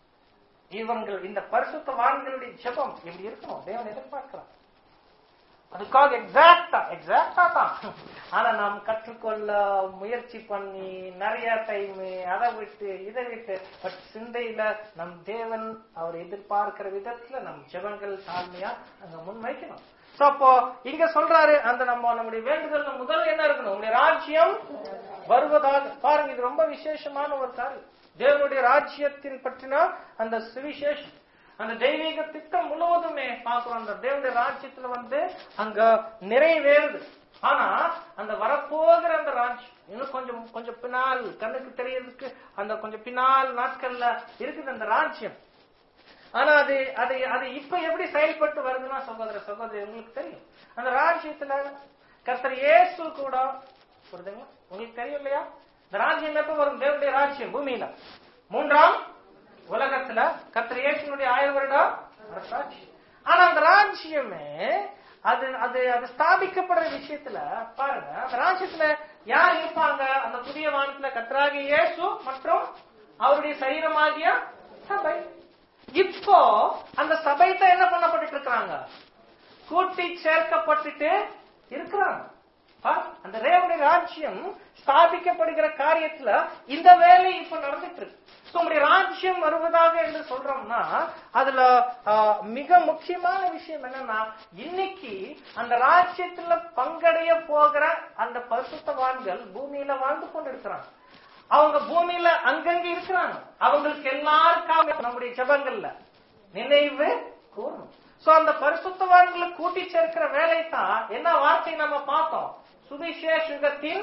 இவங்கள் இந்த பரிசுத்தவான்களுடைய ஜெபம் எப்படி இருக்கணும் தேவன் எதிர்பார்க்கிறார் அதுக்காக எக்ஸாக்டா எக்ஸாக்டா தான் ஆனா நாம் கற்றுக்கொள்ள முயற்சி பண்ணி நிறைய டைம் அதை விட்டு இதை விட்டு பட் சிந்தையில நம் தேவன் அவர் எதிர்பார்க்கிற விதத்துல நம் ஜெபங்கள் தாழ்மையா அங்க முன் வைக்கணும் So, அப்போ இங்க சொல்றாரு அந்த நம்ம நம்முடைய வேண்டுதல் முதல் என்ன இருக்கணும் உங்களுடைய ராஜ்யம் வருவதாக பாருங்க இது ரொம்ப விசேஷமான ஒரு காரியம் தேவனுடைய ராஜ்யத்தின் பற்றின அந்த சுவிசேஷம் அந்த தெய்வீக திட்டம் முழுவதுமே பார்க்கிறோம் அந்த தேவனுடைய ராஜ்யத்துல வந்து அங்க நிறைவேறுது ஆனா அந்த வரப்போகிற அந்த ராஜ்யம் இன்னும் கொஞ்சம் கொஞ்சம் பின்னால் கண்ணுக்கு தெரியறதுக்கு அந்த கொஞ்சம் பின்னால் நாட்கள்ல இருக்குது அந்த ராஜ்யம் ஆனா அது அது அது இப்ப எப்படி செயல்பட்டு வருதுன்னா சகோதர சகோதரி உங்களுக்கு தெரியும் அந்த ராஜ்யத்துல கர்த்தர் இயேசு கூட புரியுதுங்களா உங்களுக்கு தெரியும் இல்லையா இந்த ராஜ்யம் எப்ப வரும் தேவனுடைய ராஜ்யம் பூமியில மூன்றாம் உலகத்துல கர்த்தர் இயேசுனுடைய ஆயிரம் வருடம் அரசாட்சி ஆனா அந்த ராஜ்யமே அது அது அது ஸ்தாபிக்கப்படுற விஷயத்துல பாருங்க அந்த ராஜ்யத்துல யார் இருப்பாங்க அந்த புதிய வானத்துல கர்த்தராகிய இயேசு மற்றும் அவருடைய சரீரமாகிய சபை இப்போ அந்த சபை தான் என்ன பண்ணப்பட்டு இருக்காங்க கூட்டி சேர்க்கப்பட்டுட்டு இருக்கிறாங்க பாரு, அந்த ரேவனுடைய ராஜ்யம் ஸ்தாபிக்கப்படுகிற காரியத்துல இந்த வேலை இப்ப நடந்துட்டு இருக்கு So, உங்களுடைய ராஜ்யம் வருவதாக என்று சொல்றோம்னா அதுல ஆ, மிக முக்கியமான விஷயம் என்னன்னா இன்னைக்கு அந்த ராஜ்யத்துல பங்கடைய போகிற அந்த பரிசுத்தவான்கள் பூமியில வாழ்ந்து கொண்டு இருக்கிறாங்க அவங்க பூமியில அங்கங்க இருக்கிறாங்க அவங்களுக்கு எல்லாருக்காக நம்முடைய ஜெபங்கள்ல நினைவு கூறணும் சோ அந்த பரிசுத்தவான்களை கூட்டி சேர்க்கிற வேலை தான் என்ன வார்த்தை நம்ம பார்த்தோம் சுவிசேஷகத்தின்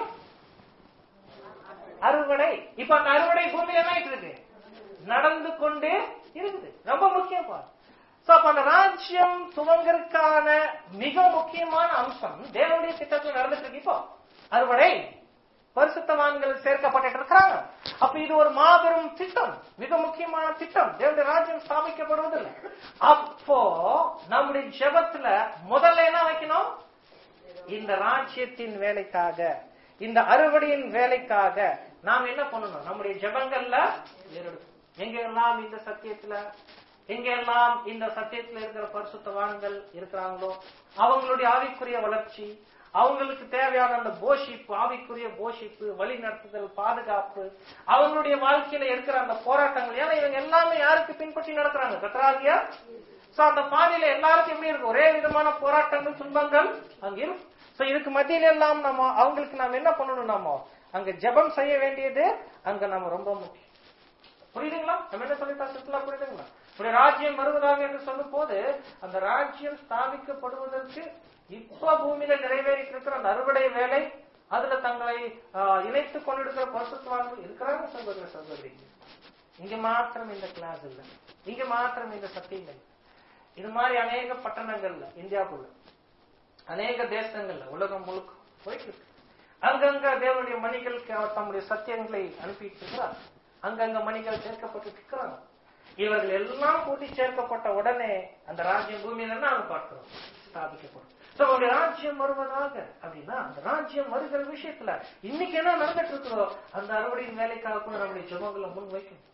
அறுவடை இப்ப அந்த அறுவடை பூமியில என்ன ஆயிட்டு இருக்கு நடந்து கொண்டே இருக்குது ரொம்ப முக்கியம் பாரு சோ அப்ப அந்த ராஜ்யம் துவங்கறதுக்கான மிக முக்கியமான அம்சம் தேவனுடைய திட்டத்தில் நடந்துட்டு இருக்கு இப்போ அறுவடை பரிசுத்தவான்கள் சேர்க்கப்பட்டு இருக்கிறாங்க அப்ப இது ஒரு மாபெரும் திட்டம் மிக முக்கியமான திட்டம் தேவனுடைய ராஜ்யம் ஸ்தாபிக்கப்படுவதில்லை அப்போ நம்முடைய ஜெபத்துல முதல்ல என்ன வைக்கணும் இந்த ராஜ்யத்தின் வேலைக்காக இந்த அறுவடையின் வேலைக்காக நாம் என்ன பண்ணணும் நம்முடைய ஜெபங்கள்ல ஏறெடுக்கணும் எங்கெல்லாம் இந்த சத்தியத்துல எங்கெல்லாம் இந்த சத்தியத்துல இருக்கிற பரிசுத்தவான்கள் இருக்கிறாங்களோ அவங்களுடைய ஆவிக்குரிய வளர்ச்சி அவங்களுக்கு தேவையான அந்த போஷிப்பு ஆவிக்குரிய போஷிப்பு வழி நடத்துதல் பாதுகாப்பு அவங்களுடைய வாழ்க்கையில இருக்கிற அந்த போராட்டங்கள் ஏன்னா இவங்க எல்லாமே யாருக்கு பின்பற்றி நடக்கிறாங்க கத்தராகியா சோ அந்த பாதையில எல்லாருக்கும் எப்படி இருக்கும் ஒரே விதமான போராட்டங்கள் துன்பங்கள் அங்க இருக்கும் சோ இதுக்கு மத்தியில எல்லாம் நம்ம அவங்களுக்கு நாம என்ன பண்ணணும் நாம அங்க ஜெபம் செய்ய வேண்டியது அங்க நம்ம ரொம்ப முக்கியம் புரியுதுங்களா நம்ம என்ன சொல்லிட்டா சுற்றுலா புரியுதுங்களா இப்படி ராஜ்யம் வருவதாக என்று சொல்லும் போது அந்த ராஜ்யம் ஸ்தாபிக்கப்படுவதற்கு இப்ப பூமியில நிறைவேறிட்டு இருக்கிற அந்த அறுவடை வேலை அதுல தங்களை ஆஹ், இணைத்துக் கொண்டிருக்கிற பரிசுத்தவான்கள் இருக்கிறாங்க சகோதர சகோதரி இங்க மாத்திரம் இந்த கிளாஸ் இல்ல இங்க மாத்திரம் இந்த சத்தியங்கள் இது மாதிரி அநேக பட்டணங்கள்ல இந்தியாவுக்குள்ள அநேக தேசங்கள்ல உலகம் முழுக்க போயிட்டு இருக்கு அங்கங்க தேவனுடைய மணிகளுக்கு அவர் தம்முடைய சத்தியங்களை அனுப்பிட்டு இருக்கிறார் அங்கங்க மணிகள் சேர்க்கப்பட்டு இருக்கிறாங்க இவர்கள் எல்லாம் கூட்டி சேர்க்கப்பட்ட உடனே அந்த ராஜ்யம் பூமியில என்ன ஆகும் பார்க்கிறோம் ஸ்தாபிக்கப்படும் So, அவருடைய ராஜ்யம் வருவதாக அப்படின்னா அந்த ராஜ்யம் வருகிற விஷயத்துல இன்னைக்கு என்ன நடந்துட்டு இருக்கிறோம் அந்த அறுவடையின் வேலைக்காக கூட நம்முடைய ஜெபங்களை முன் வைக்கணும்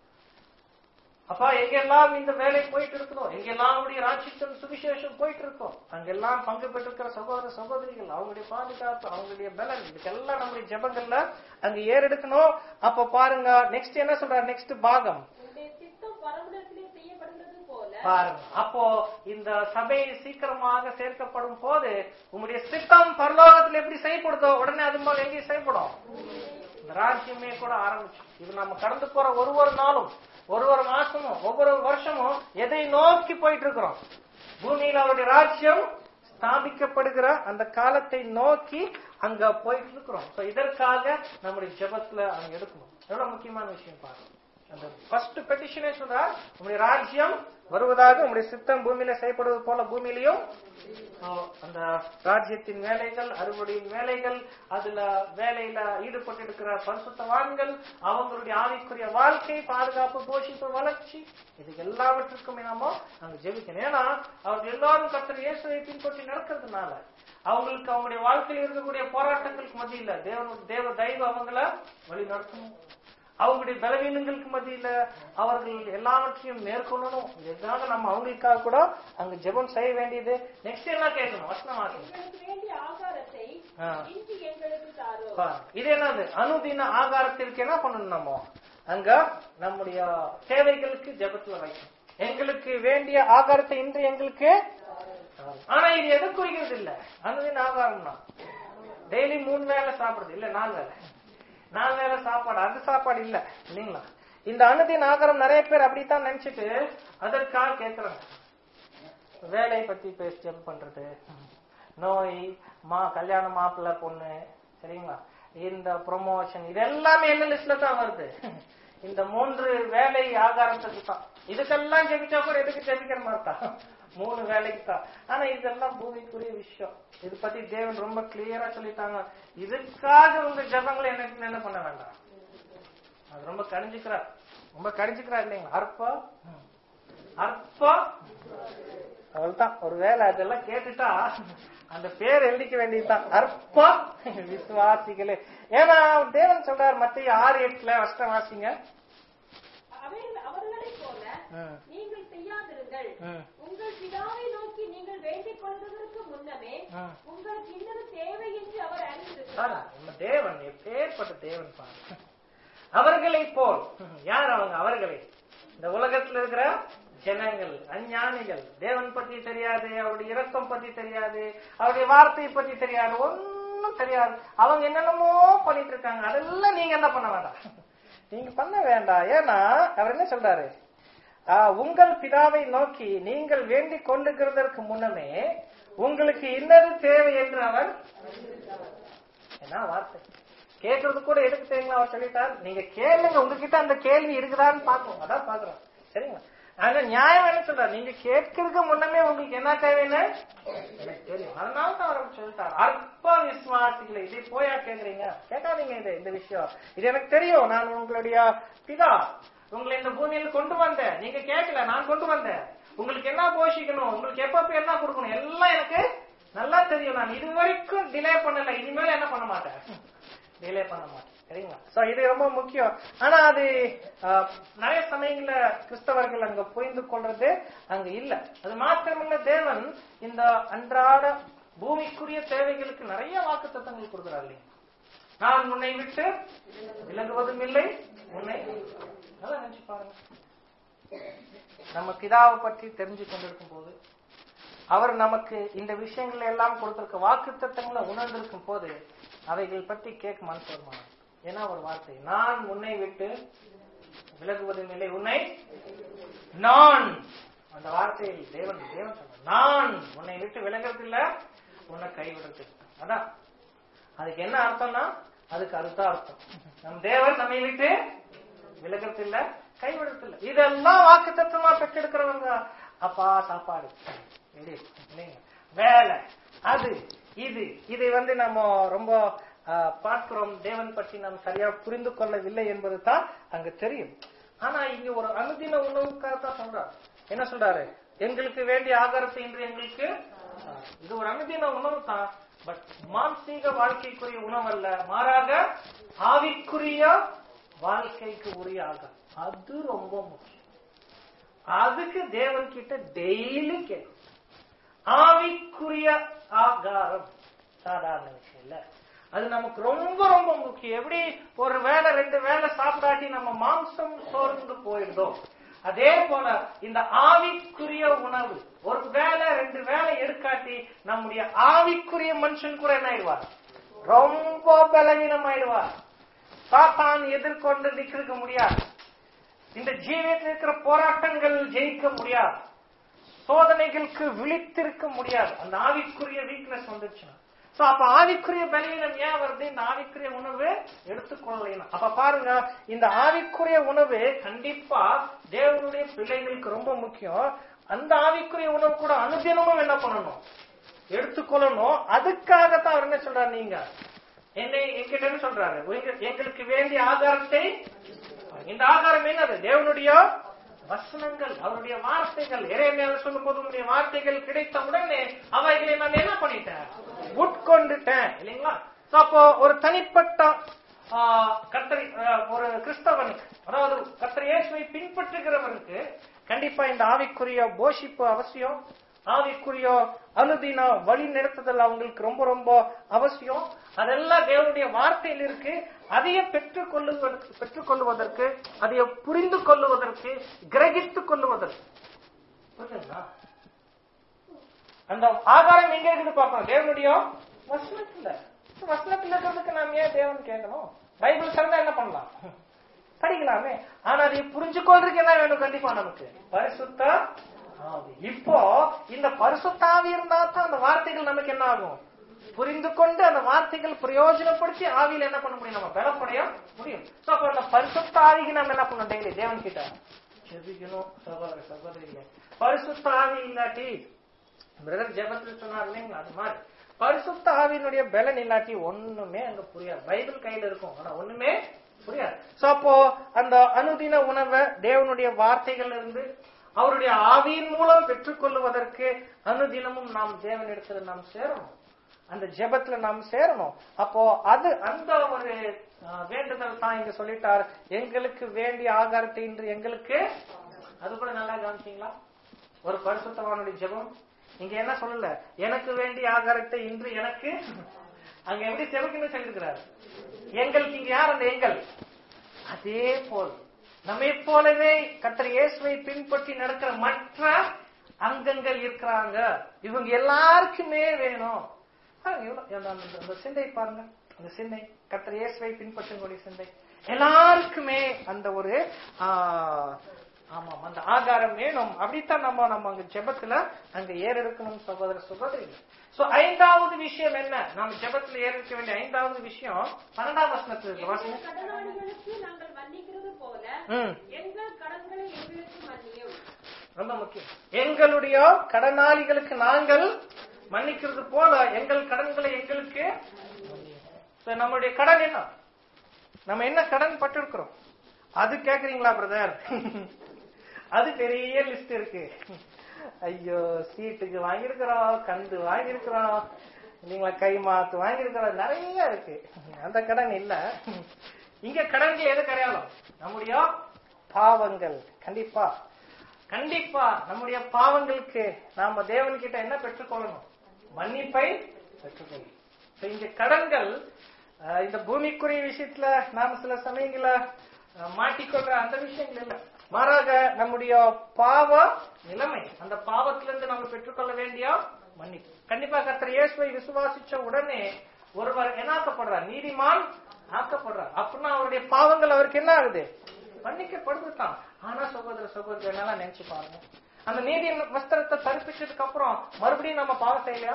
அப்பா எங்கெல்லாம் இந்த வேலை போயிட்டு இருக்குதோ எங்கெல்லாம் அவருடைய ராட்சித்தம் சுவிசேஷம் போயிட்டு இருக்கோ அங்கெல்லாம் பங்கு பெற்றிருக்கிற சகோதர சகோதரிகள் அவங்களுடைய பாதுகாப்பு அவங்களுடைய பலன் இதுக்கெல்லாம் நம்முடைய ஜெபங்கள்ல அங்க ஏறெடுக்கணும் அப்ப பாருங்க நெக்ஸ்ட் என்ன சொல்றாரு நெக்ஸ்ட் பாகம் உன்னுடைய சித்தம் பரமண்டலத்திலே செய்யப்படுகிறது போல பாருங்க அப்போ இந்த சபை சீக்கிரமாக சேர்க்கப்படும் போது உங்களுடைய சித்தம் பரலோகத்துல எப்படி செய்யப்படுதோ உடனே அது போல எங்கேயும் செய்யப்படும் இந்த ராஜ்யமே கூட ஆரம்பிச்சு இது நம்ம கடந்து போற ஒரு ஒரு நாளும் ஒரு ஒரு மாசமும் ஒவ்வொரு வருஷமும் எதை நோக்கி போயிட்டு இருக்கிறோம் பூமியில அவருடைய ராஜ்யம் ஸ்தாபிக்கப்படுகிற அந்த காலத்தை நோக்கி அங்க போயிட்டு இருக்கிறோம் So, இதற்காக நம்முடைய ஜெபத்துல அங்க எடுக்கணும் எவ்வளவு முக்கியமான விஷயம் பாருங்க அந்த ஃபர்ஸ்ட் பெட்டிஷனே சொல்றார் உங்களுடைய ராஜ்யம் வருவதாக உங்களுடைய சித்தம் பூமியில செய்யப்படுவது போல பூமியிலையும் ஆ, அந்த ராஜ்யத்தின் வேலைகள் அறுவடையின் வேலைகள் அதுல வேலையில ஈடுபட்டு இருக்கிற பரிசுத்தவான்கள் அவங்களுடைய ஆவிக்குரிய வாழ்க்கை பாதுகாப்பு போஷிப்பு வளர்ச்சி இது எல்லாவற்றுக்குமே நாம அங்க ஜெபிக்கணும் ஏன்னா அவர்கள் எல்லாரும் கர்த்தர் இயேசுவை பின்பற்றி நடக்கிறதுனால அவங்களுக்கு அவங்களுடைய வாழ்க்கையில் இருக்கக்கூடிய போராட்டங்களுக்கு மத்தியில தேவன் தேவ தெய்வ அவங்கள வழி நடத்தணும் அவங்களுடைய பலவீனங்களுக்கு மத்தியில அவர்கள் எல்லாவற்றையும் மேற்கொள்ளணும் இதுக்காக நம்ம அவங்களுக்காக கூட அங்க ஜெபம் செய்ய வேண்டியது நெக்ஸ்ட் என்ன கேட்கணும் வசனமாக்கணும் எங்களுக்கு வேண்டிய ஆகாரத்தை ஆ. இன்று எங்களுக்கு தாரும் பாருங்க. இது என்னது அனுதின ஆகாரத்திற்கு என்ன பண்ணணும் நம்ம அங்க நம்முடைய தேவைகளுக்கு ஜெபத்துல வைக்கணும் எங்களுக்கு வேண்டிய ஆகாரத்தை இன்று எங்களுக்கு சாப்பிடும். ஆனா இது எது குறிக்கிறது இல்ல அனுதின ஆகாரம் தான் டெய்லி மூணு வேளை சாப்பிடுறது இல்ல நாலு வேளை நாலு வேளை சாப்பாடு அது சாப்பாடு இல்ல இல்லைங்களா இந்த அனுதின ஆகாரம் நிறைய பேர் அப்படித்தான் நினைச்சிட்டு அதற்காக கேட்கறாங்க வேலையை பத்தி பேசி ஜம்ப் பண்றது நோய் மா கல்யாண மாப்பிள்ளை பொண்ணு சரிங்களா இந்த ப்ரொமோஷன் இது எல்லாமே என்ன லிஸ்ட்ல தான் வருது இந்த மூன்று வேலை ஆகாரத்துக்கு தான் இதுக்கெல்லாம் ஜெபிச்சா கூட எதுக்கு ஜெபிக்கிற மாதிரி தான் மூணு வேலைக்கு தான் ஆனா இதெல்லாம் பூமிக்குரிய விஷயம் இது பத்தி தேவன் ரொம்ப கிளியரா சொல்லிட்டாங்க இதுக்காக உங்க ஜபங்களை எனக்கு என்ன பண்ண வேண்டாம் அது ரொம்ப கணிஞ்சுக்கிறார் ரொம்ப கணிஞ்சுக்கிறார் இல்லைங்களா அற்பா அற்பா அவள்தான் ஒரு வேலை அதெல்லாம் கேட்டுட்டா அந்த பேர் எழுதிக்க வேண்டியதுதான் அற்பா விசுவாசிகளே ஏன்னா தேவன் சொல்றார் மத்திய ஆறு எட்டுல அஷ்டம் வாசிங்க அவர்கள் அவர்களைப் போல ம், நீங்கள் செய்யாதிருங்கள் ம், உங்கள் பிதாவை நோக்கி நீங்கள் வேண்டிக் கொள்வதற்கு முன்னமே ம். உங்களுக்கு இன்னது தேவை என்று அவர் பாருங்க, அறிந்திருக்கிறார் நம்ம தேவன் எப்பேற்பட்ட தேவன் பாருங்க அவர்களை போல் ம், யார் அவங்க அவர்களை இந்த உலகத்துல இருக்கிற ஜனங்கள் அஞ்ஞானிகள் தேவன் பத்தி தெரியாது அவருடைய இரக்கம் பத்தி தெரியாது அவருடைய வார்த்தையை பத்தி தெரியாது ஒன்னும் தெரியாது அவங்க என்னென்னமோ பண்ணிட்டு இருக்காங்க அதெல்லாம் நீங்க என்ன பண்ண வேண்டாம் நீங்க பண்ண வேண்டாம் ஏன்னா அவர் என்ன சொல்றாரு ஆ, உங்கள் பிதாவை நோக்கி நீங்கள் வேண்டிக் கொள்ளுகிறதற்கு முன்னமே உங்களுக்கு இன்னது தேவை என்று அவர் என்ன வார்த்தை கேட்கறது கூட எதுக்கு தெரியுங்களா அவர் சொல்லிட்டார் நீங்க கேளுங்க உங்ககிட்ட அந்த கேள்வி இருக்குதான்னு பாக்கணும் அதான் பாக்குறோம் சரிங்களா ஆனா நியாயம் என்ன சொல்றாரு நீங்க கேட்கறதுக்கு முன்னமே உங்களுக்கு என்ன தேவைன்னு எனக்கு தெரியும் அதனால தான் அவர் சொல்லிட்டார் அற்ப விசுவாசிகளை இதை போயா கேக்குறீங்க கேட்காதீங்க இது இந்த விஷயம் இது எனக்கு தெரியும் நான் உங்களுடைய பிதா உங்களை இந்த பூமியில் கொண்டு வந்தேன் நீங்க கேட்கல நான் கொண்டு வந்தேன் உங்களுக்கு என்ன போஷிக்கணும் உங்களுக்கு எப்பப்ப என்ன கொடுக்கணும் எல்லாம் எனக்கு நல்லா தெரியும் நான் இது வரைக்கும் டிலே பண்ணல இனிமேல் என்ன பண்ண மாட்டேன் டிலே பண்ண மாட்டேன் சரிங்களா சோ இது ரொம்ப முக்கியம் ஆனா அது ஆஹ், நிறைய சமயங்கள்ல கிறிஸ்தவர்கள் அங்க புரிந்து கொள்றது அங்க இல்ல அது மாத்திரமல்ல தேவன் இந்த அன்றாட பூமிக்குரிய தேவைகளுக்கு நிறைய வாக்கு தத்தங்கள் கொடுக்கிறார் இல்லையா நான் உன்னை விட்டு விலகுவதும் இல்லை உன்னை நல்லா நினைச்சு பாருங்க நம்ம பிதாவை பற்றி தெரிஞ்சு கொண்டிருக்கும் போது அவர் நமக்கு இந்த விஷயங்களை எல்லாம் கொடுத்திருக்க வாக்கு தத்தங்களை உணர்ந்திருக்கும் போது அவைகள் பற்றி கேட்க மனசு வருமானம் ஏன்னா ஒரு வார்த்தை நான் உன்னை விட்டு விலகுவதும் இல்லை உன்னை நான் அந்த வார்த்தையில் தேவன் தேவன் சொன்னார் நான் உன்னை விட்டு விலகிறது இல்ல உன்னை கைவிடுறது இல்ல. அதான் அதுக்கு என்ன அர்த்தம்னா அதுக்கு அதுதான் அர்த்தம் நம் தேவன் நம்மை விட்டு விலகிறது இல்ல கைவிடுறது இல்ல இதெல்லாம் வாக்கு தத்துவமா பெற்றெடுக்கிறவங்க அப்பா சாப்பாடு எப்படி இல்லைங்க வேலை அது இது இதை வந்து நம்ம ரொம்ப ஆஹ், பார்க்கிறோம் தேவன் பற்றி நாம் சரியா புரிந்து கொள்ளவில்லை என்பது தான் அங்க தெரியும் ஆனா இங்க ஒரு அனுதின உணவுக்காக தான் சொல்றார் என்ன சொல்றாரு எங்களுக்கு வேண்டிய ஆகாரத்தை இன்று எங்களுக்கு ஆஹ், இது ஒரு அனுதின உணவு தான் பட் மாம்சீக வாழ்க்கைக்குரிய உணவு அல்ல மாறாக ஆவிக்குரிய வாழ்க்கைக்கு உரிய ஆகாரம் அது ரொம்ப முக்கியம் அதுக்கு தேவன் கிட்ட டெய்லி கேட்கும் ஆவிக்குரிய ஆகாரம் சாதாரண விஷயம் இல்ல அது நமக்கு ரொம்ப ரொம்ப முக்கியம் எப்படி ஒரு வேளை ரெண்டு வேளை சாப்பிடாட்டி நம்ம மாம்சம் சோர்ந்து போயிடுதோம் அதே போல இந்த ஆவிக்குரிய உணவு ஒரு வேளை ரெண்டு வேளை எடுக்காட்டி நம்முடைய ஆவிக்குரிய மனுஷன் கூட என்ன ஆயிடுவார் ரொம்ப பலவீனம் ஆயிடுவார் சாத்தான் எதிர்கொண்டு நிற்க முடியாது இந்த ஜீவியத்தில் இருக்கிற போராட்டங்கள் ஜெயிக்க முடியாது சோதனைகளுக்கு விழித்திருக்க முடியாது அந்த ஆவிக்குரிய வீக்னஸ் வந்துச்சுன்னா சோ அப்ப ஆவிக்குரிய பலவீனம் ஏன் வருது இந்த ஆவிக்குரிய உணவு எடுத்துக்கொள்ளலாம் அப்ப பாருங்க இந்த ஆவிக்குரிய உணவு கண்டிப்பா தேவனுடைய பிள்ளைகளுக்கு ரொம்ப முக்கியம் அந்த ஆவிக்குரிய உணவு கூட அனுதினமும் என்ன பண்ணணும் எடுத்துக்கொள்ளணும் அதுக்காகத்தான் அவர் என்ன சொல்றாரு நீங்க என்னை என்கிட்ட என்ன சொல்றாரு எங்க- எங்களுக்கு வேண்டிய ஆதாரத்தை இந்த ஆதாரம் என்னது தேவனுடைய வசனங்கள் அவருடைய வார்த்தைகள் இறைமையாளர் சொல்லும் போது உங்களுடைய வார்த்தைகள் கிடைத்த உடனே அவைகளை நான் என்ன பண்ணிட்டேன் உட்கொண்டுட்டேன் இல்லைங்களா So, அப்போ ஒரு தனிப்பட்ட ஆ, கர்த்தரை ஆ, ஒரு கிறிஸ்தவனுக்கு அதாவது கர்த்தர் இயேசுவை பின்பற்றுகிறவனுக்கு கண்டிப்பா இந்த ஆவிக்குரிய போஷிப்பு அவசியம் ஆவிக்குரிய அனுதின வழி நடத்துதல் அவங்களுக்கு ரொம்ப ரொம்ப அவசியம் அதெல்லாம் தேவனுடைய வார்த்தையில் இருக்கு அதையே பெற்றுக் கொள்ளுவதற்கு பெற்றுக் கொள்வதற்கு அதைய புரிந்து கொள்ளுவதற்கு கிரகித்துக் கொள்ளுவதற்கு புரியுதுங்களா அந்த ஆகாரம் எங்க இருக்குது பார்க்கணும் தேவனுடைய வசனத்துல வசனத்துல இருக்கிறதுக்கு நாம் ஏன் தேவன் கேட்கணும் பைபிள் சிறந்தா என்ன பண்ணலாம் படிக்கலாமே ஆனா அதை புரிஞ்சு கொள்றதுக்கு என்ன வேணும் கண்டிப்பா நமக்கு பரிசுத்த ஆவி இப்போ இந்த பரிசுத்த ஆவி இருந்தா தான் அந்த வார்த்தைகள் நமக்கு என்ன ஆகும் புரிந்து கொண்டு அந்த வார்த்தைகள் பிரயோஜனப்படுத்தி ஆவியில என்ன பண்ண முடியும் நம்ம பலப்படைய முடியும் சோ அப்ப அந்த பரிசுத்த ஆவிக்கு நம்ம என்ன பண்ணணும் டெய்லி தேவன் கிட்ட ஜெபிக்கணும் சகோதர சகோதரிகளே பரிசுத்த ஆவி இல்லாட்டி பிரதர் ஜெபத்தில் சொன்னார் இல்லைங்களா அது மாதிரி பரிசுத்த ஆவியினுடைய பலன் இல்லாட்டி ஒண்ணுமே அங்க புரியாது பைபிள் கையில இருக்கும் ஆனா ஒண்ணுமே புரியாது சோ அப்போ அந்த அனுதின உணவை தேவனுடைய வார்த்தைகள் இருந்து அவருடைய ஆவியின் மூலம் பெற்றுக்கொள்வதற்கு அனுதினமும் நாம் தேவனிடத்துல நாம் சேரணும் அந்த ஜெபத்துல நாம் சேரணும் அப்போ அது அந்த ஒரு அஹ், வேண்டுதல் தான் இங்க சொல்லிட்டார் எங்களுக்கு வேண்டிய ஆகாரத்தை இன்று எங்களுக்கு அது கூட நல்லா கவனிச்சீங்களா ஒரு பரிசுத்தவானுடைய ஜெபம் இங்க என்ன சொல்லல எனக்கு வேண்டிய ஆகாரத்தை இன்று எனக்கு அங்க எப்படி செவக்குன்னு சொல்லியிருக்கிறார் எங்களுக்கு இங்க யார் அந்த எங்கள் அதே போல் நம்மை போலவே கர்த்தர் இயேசுவை பின்பற்றி நடக்கிற மற்ற அங்கங்கள் இருக்கிறாங்க இவங்க எல்லாருக்குமே வேணும் பாருங்க, எவ்வளவு- அந்த- அந்த- அந்த சிந்தை பாருங்க அந்த சிந்தை கர்த்தர் இயேசுவை பின்பற்றக்கூடிய சிந்தை எல்லாருக்குமே அந்த ஒரு ஆ, ஆமாம் அந்த ஆகாரம் வேணும் அப்படித்தான் நம்ம நம்ம அங்க ஜெபத்துல அங்க ஏறெடுக்கணும் சகோதர சகோதரி சோ ஐந்தாவது விஷயம் என்ன நம்ம ஜெபத்துல ஏறெடுக்க வேண்டிய ஐந்தாவது விஷயம் பன்னெண்டாம் வசனத்துல இருக்கு வாசிங்க எங்கள் கடனாளிகளுக்கு நாங்கள் மன்னிக்கிறது போல ம் எங்கள் கடன்களை எங்களுக்கு மன்னியும் ரொம்ப முக்கியம் எங்களுடைய கடனாளிகளுக்கு நாங்கள் மன்னிக்கிறது போல எங்கள் கடன்களை எங்களுக்கு So, நம்மளுடைய கடன் என்ன நம்ம என்ன கடன் பட்டிருக்கிறோம் அது கேக்குறீங்களா பிரதர் அது பெரிய லிஸ்ட் இருக்கு ஐயோ சீட்டுக்கு வாங்கியிருக்கிறோம் கந்து வாங்கியிருக்கிறோம் இல்லைங்களா கை மாத்து வாங்கியிருக்கிறோம் நிறைய இருக்கு அந்த கடன் இல்ல இங்க கடன்கள் எது கிடையாது நம்முடைய பாவங்கள் கண்டிப்பா கண்டிப்பா நம்முடைய பாவங்களுக்கு நாம தேவன் கிட்ட என்ன பெற்றுக்கொள்ளணும் மன்னிப்பை பெற்றுக்கொள்ளணும் இப்ப இங்க கடன்கள் அஹ், இந்த பூமிக்குரிய விஷயத்துல நாம சில சமயங்கள அஹ், மாட்டிக்கொள்ற அந்த விஷயங்கள் இல்ல மாறாக நம்முடைய பாவ நிலைமை அந்த பாவத்திலிருந்து நம்ம பெற்றுக்கொள்ள வேண்டிய மன்னிப்பு கண்டிப்பா கர்த்தர் இயேசுவை விசுவாசிச்ச உடனே ஒருவர் என்ன ஆக்கப்படுறார் நீதிமான் ஆக்கப்படுறார் அப்படின்னா அவருடைய பாவங்கள் அவருக்கு என்ன ஆகுது மன்னிக்கப்படுது தான் ஆனா சகோதர சகோதரி என்னெல்லாம் நினைச்சு பாருங்க அந்த நீதி வஸ்திரத்தை தரிப்பிச்சதுக்கு அப்புறம் மறுபடியும் நம்ம பாவம் செய்யலையா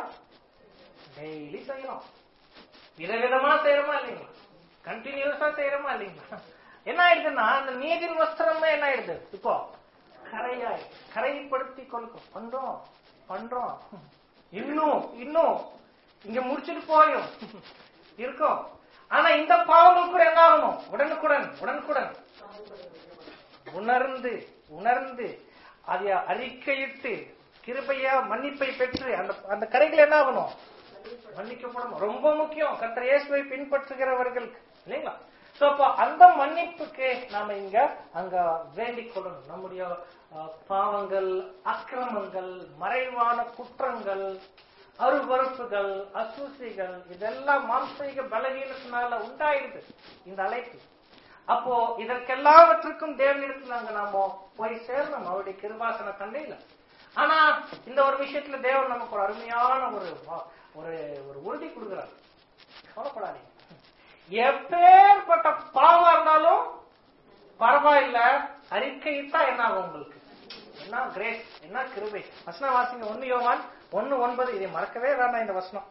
டெய்லி செய்யணும் விதவிதமா செய்யறோமா இல்லைங்களா கண்டினியூஸா செய்யறோமா இல்லைங்களா என்ன ஆயிடுதுன்னா அந்த நீதின் வஸ்திரமே என்ன ஆயிடுது இப்போ கரையாய் கரைப்படுத்தி கொள்ளும் பண்றோம் பண்றோம் இன்னும் இன்னும் இங்க முடிச்சிட்டு போயும் இருக்கும் ஆனா இந்த பாவங்கள் கூட என்ன ஆகணும் உடனுக்குடன் உடனுக்குடன் உணர்ந்து உணர்ந்து அதை அறிக்கையிட்டு கிருபையா மன்னிப்பை பெற்று அந்த அந்த கரைகள் என்ன ஆகணும் மன்னிக்கப்படணும் ரொம்ப முக்கியம் கர்த்தர் இயேசுவை பின்பற்றுகிறவர்கள் இல்லைங்களா சோ அப்போ அந்த மன்னிப்புக்கு நாம இங்க அங்க வேண்டிக் கொள்ளணும் நம்முடைய அஹ், பாவங்கள் அக்கிரமங்கள் மறைவான குற்றங்கள் அருவறுப்புகள் அசூசிகள் இதெல்லாம் மாம்சீக பலவீனத்தினால உண்டாயிடுது இந்த அழைப்பு அப்போ இதற்கெல்லாவற்றுக்கும் தேவனிடத்தில் நாங்க நாம போய் சேரணும் அவருடைய கிருபாசன தண்டையில ஆனா இந்த ஒரு விஷயத்துல தேவன் நமக்கு ஒரு அருமையான ஒரு வா- ஒரு ஒரு உறுதி கொடுக்கிறார் கவலைப்படாதீங்க எப்பேற்பட்ட பாவம் இருந்தாலும் பரவாயில்ல அறிக்கையிட்டா என்ன ஆகும் உங்களுக்கு என்ன கிரேஸ் என்ன கிருபை வசனம் வாசிங்க ஒன்னு யோவான் ஒன்னு ஒன்பது இதை மறக்கவே வேண்டாம் இந்த வசனம்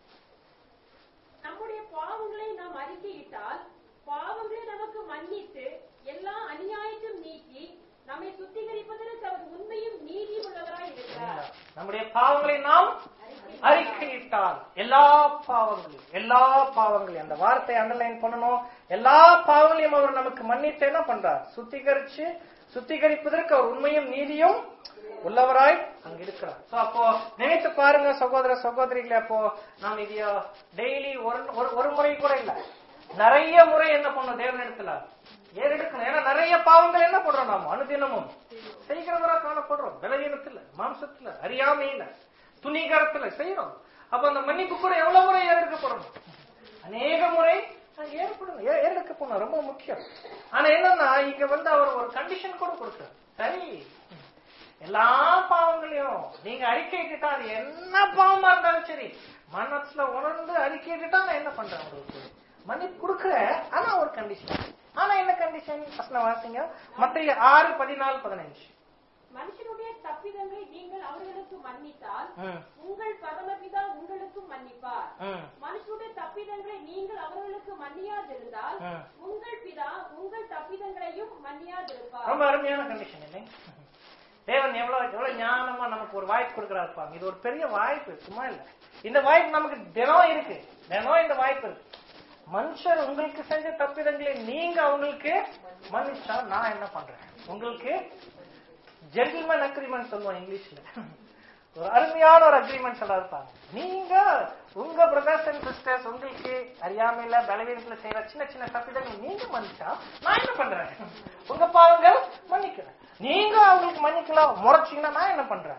நம்முடைய பாவங்களை நாம் அறிக்கையிட்டால் பாவங்களை நமக்கு மன்னித்து எல்லா அநியாயத்தையும் நீக்கி நம்மை சுத்திகரிப்பதற்கு அவர் உண்மையும் நீதி உள்ளவராய் இருக்கிறார் நம்முடைய பாவங்களை நாம் அறிக்கையிட்டால் எல்லா பாவங்களையும் எல்லா பாவங்களையும் அந்த வார்த்தை அண்டர்லைன் பண்ணணும் எல்லா பாவங்களையும் அவர் நமக்கு மன்னித்து என்ன பண்றார் சுத்திகரிச்சு சுத்திகரிப்பதற்கு அவர் உண்மையும் நீதியும் உள்ளவராய் அங்க இருக்கிறார் சோ அப்போ நினைத்து பாருங்க சகோதர சகோதரிகளே அப்போ நாம் இதைய டெய்லி ஒரு ஒரு- ஒரு முறை கூட இல்ல நிறைய முறை என்ன பண்ணணும் தேவனிடத்துல ஏறெடுக்கணும் ஏன்னா நிறைய பாவங்கள் என்ன பண்றோம் நாம் அனுதினமும் செய்கிறவரா காணப்படுறோம் பலவீனத்துல மாம்சத்துல அறியாமையில துணிகரத்துல செய்யறோம் அப்ப அந்த மன்னிப்பு கூட எவ்வளவு முறை ஏறெடுக்கப்படணும் அநேக முறை ஏற்படணும் ஏறெடுக்க போனோம் ரொம்ப முக்கியம் ஆனா என்னன்னா இங்க வந்து அவர் ஒரு கண்டிஷன் கூட கொடுக்கிறார் சரி எல்லா பாவங்களையும் நீங்க அறிக்கைக்கிட்டா அது என்ன பாவமா இருந்தாலும் சரி மனசுல உணர்ந்து அறிக்கைக்கிட்டா நான் என்ன பண்றேன் உங்களுக்கு மன்னிப்பு கொடுக்குறேன் ஆனா ஒரு கண்டிஷன் ஆனா என்ன கண்டிஷன் ஃபர்ஸ்ட் வாசிங்க மத்திய ஆறு பதினாலு பதினஞ்சு மனுஷனுடைய தப்பிதங்களை நீங்கள் அவர்களுக்கு மன்னித்தால் ம், உங்கள் பரமபிதா உங்களுக்கு மன்னிப்பார் ம், மனுஷனுடைய தப்பிதங்களை நீங்கள் அவர்களுக்கு மன்னியாதிருந்தால் ம். உங்கள் பிதா உங்கள் தப்பிதங்களையும் மன்னியாதிருப்பார் ரொம்ப அருமையான கண்டிஷன் இல்லை தேவன் எவ்வளவு எவ்வளவு ஞானமா நமக்கு ஒரு வாய்ப்பு கொடுக்குறாரு பாருங்க இது ஒரு பெரிய வாய்ப்பு சும்மா இல்ல இந்த வாய்ப்பு நமக்கு தினம் இருக்கு தினம் இந்த வாய்ப்பு இருக்கு மனுஷர் உங்களுக்கு செஞ்ச தப்பிதங்களை நீங்க அவங்களுக்கு மன்னிச்சா நான் என்ன பண்றேன் உங்களுக்கு ஜென்டில்மேன் அக்ரிமெண்ட் சொல்லுவோம் இங்கிலீஷ்ல ஒரு அருமையான ஒரு அக்ரிமெண்ட் சொல்ல இருப்பாங்க நீங்க உங்க பிரதர்ஸ் அண்ட் சிஸ்டர்ஸ் உங்களுக்கு அறியாமையில பலவீனத்துல செய்யற சின்ன சின்ன தப்பிதங்கள் நீங்க மன்னிச்சா நான் என்ன பண்றேன் உங்க பாவங்கள் மன்னிக்கிறேன் நீங்க அவங்களுக்கு மன்னிக்கலாம் முறைச்சீங்கன்னா நான் என்ன பண்றேன்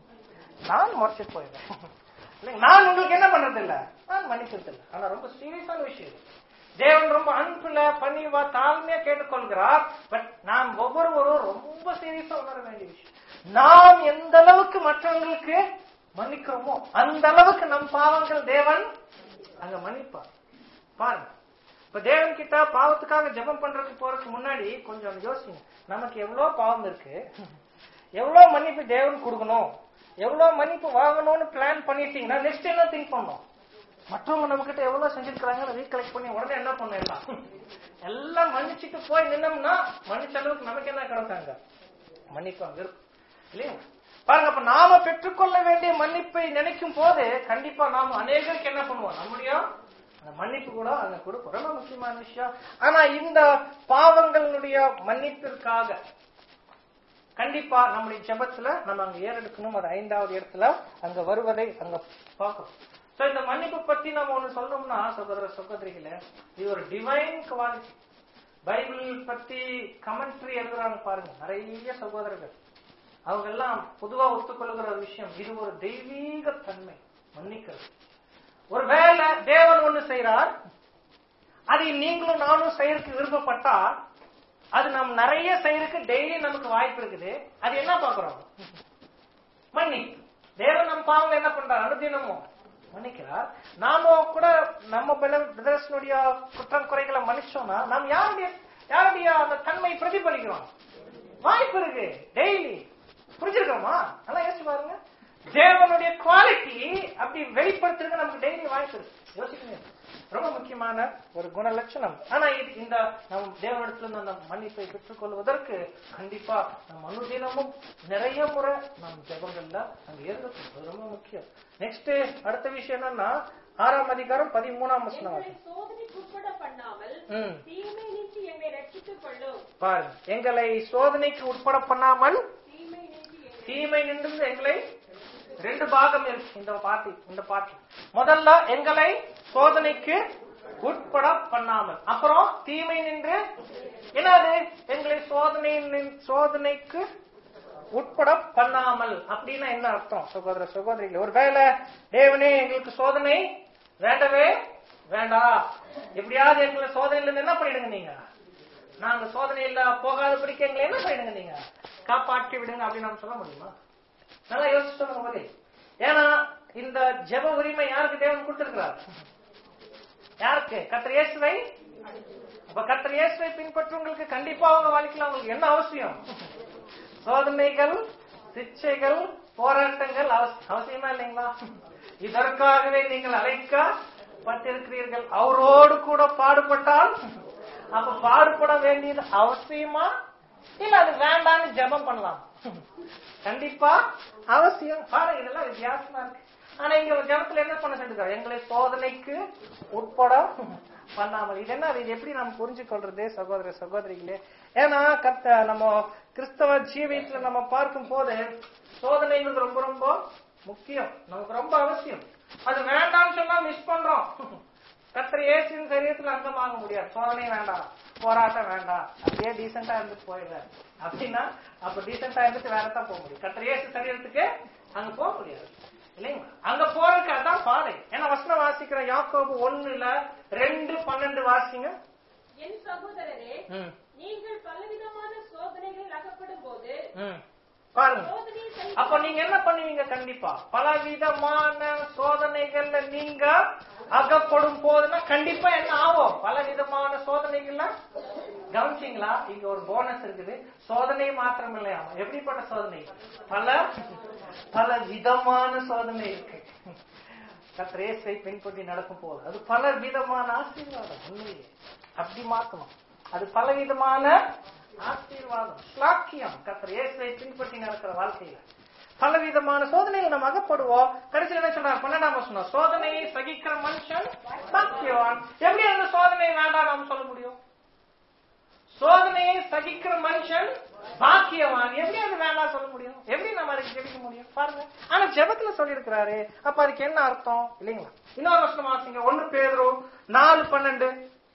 நான் முறைச்சிட்டு போயிடுறேன் இல்லைங்க, நான் உங்களுக்கு என்ன பண்றது இல்ல நான் மன்னிக்கிறது இல்ல ஆனா ரொம்ப சீரியஸான விஷயம் இது. தேவன் ரொம்ப அன்புல பணிவா தாழ்மையா கேட்டுக்கொள்கிறார் பட் நாம் ஒவ்வொருவரும் ரொம்ப சீரியஸா உணர வேண்டிய விஷயம் நாம் எந்த அளவுக்கு மற்றவங்களுக்கு மன்னிக்கிறோமோ அந்த அளவுக்கு நம் பாவங்கள் தேவன் அங்க மன்னிப்பார் பாருங்க இப்ப தேவன் கிட்ட பாவத்துக்காக ஜெபம் பண்றதுக்கு போறதுக்கு முன்னாடி கொஞ்சம் யோசிங்க நமக்கு எவ்வளவு பாவம் இருக்கு எவ்வளவு மன்னிப்பு தேவன் கொடுக்கணும் எவ்வளவு மன்னிப்பு வாங்கணும்னு பிளான் பண்ணிட்டீங்கன்னா நெக்ஸ்ட் என்ன திங்க் பண்ணணும் மற்றவங்க நம்ம கிட்ட எவ்வளவு செஞ்சிருக்கிறாங்கன்னு ரீகலெக்ட் பண்ணி உடனே என்ன பண்ணணும் எல்லாம் எல்லாம் மன்னிச்சுட்டு போய் நின்னோம்னா மன்னிச்ச அளவுக்கு நமக்கு என்ன கிடைக்காங்க மன்னிப்பு அங்க இருக்கும் இல்லையா பாருங்க அப்ப நாம பெற்றுக்கொள்ள வேண்டிய மன்னிப்பை நினைக்கும் போது கண்டிப்பா நாம அநேகருக்கு என்ன பண்ணுவோம் நம்முடைய அந்த மன்னிப்பு கூட அங்க கொடுக்கும் ரொம்ப முக்கியமான விஷயம் ஆனா இந்த பாவங்களுடைய மன்னிப்பிற்காக கண்டிப்பா நம்முடைய ஜெபத்துல நம்ம அங்க ஏறெடுக்கணும் அது ஐந்தாவது இடத்துல அங்க வருவதை அங்க பார்க்கணும் சோ இந்த மன்னிப்பு பத்தி நம்ம ஒண்ணு சொல்லணும்னா சகோதர சகோதரிகளே இது ஒரு டிவைன் குவாலிட்டி பைபிள் பத்தி கமெண்ட்ரி எழுதுறாங்க பாருங்க நிறைய சகோதரர்கள் அவங்க எல்லாம் பொதுவா ஒத்துக்கொள்கிற ஒரு விஷயம் இது ஒரு தெய்வீக தன்மை மன்னிக்கிறது ஒருவேளை தேவன் ஒண்ணு செய்றார் அதை நீங்களும் நானும் செய்யறதுக்கு விருப்பப்பட்டா அது நம்ம நிறைய செய்யறதுக்கு டெய்லி நமக்கு வாய்ப்பு இருக்குது அது என்ன பாக்குறோம் மன்னி தேவன் நம்ம பாவங்க என்ன பண்றார் அனுதினமும் மன்னிக்கிறார் நாம கூட நம்ம பிரதர்ஷனுடைய குற்றம் குறைகளை மன்னிச்சோம்னா நாம் யாருடைய யாருடைய அந்த தன்மை பிரதிபலிக்கிறோம் வாய்ப்பு இருக்கு டெய்லி புரிஞ்சிருக்கோமா நல்லா யோசிச்சு பாருங்க தேவனுடைய குவாலிட்டி அப்படி வெளிப்படுத்துறதுக்கு நமக்கு டெய்லி வாய்ப்பு இருக்கு யோசிக்கணும் ரொம்ப முக்கியமான ஒரு குண லட்சணம் ஆனா இது இந்த நம் தேவனிடத்துல இருந்து அந்த மன்னிப்பை பெற்றுக்கொள்வதற்கு கண்டிப்பா நம் அனுதினமும் நிறைய முறை நம் ஜெபங்கள்ல அங்க இருக்கணும் அது ரொம்ப முக்கியம் நெக்ஸ்ட் அடுத்த விஷயம் என்னன்னா ஆறாம் அதிகாரம் பதிமூணாம் வசனம் எங்களை சோதனைக்கு உட்பட பண்ணாமல் ம் தீமை நீக்கி எங்களை ரட்சித்துக் கொள்ளும் பாருங்க எங்களை சோதனைக்கு உட்பட பண்ணாமல் தீமை நீக்கி எங்களை தீமை நின்று எங்களை ரெண்டு பாகம் இருக்கு இந்த பாட்டு இந்த பாட்டு முதல்ல எங்களை சோதனைக்கு உட்பட பண்ணாமல் அப்புறம் தீமை நின்று என்னது எங்களை சோதனை நின்- சோதனைக்கு உட்பட பண்ணாமல் அப்படின்னா என்ன அர்த்தம் சகோதர சகோதரிகள் ஒருவேளை தேவனே எங்களுக்கு சோதனை வேண்டவே வேண்டாம் எப்படியாவது எங்களை சோதனையில இருந்து என்ன பண்ணிடுங்க நீங்க நாங்க சோதனையில போகாதபடிக்கு எங்களை என்ன பண்ணிடுங்க நீங்க காப்பாற்றி விடுங்க அப்படின்னு நம்ம சொல்ல முடியுமா நல்லா யோசிச்சு சொல்லுங்க பதில் ஏன்னா இந்த ஜெப உரிமை யாருக்கு தேவன் கொடுத்திருக்கிறார் யாருக்கு கர்த்தர் இயேசுவை அப்ப கர்த்தர் இயேசுவை பின்பற்றுவங்களுக்கு கண்டிப்பா அவங்க வாழ்க்கையில அவங்களுக்கு என்ன அவசியம் சோதனைகள் சிக்ஷைகள் போராட்டங்கள் அவச- அவசியமா இல்லைங்களா இதற்காகவே நீங்கள் அழைக்கப்பட்டிருக்கிறீர்கள் அவரோடு கூட பாடுபட்டால் அப்ப பாடுபட வேண்டியது அவசியமா இல்ல அது வேண்டாம்னு ஜெபம் பண்ணலாம் கண்டிப்பா அவசியம் பாருங்க இதெல்லாம் வித்தியாசமா இருக்கு ஆனா இங்க ஜனத்துல என்ன பண்ண சொல்லிருக்காரு எங்களை சோதனைக்கு உட்பட பண்ணாமல் இது என்ன இது எப்படி நம்ம புரிஞ்சு கொள்றது சகோதர சகோதரிகளே ஏன்னா கத்த நம்ம கிறிஸ்தவ ஜீவியத்துல நம்ம பார்க்கும் போது சோதனைகள் ரொம்ப ரொம்ப முக்கியம் நமக்கு ரொம்ப அவசியம் அது வேண்டாம்னு சொன்னா மிஸ் பண்றோம் கர்த்தர் இயேசுவின் சரீரத்துல அங்கமாக முடியாது சோதனை வேண்டாம் போராட்டம் வேண்டாம் அப்படியே டீசெண்டா இருந்துட்டு போயிடுறாரு அப்படின்னா அப்ப டீசெண்டா இருந்துட்டு வேற தான் போக முடியும் கர்த்தர் இயேசு சரீரத்துக்கு அங்க போக முடியாது இல்லைங்களா அங்க போறதுக்கு அதான் பாதை ஏன்னா வசனம் வாசிக்கிற யாக்கோபு ஒண்ணுல ரெண்டு பன்னெண்டு வாசிங்க என் சகோதரரே ம், நீங்கள் பலவிதமான சோதனைகளில் அகப்படும் போது ம். பாருங்க சோதனை அப்ப நீங்க என்ன பண்ணுவீங்க கண்டிப்பா பலவிதமான சோதனைகள்ல நீங்க அகப்படும் போதுன்னா கண்டிப்பா என்ன ஆகும் பலவிதமான சோதனைகள்ல கவனிச்சீங்களா இங்க ஒரு போனஸ் இருக்குது சோதனை மாத்திரம் இல்லையா எப்படிப்பட்ட சோதனை பல பல விதமான சோதனை இருக்கு கத்திரேசை பின்பற்றி நடக்கும் போது அது பல விதமான ஆசீர்வாதம் உண்மையே அப்படி மாத்தணும் அது பல விதமான ஆசீர்வாதம் ஸ்லாக்கியம் கத்திர இயேசுவை பின்பற்றி நடக்கிற வாழ்க்கையில பல விதமான சோதனைகள் நம்ம அகப்படுவோம் கடைசியில் என்ன சொல்றாங்க பன்னெண்டாம் வசனம் சோதனையை சகிக்கிற மனுஷன் பாக்கியவான் எப்படி அந்த சோதனையை வேண்டாம் நாம சொல்ல முடியும் சோதனையை சகிக்கிற மனுஷன் பாக்கியவான் எப்படி அது வேண்டாம் சொல்ல முடியும் எப்படி நம்ம அதுக்கு ஜெபிக்க முடியும் பாருங்க ஆனா ஜெபத்துல சொல்லியிருக்கிறாரு அப்ப அதுக்கு என்ன அர்த்தம் இல்லைங்களா இன்னொரு வருஷம் வாசிங்க ஒண்ணு பேதரும் நாலு பன்னெண்டு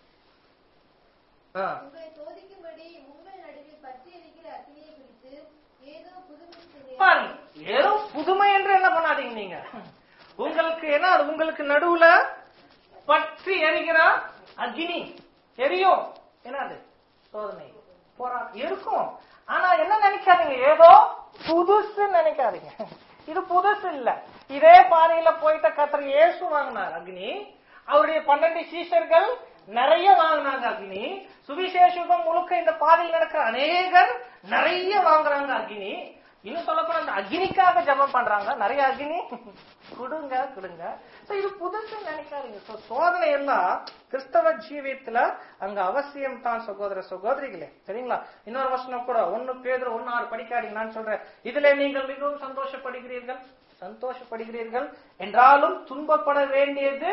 ஆ. உங்களை சோதிக்கும்படி உங்கள் நடுவில் பற்றி எரிக்கிற அக்னியை குறித்து ஏதோ புதுமை செய்ய பாருங்க ஏதோ புதுமை என்று என்ன பண்ணாதீங்க நீங்க உங்களுக்கு என்ன அது உங்களுக்கு நடுவுல பற்றி எரிகிற அக்னி எரியும் என்னது சோதனை போரா இருக்கும் ஆனா என்ன நினைக்காதீங்க ஏதோ புதுசு நினைக்காதீங்க இது புதுசு இல்ல இதே பாதையில போயிட்ட கத்திர இயேசு வாங்கினார் அக்னி அவருடைய பன்னெண்டு சீஷர்கள் நிறைய வாங்கினாங்க அக்னி சுவிசேஷம் முழுக்க இந்த பாதையில் நடக்கிற அநேகர் நிறைய வாங்குறாங்க அக்னி இன்னும் சொல்லப்போனா அந்த அக்னிக்காக ஜெபம் பண்றாங்க நிறைய அக்னி கொடுங்க கொடுங்க So, இது புதுசு நினைக்காதீங்க So, சோதனை எல்லாம் கிறிஸ்தவ ஜீவியத்துல அங்க அவசியம் தான் சகோதர சகோதரிகளே சரிங்களா இன்னொரு வசனம் கூட ஒன்னு பேதர் ஒன்னு ஆறு படிக்காதீங்க நான் சொல்றேன் இதுல நீங்கள் மிகவும் சந்தோஷப்படுகிறீர்கள் சந்தோஷப்படுகிறீர்கள் என்றாலும் துன்பப்பட வேண்டியது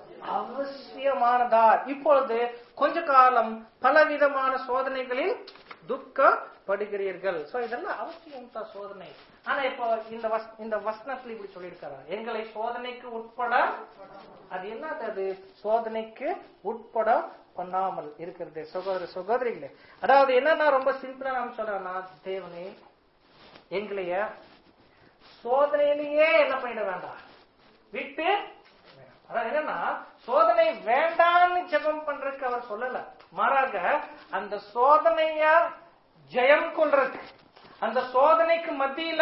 அவசியமானதா இப்பொழுது கொஞ்ச காலம் பலவிதமான சோதனைகளில் துக்கப்படுகிறீர்கள் சோ இதெல்லாம் அவசியம் தான் சோதனை ஆனா இப்போ இந்த வஸ்- இந்த வசனத்துல இப்படி சொல்லியிருக்காரு எங்களை சோதனைக்கு உட்பட அது என்னது அது சோதனைக்கு உட்பட பண்ணாமல் இருக்கிறது சகோதர சகோதரிகளே அதாவது என்னன்னா ரொம்ப சிம்பிளா நான் சொல்றேன்னா தேவனே எங்களைய சோதனையிலேயே என்ன பண்ணிட வேண்டாம் விட்டு அதாவது என்னன்னா சோதனை வேண்டான்னு ஜெபம் பண்றதுக்கு அவர் சொல்லல மாறாக அந்த சோதனைய ஜெயம் கொள்றதுக்கு அந்த சோதனைக்கு மத்தியில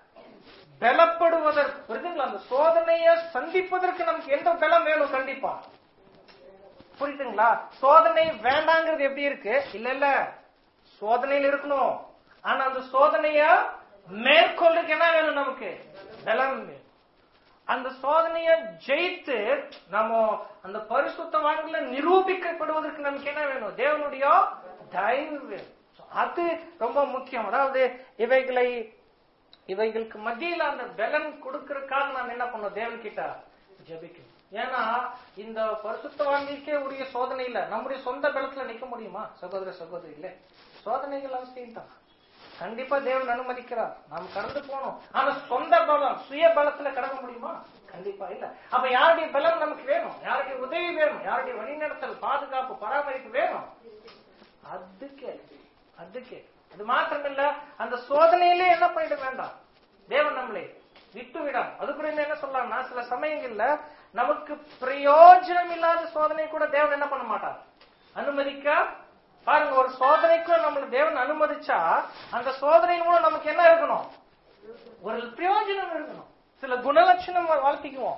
பலப்படுவதற்கு புரியுதுங்களா அந்த சோதனைய சந்திப்பதற்கு நமக்கு எந்த பலம் வேணும் கண்டிப்பா புரியுதுங்களா சோதனை வேண்டாங்கிறது எப்படி இருக்கு இல்ல இல்ல சோதனையில் இருக்கணும் ஆனா அந்த சோதனைய மேற்கொள்றதுக்கு என்ன வேணும் நமக்கு பலம் வேணும் அந்த சோதனைய ஜெயித்து நம்ம அந்த பரிசுத்தவான்களை நிரூபிக்கப்படுவதற்கு நமக்கு என்ன வேணும் தேவனுடைய தயவு வேணும் So, அது ரொம்ப முக்கியம் அதாவது இவைகளை இவைகளுக்கு மத்தியில அந்த பலன் கொடுக்கறதுக்காக நாம் என்ன பண்ணோம் தேவன் கிட்ட ஜெபிக்கணும் ஏன்னா இந்த பரிசுத்தவான்களுக்கே உரிய சோதனையில நம்முடைய சொந்த பலத்துல நிக்க முடியுமா சகோதர சகோதரிகளே சோதனைகள் அவசியம் தான் கண்டிப்பா தேவன் அனுமதிக்கிறார் நாம் கடந்து போனோம் ஆனா சொந்த பலம் சுய பலத்துல கடக்க முடியுமா கண்டிப்பா இல்ல அப்ப யாருடைய பலம் நமக்கு வேணும் யாருடைய உதவி வேணும் யாருடைய வழிநடத்தல் பாதுகாப்பு பராமரிப்பு வேணும் அதுக்கே அதுக்கே அது மாத்திரமில்ல அந்த சோதனையிலே என்ன பண்ணிட வேண்டாம் தேவன் நம்மளை விட்டு விடாம் அது கூட இன்னும் என்ன சொல்லலாம்னா சில சமயங்கள்ல நமக்கு பிரயோஜனம் இல்லாத சோதனை கூட தேவன் என்ன பண்ண மாட்டார் அனுமதிக்க பாருங்க ஒரு சோதனைக்குள்ள நம்மள தேவன் அனுமதிச்சா அந்த சோதனையின் மூலம் நமக்கு என்ன இருக்கணும் ஒரு பிரயோஜனம் இருக்கணும் சில குணலட்சணம் வாழ்த்திக்குவோம்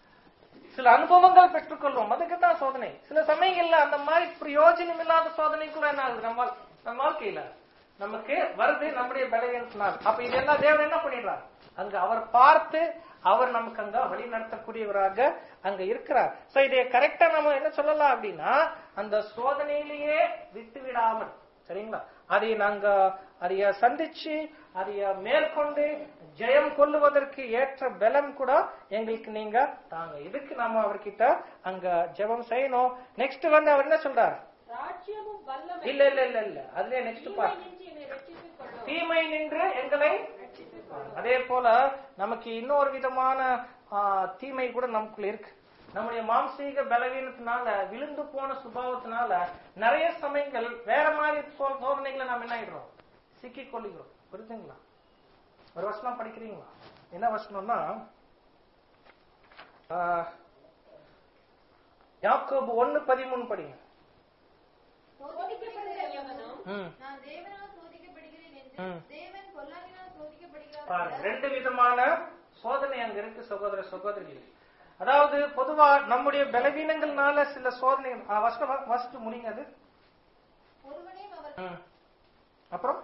சில அனுபவங்கள் பெற்றுக்கொள்வோம் அதுக்கு தான் சோதனை சில சமயங்கள்ல அந்த மாதிரி பிரயோஜனம் இல்லாத சோதனைக்குள்ள என்ன ஆகுது நம்ம வாழ்- நம்ம வாழ்க்கையில நமக்கு வருது நம்முடைய பலவீனத்தினால் அப்ப இதெல்லாம் தேவன் என்ன பண்ணிடுறார் அங்க அவர் பார்த்து அவர் நமக்கு அங்க வழி நடத்தக்கூடியவராக அங்க இருக்கிறார் சோ இதை கரெக்டா நம்ம என்ன சொல்லலாம் அப்படின்னா அந்த சோதனையிலேயே விட்டு விடாமல் சரிங்களா அதை நாங்க அதைய சந்திச்சு அதைய மேற்கொண்டு ஜெயம் கொள்ளுவதற்கு ஏற்ற பலம் கூட எங்களுக்கு நீங்க தாங்க இதுக்கு நாம அவர்கிட்ட அங்க ஜெபம் செய்யணும் நெக்ஸ்ட் வந்து அவர் என்ன சொல்றார் ராஜ்யமும் வல்லமை இல்ல இல்ல இல்ல இல்ல அதுலயே நெக்ஸ்ட் தீமை பார்ட் நின்று என்னை ரட்சித்துக் கொள்ளும் தீமை நின்று எங்களை அதே போல நமக்கு இன்னொரு விதமான ஆ, தீமை கூட நமக்குள்ள இருக்கு நம்முடைய மாம்சீக பலவீனத்தினால விழுந்து போன சுபாவத்தினால நிறைய சமயங்கள் வேற மாதிரி சோ- சோதனைகளை நாம் என்ன ஆயிடுறோம் சிக்கிக் கொள்ளுகிறோம் புரியுதுங்களா ஒரு வசனம் படிக்கிறீங்களா என்ன வசனம்னா ஆ, யாக்கோபு ஒன்னு பதிமூணு படிங்க சோதிக்கப்படுகிற எவனும் ம் நான் தேவனால் சோதிக்கப்படுகிறேன் என்று ம். தேவன் பொல்லாங்கினால் சோதிக்கப்படுகிறாரோ பாருங்க ரெண்டு விதமான சோதனை அங்க இருக்கு சகோதர சகோதரிகள் அதாவது பொதுவா நம்முடைய பலவீனங்கள்னால சில சோதனை ஃபர்ஸ்ட் முடிங்க அது ஒருவனையும் அவர் ம். அப்புறம்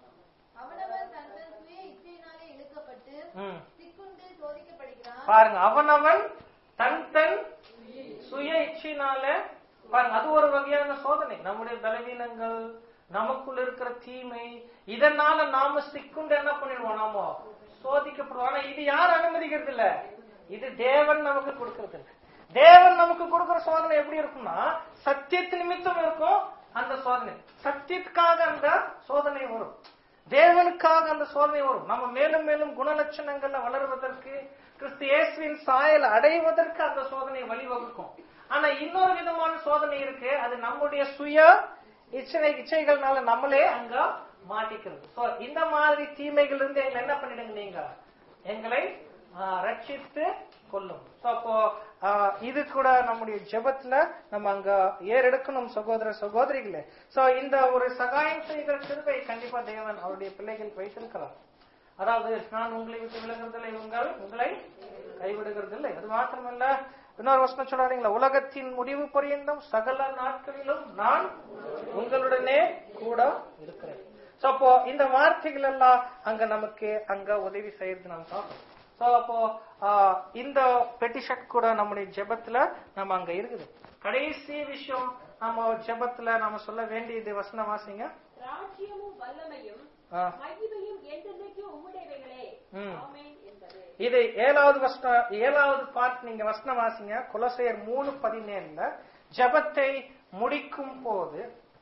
அவனவர் தன் தன் சுய இச்சையினாலே இழுக்கப்பட்டு ம். சிக்குண்டு சோதிக்கப்படுகிறான் பாருங்க அவனவன் தன் தன் சுய இச்சையினால பாருங்க அது ஒரு வகையான சோதனை நம்முடைய பலவீனங்கள் நமக்குள்ள இருக்கிற தீமை இதனால நாம சிக்குண்டு என்ன பண்ணிடுவோம் நாம சோதிக்கப்படுவோம் ஆனா இது யார் அனுமதிக்கிறது இல்ல இது தேவன் நமக்கு கொடுக்கறது இல்ல தேவன் நமக்கு கொடுக்கிற சோதனை எப்படி இருக்கும்னா சத்தியத்து நிமித்தம் இருக்கும் அந்த சோதனை சத்தியத்துக்காக அந்த சோதனை வரும் தேவனுக்காக அந்த சோதனை வரும் நம்ம மேலும் மேலும் குணலட்சணங்கள்ல வளருவதற்கு கிறிஸ்து இயேசுவின் சாயல் அடைவதற்கு அந்த சோதனை வழிவகுக்கும் ஆனா இன்னொரு விதமான சோதனை இருக்கு அது நம்முடைய சுய இச்சை இச்சைகள்னால நம்மளே அங்க மாட்டிக்கிறது சோ இந்த மாதிரி தீமைகள் இருந்து எங்களை என்ன பண்ணிடுங்க நீங்க எங்களை ஆ, ரட்சித்து கொள்ளும் சோ அப்போ ஆ, இது கூட நம்முடைய ஜெபத்துல நம்ம அங்க ஏறெடுக்கணும் சகோதர சகோதரிகளே சோ இந்த ஒரு சகாயம் செய்கிற கிருபை கண்டிப்பா தேவன் அவருடைய பிள்ளைகள் வைத்திருக்கிறார் அதாவது நான் உங்களை விட்டு விலகுறதில்லை உங்கள் உங்களை கைவிடுகிறதில்லை அது மாத்திரமல்ல இன்னொரு வசனம் சொல்றாருங்களா உலகத்தின் முடிவு பரியந்தம் சகல நாட்களிலும் நான் உங்களுடனே கூட இருக்கிறேன் சோ அப்போ இந்த வார்த்தைகள் எல்லாம் அங்க நமக்கு அங்க உதவி செய்யறது நம்ம பார்க்கணும் சோ அப்போ ஆஹ், இந்த பெட்டிஷன் கூட நம்முடைய ஜெபத்துல நம்ம அங்க இருக்குது கடைசி விஷயம் நம்ம ஜெபத்துல நம்ம சொல்ல வேண்டியது வசனம் வாசிங்க ராஜ்யமும் வல்லமையும் ஆ. மகிமையும் என்றென்றைக்கும் உம்முடையவைகளே ம். ஆமென் என்பது இது ஏழாவது வசனம் ஏழாவது பார்ட் நீங்க வசனம் வாசிங்க குலசையர் மூணு பதினேழுல ஜெபத்தை முடிக்கும் போது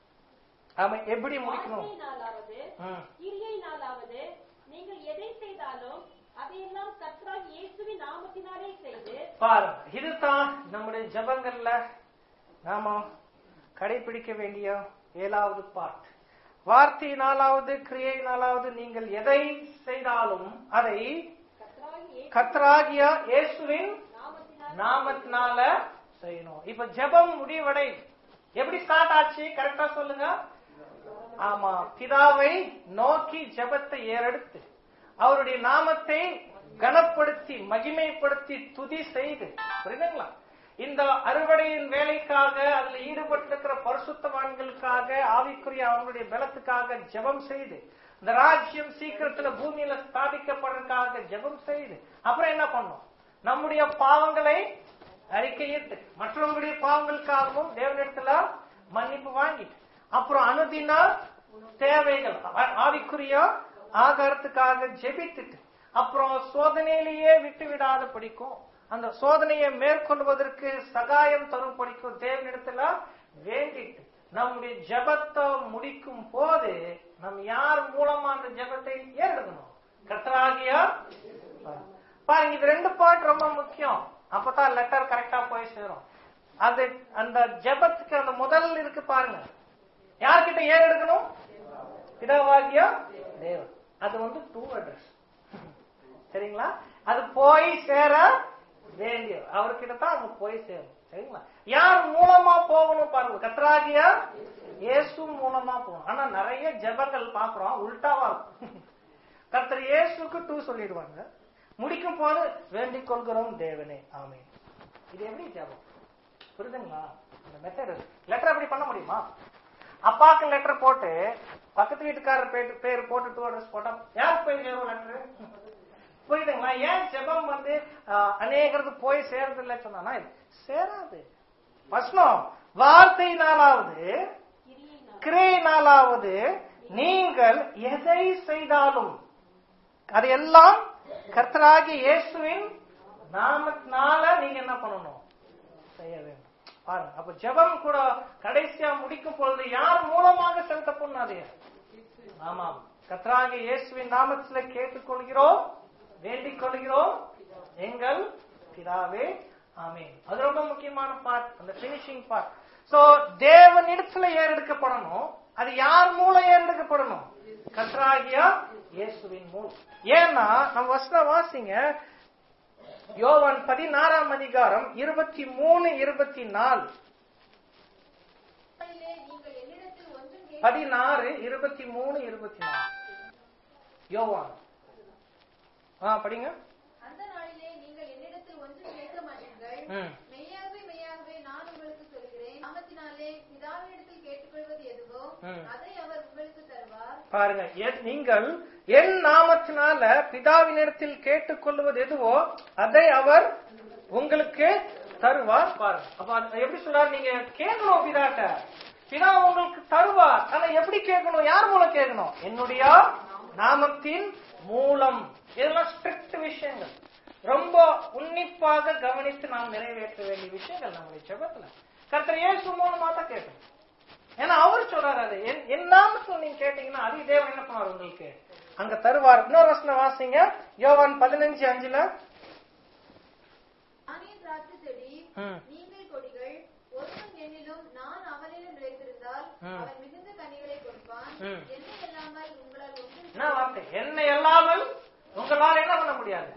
அவன் எப்படி முடிக்கணும் வார்த்தை நாளாவது ம். கிரியை நாளாவது நீங்கள் எதை செய்தாலும் அதையெல்லாம் கர்த்தராக இயேசுவின் நாமத்தினாலே செய்து பாருங்க இதுதான் நம்முடைய ஜெபங்கள்ல நாம கடைபிடிக்க வேண்டிய ஏழாவது பார்ட் வார்த்தை நாளாவது கிரியை நாளாவது நீங்கள் எதை செய்தாலும் அதை கர்த்தராக இயேசு கர்த்தராகிய இயேசுவின் நாமத்தினாலே நாமத்தினால செய்யணும் இப்ப ஜெபம் முடிவடை எப்படி ஸ்டார்ட் ஆச்சு கரெக்டா சொல்லுங்க ஆமா பிதாவை நோக்கி ஜெபத்தை ஏறெடுத்து அவருடைய நாமத்தை கனப்படுத்தி மகிமைப்படுத்தி துதி செய்து புரியுதுங்களா இந்த அறுவடையின் வேலைக்காக அதுல ஈடுபட்டிருக்கிற பரிசுத்தவான்களுக்காக ஆவிக்குரிய அவங்களுடைய பலத்துக்காக ஜெபம் செய்து இந்த ராஜ்யம் சீக்கிரத்துல பூமியில ஸ்தாபிக்கப்படுறதுக்காக ஜெபம் செய்து அப்புறம் என்ன பண்ணோம் நம்முடைய பாவங்களை அறிக்கையிட்டு மற்றவங்களுடைய பாவங்களுக்காகவும் தேவனிடத்துல மன்னிப்பு வாங்கிட்டு அப்புறம் அனுதின தேவைகள் ஆ- ஆவிக்குரிய ஆகாரத்துக்காக ஜெபித்துட்டு அப்புறம் சோதனையிலேயே விட்டு விடாத படிக்கும் அந்த சோதனையை மேற்கொள்வதற்கு சகாயம் தரும் படிக்கும் தேவனிடத்துல வேண்டிட்டு நம்முடைய ஜெபத்தை முடிக்கும் போது நம் யார் மூலமா அந்த ஜெபத்தை ஏறெடுக்கணும் கர்த்தராகிய பாருங்க இது ரெண்டு பாயிண்ட் ரொம்ப முக்கியம் அப்பதான் லெட்டர் கரெக்டா போய் சேரும் அது அந்த ஜெபத்துக்கு அந்த முதல் இருக்கு பாருங்க யார்கிட்ட ஏன் எடுக்கணும் பிதாவாகிய தேவன் அது வந்து டூ அட்ரஸ் சரிங்களா அது போய் சேர வேண்டிய அவர்கிட்ட தான் அவங்க போய் சேரும் சரிங்களா யார் மூலமா போகணும் பாருங்க கத்ராகிய இயேசு மூலமா போகணும் ஆனா நிறைய ஜெபங்கள் பாக்குறோம் உல்டாவா இருக்கும் கர்த்தர் இயேசுக்கு டூ சொல்லிடுவாங்க முடிக்கும் போது வேண்டிக் கொள்கிறோம் தேவனே ஆமென் இது எப்படி ஜெபம் புரியுதுங்களா இந்த மெத்தட் லெட்டர் அப்படி பண்ண முடியுமா அப்பாக்கு லெட்டர் போட்டு பக்கத்து வீட்டுக்காரர் பேர் பேர் போட்டு டூ அட்ரஸ் போட்டா யாருக்கு போய் சேரும் லெட்டர் புரியுதுங்களா ஏன் ஜெபம் வந்து ஆஹ், அநேகருக்கு போய் சேர்றது இல்லை சொன்னா சேராது வசனம் வார்த்தையினாலாவது கிரியை நாள் கிரையினாலாவது நீங்கள் எதை செய்தாலும் அதையெல்லாம் கர்த்தராகிய இயேசுவின் நாமத்தினால நீங்க என்ன பண்ணணும் செய்ய வேண்டும் பாருங்க அப்ப ஜெபம் கூட கடைசியா முடிக்கும் பொழுது யார் மூலமாக செலுத்தப்படும் அது ஆமாம் கர்த்தராகிய இயேசுவின் நாமத்துல கேட்டுக்கொள்கிறோம் வேண்டிக் கொள்கிறோம் எங்கள் பிதாவே ஆமென் அது ரொம்ப முக்கியமான பார்ட் அந்த பினிஷிங் பார்ட் சோ தேவனிடத்துல ஏறெடுக்கப்படணும் அது யார் மூலம் ஏறெடுக்கப்படணும் கர்த்தராகிய இயேசுவின் மூலம் ஏன்னா நம்ம வசனம் வாசிங்க யோவான் பதினாறாம் அதிகாரம் இருபத்தி மூணு இருபத்தி நாலு நாளிலே நீங்கள் என்னிடத்தில் ஒன்றும் கேட்க பதினாறு இருபத்தி மூணு இருபத்தி நாலு யோவான் ஆ படிங்க அந்த நாளிலே நீங்கள் என்னிடத்தில் ஒன்றும் கேட்க மாட்டீர்கள் ம் மெய்யாகவே மெய்யாகவே நான் உங்களுக்கு சொல்கிறேன் நாமத்தினாலே பிதாவினிடத்தில் கேட்டுக்கொள்வது எதுவோ ம். அதை அவர் உங்களுக்கு தருவார் பாருங்க என்- நீங்கள் என் நாமத்தினால பிதாவினிடத்தில் கேட்டுக்கொள்வது எதுவோ அதை அவர் உங்களுக்கு தருவார் பாருங்க அப்ப அது எப்படி சொல்றாரு நீங்க கேட்கணும் பிதாட்ட பிதா உங்களுக்கு தருவார் ஆனா எப்படி கேட்கணும் யார் மூலம் கேட்கணும் என்னுடைய நாமத்தின் மூலம் இதெல்லாம் ஸ்ட்ரிக்ட் விஷயங்கள் ரொம்ப உன்னிப்பாக கவனித்து நாம் நிறைவேற்ற வேண்டிய விஷயங்கள் நம்முடைய ஜெபத்துல கர்த்தர் இயேசு மூலமா தான் கேட்கணும் ஏன்னா அவர் சொல்றாரு அது என்- என் நாமத்துல நீங்க கேட்டீங்கன்னா அது தேவன் என்ன பண்ணுவார் உங்களுக்கு அங்க தருவார் இன்னொரு வசனம் வாசிங்க யோவான் பதினஞ்சு அஞ்சுல நானே திராட்சை செடி ம். நீங்கள் கொடிகள் ஒருவன் என்னிலும் நான் அவனிலும் நிலைத்திருந்தால் ம். அவன் மிகுந்த கனிகளை கொடுப்பான் ம். என்னை இல்லாமல் உங்களால் ஒன்றும் என்ன வார்த்தை என்ன இல்லாமல் உங்களால் என்ன பண்ண முடியாது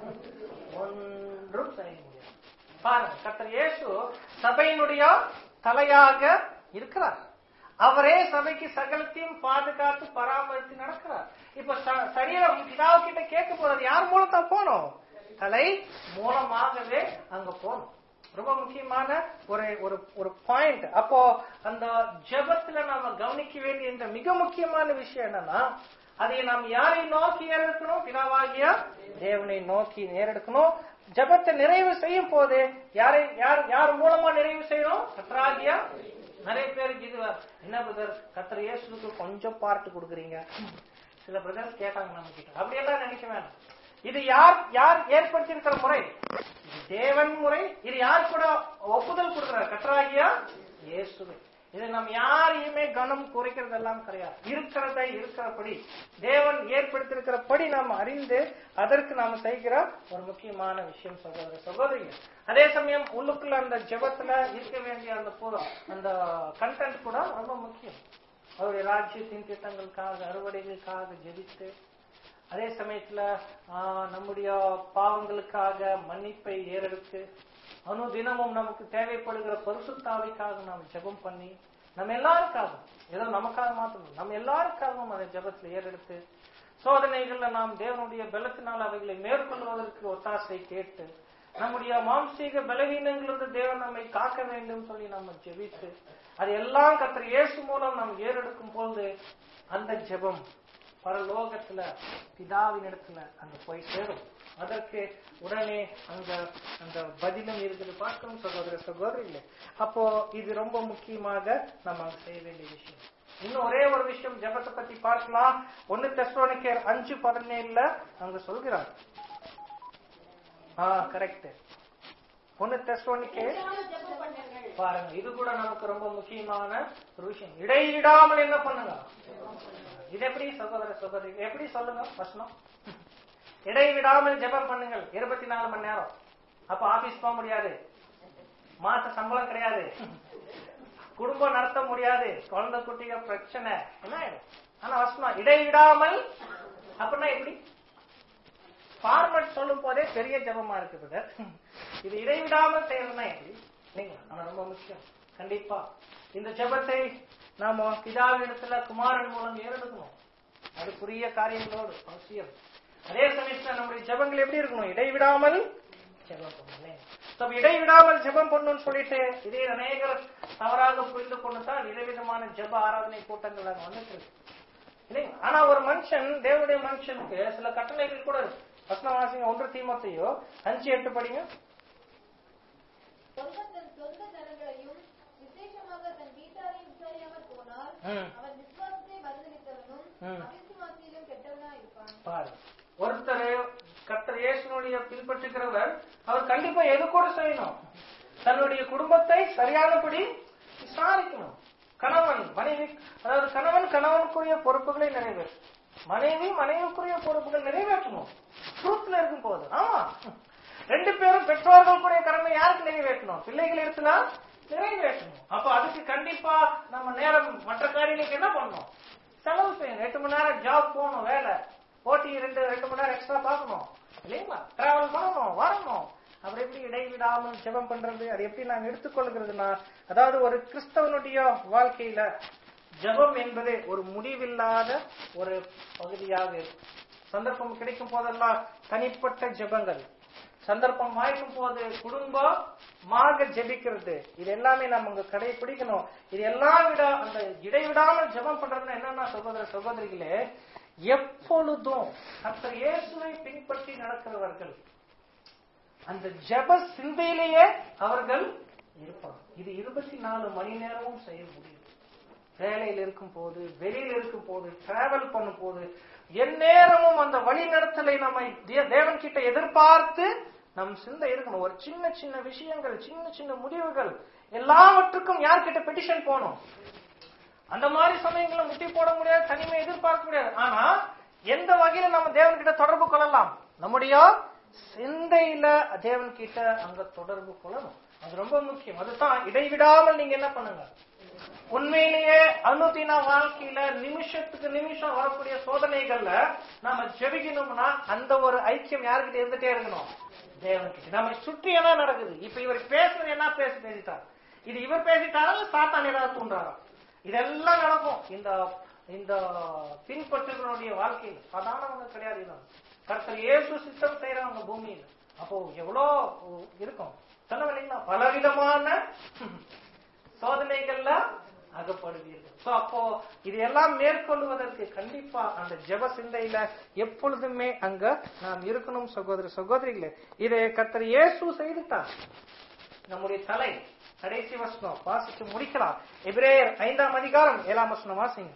ஒன்றும் செய்ய முடியாது பாருங்க கர்த்தர் இயேசு சபையினுடைய தலையாக இருக்கிறார் அவரே சபைக்கு சகலத்தையும் பாதுகாத்து பராமரித்து நடக்கிறார் இப்ப ச- சரீரம் பிதாவு கிட்ட கேட்க போறது யார் மூலம் தான் போகணும் தலை மூலமாகவே அங்க போகணும் ரொம்ப முக்கியமான ஒரு ஒரு ஒரு பாயிண்ட் அப்போ அந்த ஜெபத்துல நாம கவனிக்க வேண்டிய இந்த மிக முக்கியமான விஷயம் என்னன்னா அதை நாம் யாரை நோக்கி ஏறெடுக்கணும் பிதாவாகிய தேவனை நோக்கி நேரெடுக்கணும் ஜெபத்தை நிறைவு செய்யும் போது யாரை யார் யார் மூலமா நிறைவு செய்யணும் கத்தராகிய நிறைய பேருக்கு இது என்ன பிரதர் கத்தர் இயேசுக்கு கொஞ்சம் பார்ட் கொடுக்குறீங்க சில பிரதர்ஸ் கேட்டாங்க நம்ம கிட்ட அப்படியெல்லாம் நினைக்க வேணாம் இது யார் யார் ஏற்படுத்தியிருக்கிற முறை இது தேவன் முறை இது யார் கூட ஒப்புதல் கொடுக்கிறார் கத்தராகியா இயேசுவே இது நம்ம யாரையுமே கனம் குறைக்கிறதெல்லாம் கிடையாது இருக்கிறதை இருக்கிறபடி தேவன் ஏற்படுத்தியிருக்கிறபடி நாம் அறிந்து அதற்கு நாம் செய்கிற ஒரு முக்கியமான விஷயம் சகோதர சகோதரிகள் அதே சமயம் உள்ளுக்குள்ள அந்த ஜெபத்துல இருக்க வேண்டிய அந்த பு- அந்த கண்டென்ட் கூட ரொம்ப முக்கியம் அவருடைய ராஜ்யத்தின் திட்டங்களுக்காக அறுவடைகளுக்காக ஜெபித்து அதே சமயத்துல ஆஹ், நம்முடைய பாவங்களுக்காக மன்னிப்பை ஏறெடுத்து அனுதினமும் நமக்கு தேவைப்படுகிற பரிசுத்தாவிக்காக நாம் ஜெபம் பண்ணி நம்ம எல்லாருக்காகவும் ஏதோ நமக்காக மாத்திரம் இல்ல, நம்ம எல்லாருக்காகவும் அதை ஜெபத்துல ஏறெடுத்து சோதனைகள்ல நாம் தேவனுடைய பலத்தினால் அவைகளை மேற்கொள்வதற்கு ஒத்தாசை கேட்டு நம்முடைய மாம்சீக பலவீனங்களிலிருந்து தேவன் நம்மை காக்க வேண்டும் சொல்லி நம்ம ஜெபித்து அது எல்லாம் கத்திர இயேசு மூலம் நாம் ஏறெடுக்கும் போது அந்த ஜெபம் பரலோகத்துல பிதாவின் இடத்துல அங்க போய் சேரும் அதற்கு உடனே அந்த அந்த பதிலும் இருக்குது பார்க்கணும் சகோதர சகோதரிகளே அப்போ இது ரொம்ப முக்கியமாக நம்ம அங்க செய்ய வேண்டிய விஷயம் இன்னும் ஒரே ஒரு விஷயம் ஜெபத்தை பத்தி பார்க்கலாம் ஒன்னு தெஸ்ரோனிக்கர் அஞ்சு பதினேழுல அங்க சொல்கிறார் ஆ கரெக்ட் ஒன்னு தெஸ்ரோனிக்கர் இடைவிடாமல் ஜெபம் பண்ணுங்கள் பாருங்க இது கூட நமக்கு ரொம்ப முக்கியமான ஒரு விஷயம் இடைவிடாமல் என்ன பண்ணுங்க இது எப்படி சகோதர சகோதரி எப்படி சொல்லுங்க வசனம் இடைவிடாமல் ஜெபம் பண்ணுங்கள் இருபத்தி நாலு மணி நேரம் அப்ப ஆபீஸ் போக முடியாது மாச சம்பளம் கிடையாது குடும்பம் நடத்த முடியாது குழந்தை குட்டிகள் பிரச்சனை என்ன ஆயிடும் ஆனா வசனம் இடைவிடாமல் அப்படின்னா எப்படி ஃபார்மட் சொல்லும் போதே பெரிய ஜபமா இருக்கு பிரதர் இது இடைவிடாமல் செய்யறதுனா எப்படி இல்லைங்களா ஆனா ரொம்ப முக்கியம் கண்டிப்பா இந்த ஜெபத்தை நாம பிதாவிடத்துல குமாரன் மூலம் ஏறெடுக்கணும் அதுக்குரிய காரியங்களோடு அவசியம் அதே சமயத்துல நம்முடைய ஜெபங்கள் எப்படி இருக்கணும் இடைவிடாமல் ஜெபம் பண்ணணும் So, அப்ப இடைவிடாமல் ஜெபம் பண்ணணும்னு சொல்லிட்டு இதே அநேகர் தவறாக புரிந்து கொண்டுதான் விதவிதமான ஜெப ஆராதனை கூட்டங்கள் அங்க வந்துட்டு இருக்கு இல்லைங்க ஆனா ஒரு மனுஷன் தேவனுடைய மனுஷனுக்கு சில கட்டளைகள் கூட இருக்கு வசனவாசிங்க ஒன்று தீமத்தையோ அஞ்சு எட்டு படிங்க ஒருவன் தன் சொந்த ஜனங்களையும் விசேஷமாக தன் வீட்டாரையும் விசாரியாமல் போனால் ம். அவன் விசுவாசத்தை மறுதளித்தவனும் ம். அவிசுவாசியிலும் கெட்டவனா இருப்பான் பாரு ஒருத்தர் கர்த்தர் இயேசுனுடைய பின்பற்றுகிறவர் அவர் கண்டிப்பா எது கூட செய்யணும் தன்னுடைய குடும்பத்தை சரியானபடி விசாரிக்கணும் கணவன் மனைவி அதாவது கணவன் கணவனுக்குரிய பொறுப்புகளை நிறைவேற்றும் மனைவி மனைவிக்குரிய பொறுப்புகள் நிறைவேற்றணும் ட்ரூத்ல இருக்கும் போது ஆமா ரெண்டு பேரும் பெற்றோர்களுக்குரிய கடமை யாருக்கு நிறைவேற்றணும் பிள்ளைகள் இருக்குன்னா நிறைவேற்றணும் அப்ப அதுக்கு கண்டிப்பா நம்ம நேரம் மற்ற காரியங்களுக்கு என்ன பண்ணணும் செலவு செய்யணும் எட்டு மணி நேரம் ஜாப் போகணும் வேலை போட்டி ரெண்டு ரெண்டு மணி நேரம் எக்ஸ்ட்ரா பார்க்கணும் இல்லைங்களா டிராவல் பண்ணணும் வரணும் அப்புறம் எப்படி இடைவிடாமல் ஜெபம் பண்றது அது எப்படி நாங்க எடுத்துக்கொள்கிறதுனா அதாவது ஒரு கிறிஸ்தவனுடைய வாழ்க்கையில ஜெபம் என்பது ஒரு முடிவில்லாத ஒரு பகுதியாக இருக்கும் சந்தர்ப்பம் கிடைக்கும் போதெல்லாம் தனிப்பட்ட ஜெபங்கள் சந்தர்ப்பம் வாய்க்கும் போது குடும்பமாக ஜெபிக்கிறது இது எல்லாமே நம்ம இங்க கடைபிடிக்கணும் இது எல்லாம் விட அந்த இடைவிடாமல் ஜெபம் பண்றதுன்னா என்னன்னா சகோதர சகோதரிகளே எப்பொழுதும் கர்த்தர் இயேசுவை பின்பற்றி நடக்கிறவர்கள் அந்த ஜெப சிந்தையிலேயே அவர்கள் இருப்பாங்க இது இருபத்தி நாலு மணி நேரமும் செய்ய முடியும் வேலையில் இருக்கும் போது வெளியில் இருக்கும் போது டிராவல் பண்ணும் போது எந்நேரமும் அந்த வழி நடத்தலை நம்ம தே- தேவன் கிட்ட எதிர்பார்த்து நம் சிந்தை இருக்கணும் ஒரு சின்ன சின்ன விஷயங்கள் சின்ன சின்ன முடிவுகள் எல்லாவற்றுக்கும் யார்கிட்ட பெட்டிஷன் போகணும் அந்த மாதிரி சமயங்களை முட்டி போட முடியாது தனிமை எதிர்பார்க்க முடியாது ஆனா எந்த வகையில நம்ம தேவன் கிட்ட தொடர்பு கொள்ளலாம் நம்முடைய சிந்தையில தேவன் கிட்ட அங்க தொடர்பு கொள்ளணும் அது ரொம்ப முக்கியம் அதுதான் இடைவிடாமல் நீங்க என்ன பண்ணுங்க உண்மையிலேயே அனுதின வாழ்க்கையில நிமிஷத்துக்கு நிமிஷம் வரக்கூடிய சோதனைகள்ல நாம ஜெபிக்கணும்னா அந்த ஒரு ஐக்கியம் யாருக்கிட்ட இருந்துட்டே இருக்கணும் தேவன்கிட்ட நம்ம சுற்றி என்ன நடக்குது இப்ப இவர் பேசுறது என்ன பேசி பேசிட்டார் இது இவர் பேசிட்டாரா சாத்தான் ஏதாவது தூண்டுறாரா இதெல்லாம் நடக்கும் இந்த இந்த பின்பற்றுகளுடைய வாழ்க்கையில் சாதாரணவங்க கிடையாது இதான் கர்த்தர் இயேசு சித்தம் செய்யறவங்க பூமியில் அப்போ எவ்வளோ இருக்கும் சொல்லவில்லைங்களா பலவிதமான சோதனைகள்ல அகப்படுவீர்கள் So, அப்போ இது எல்லாம் மேற்கொள்வதற்கு கண்டிப்பா அந்த ஜெப சிந்தையில எப்பொழுதுமே அங்க நாம் இருக்கணும் சகோதர சகோதரிகளே இதை கர்த்தர் இயேசு செய்துட்டார் நம்முடைய தலை கடைசி வசனம் வாசித்து முடிக்கலாம் எபிரேயர் ஐந்தாம் அதிகாரம் ஏழாம் வசனம் வாசிங்க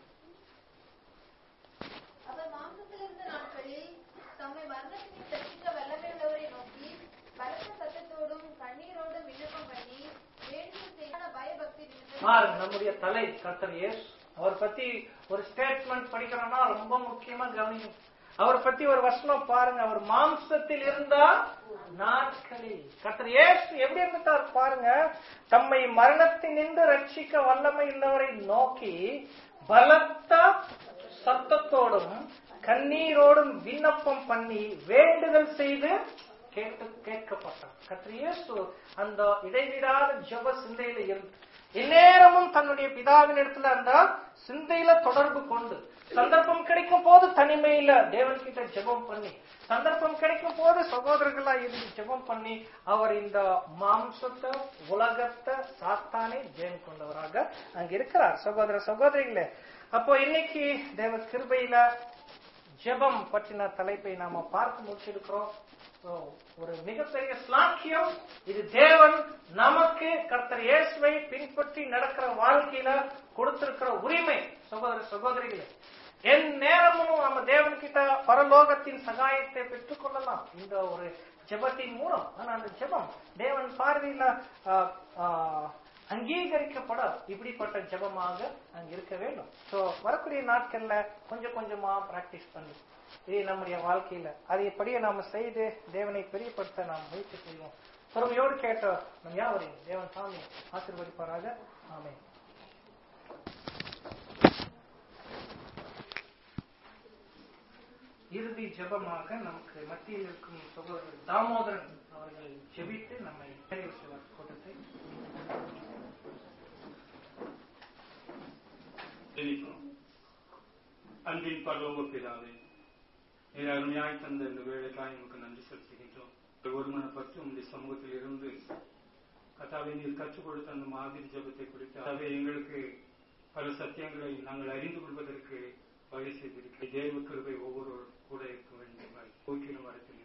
அவர் மாம்சத்திலிருந்த நாட்களில் தம்மை மரணத்தின் ரட்சிக்க வல்லமையுள்ளவரை நோக்கி பலத்த சத்தத்தோடும் கண்ணீரோடும் விண்ணப்பம் பண்ணி வேண்டுதல் செய்த பயபக்தி நிமித்தம் பாருங்க நம்முடைய தலை கர்த்தர் இயேசு அவர் பத்தி ஒரு ஸ்டேட்மெண்ட் படிக்கிறோம்னா ரொம்ப முக்கியமா கவனிக்கும் அவர் பத்தி ஒரு வசனம் பாருங்க அவர் மாம்சத்தில் இருந்தா நாட்களில் கர்த்தர் இயேசு எப்படி இருந்துட்டார் பாருங்க தம்மை மரணத்தினின்று ரட்சிக்க வல்லமை உள்ளவரை நோக்கி பலத்த சத்தத்தோடும் கண்ணீரோடும் விண்ணப்பம் பண்ணி வேண்டுதல் செய்து கேட்டு கேட்கப்பட்டார் கர்த்தர் இயேசு அந்த இடைவிடாத ஜெப சிந்தையில இருந்து எந்நேரமும் தன்னுடைய பிதாவின் இடத்துல அந்த சிந்தையில தொடர்பு கொண்டு சந்தர்ப்பம் கிடைக்கும் போது தனிமையில தேவன் கிட்ட ஜெபம் பண்ணி சந்தர்ப்பம் கிடைக்கும் போது சகோதரர்களா இருந்து ஜெபம் பண்ணி அவர் இந்த மாம்சத்தை உலகத்தை சாத்தானே ஜெயம் கொண்டவராக அங்க இருக்கிறார் சகோதர சகோதரிகளே அப்போ இன்னைக்கு தேவ கிருபையில ஜெபம் பற்றின தலைப்பை நாம பார்த்து முடிச்சிருக்கிறோம் So, ஒரு மிகப்பெரிய ஸ்லாக்கியம் இது தேவன் நமக்கு கர்த்தர் இயேசுவை பின்பற்றி நடக்கிற வாழ்க்கையில கொடுத்திருக்கிற உரிமை சகோதர சகோதரிகளே என் நேரமும் நம்ம தேவன் கிட்ட பரலோகத்தின் சகாயத்தை பெற்றுக் கொள்ளலாம் இந்த ஒரு ஜெபத்தின் மூலம் ஆனா அந்த ஜெபம் தேவன் பார்வையில ஆ, ஆ, அங்கீகரிக்கப்பட இப்படிப்பட்ட ஜெபமாக அங்க இருக்க வேண்டும் சோ வரக்கூடிய நாட்கள்ல கொஞ்சம் கொஞ்சமா பிராக்டிஸ் பண்ணி இது நம்முடைய வாழ்க்கையில அதைப்படியே நாம செய்து தேவனை பெரியப்படுத்த நாம் முயற்சி செய்வோம் பொறுமையோடு கேட்ட நம் யாவரையும் தேவன் சாமி ஆசீர்வதிப்பாராக ஆமென் இறுதி ஜெபமாக நமக்கு மத்தியில் இருக்கும் சகோதரர் தாமோதரன் அவர்கள் ஜெபித்து நம்மை நிறைவு செய்வார் கூட்டத்தை ஜெபிப்போம். அன்பின் பரலோக பிதாவே நீர் அருமையாய் தந்த இந்த வேலைக்காய் உங்களுக்கு நன்றி செலுத்துகின்றோம் ஒருமனப்பட்டு உங்களுடைய சமூகத்தில் இருந்து கத்தாவை நீர் கற்றுக் கொடுத்த அந்த மாதிரி ஜபத்தை குறித்து அதாவே எங்களுக்கு பல சத்தியங்களை நாங்கள் அறிந்து கொள்வதற்கு வகை செய்திருக்கிறேன் தேவ கிருபை ஒவ்வொரு கூட இருக்க வேண்டும் போக்கிலும் வரத்தில்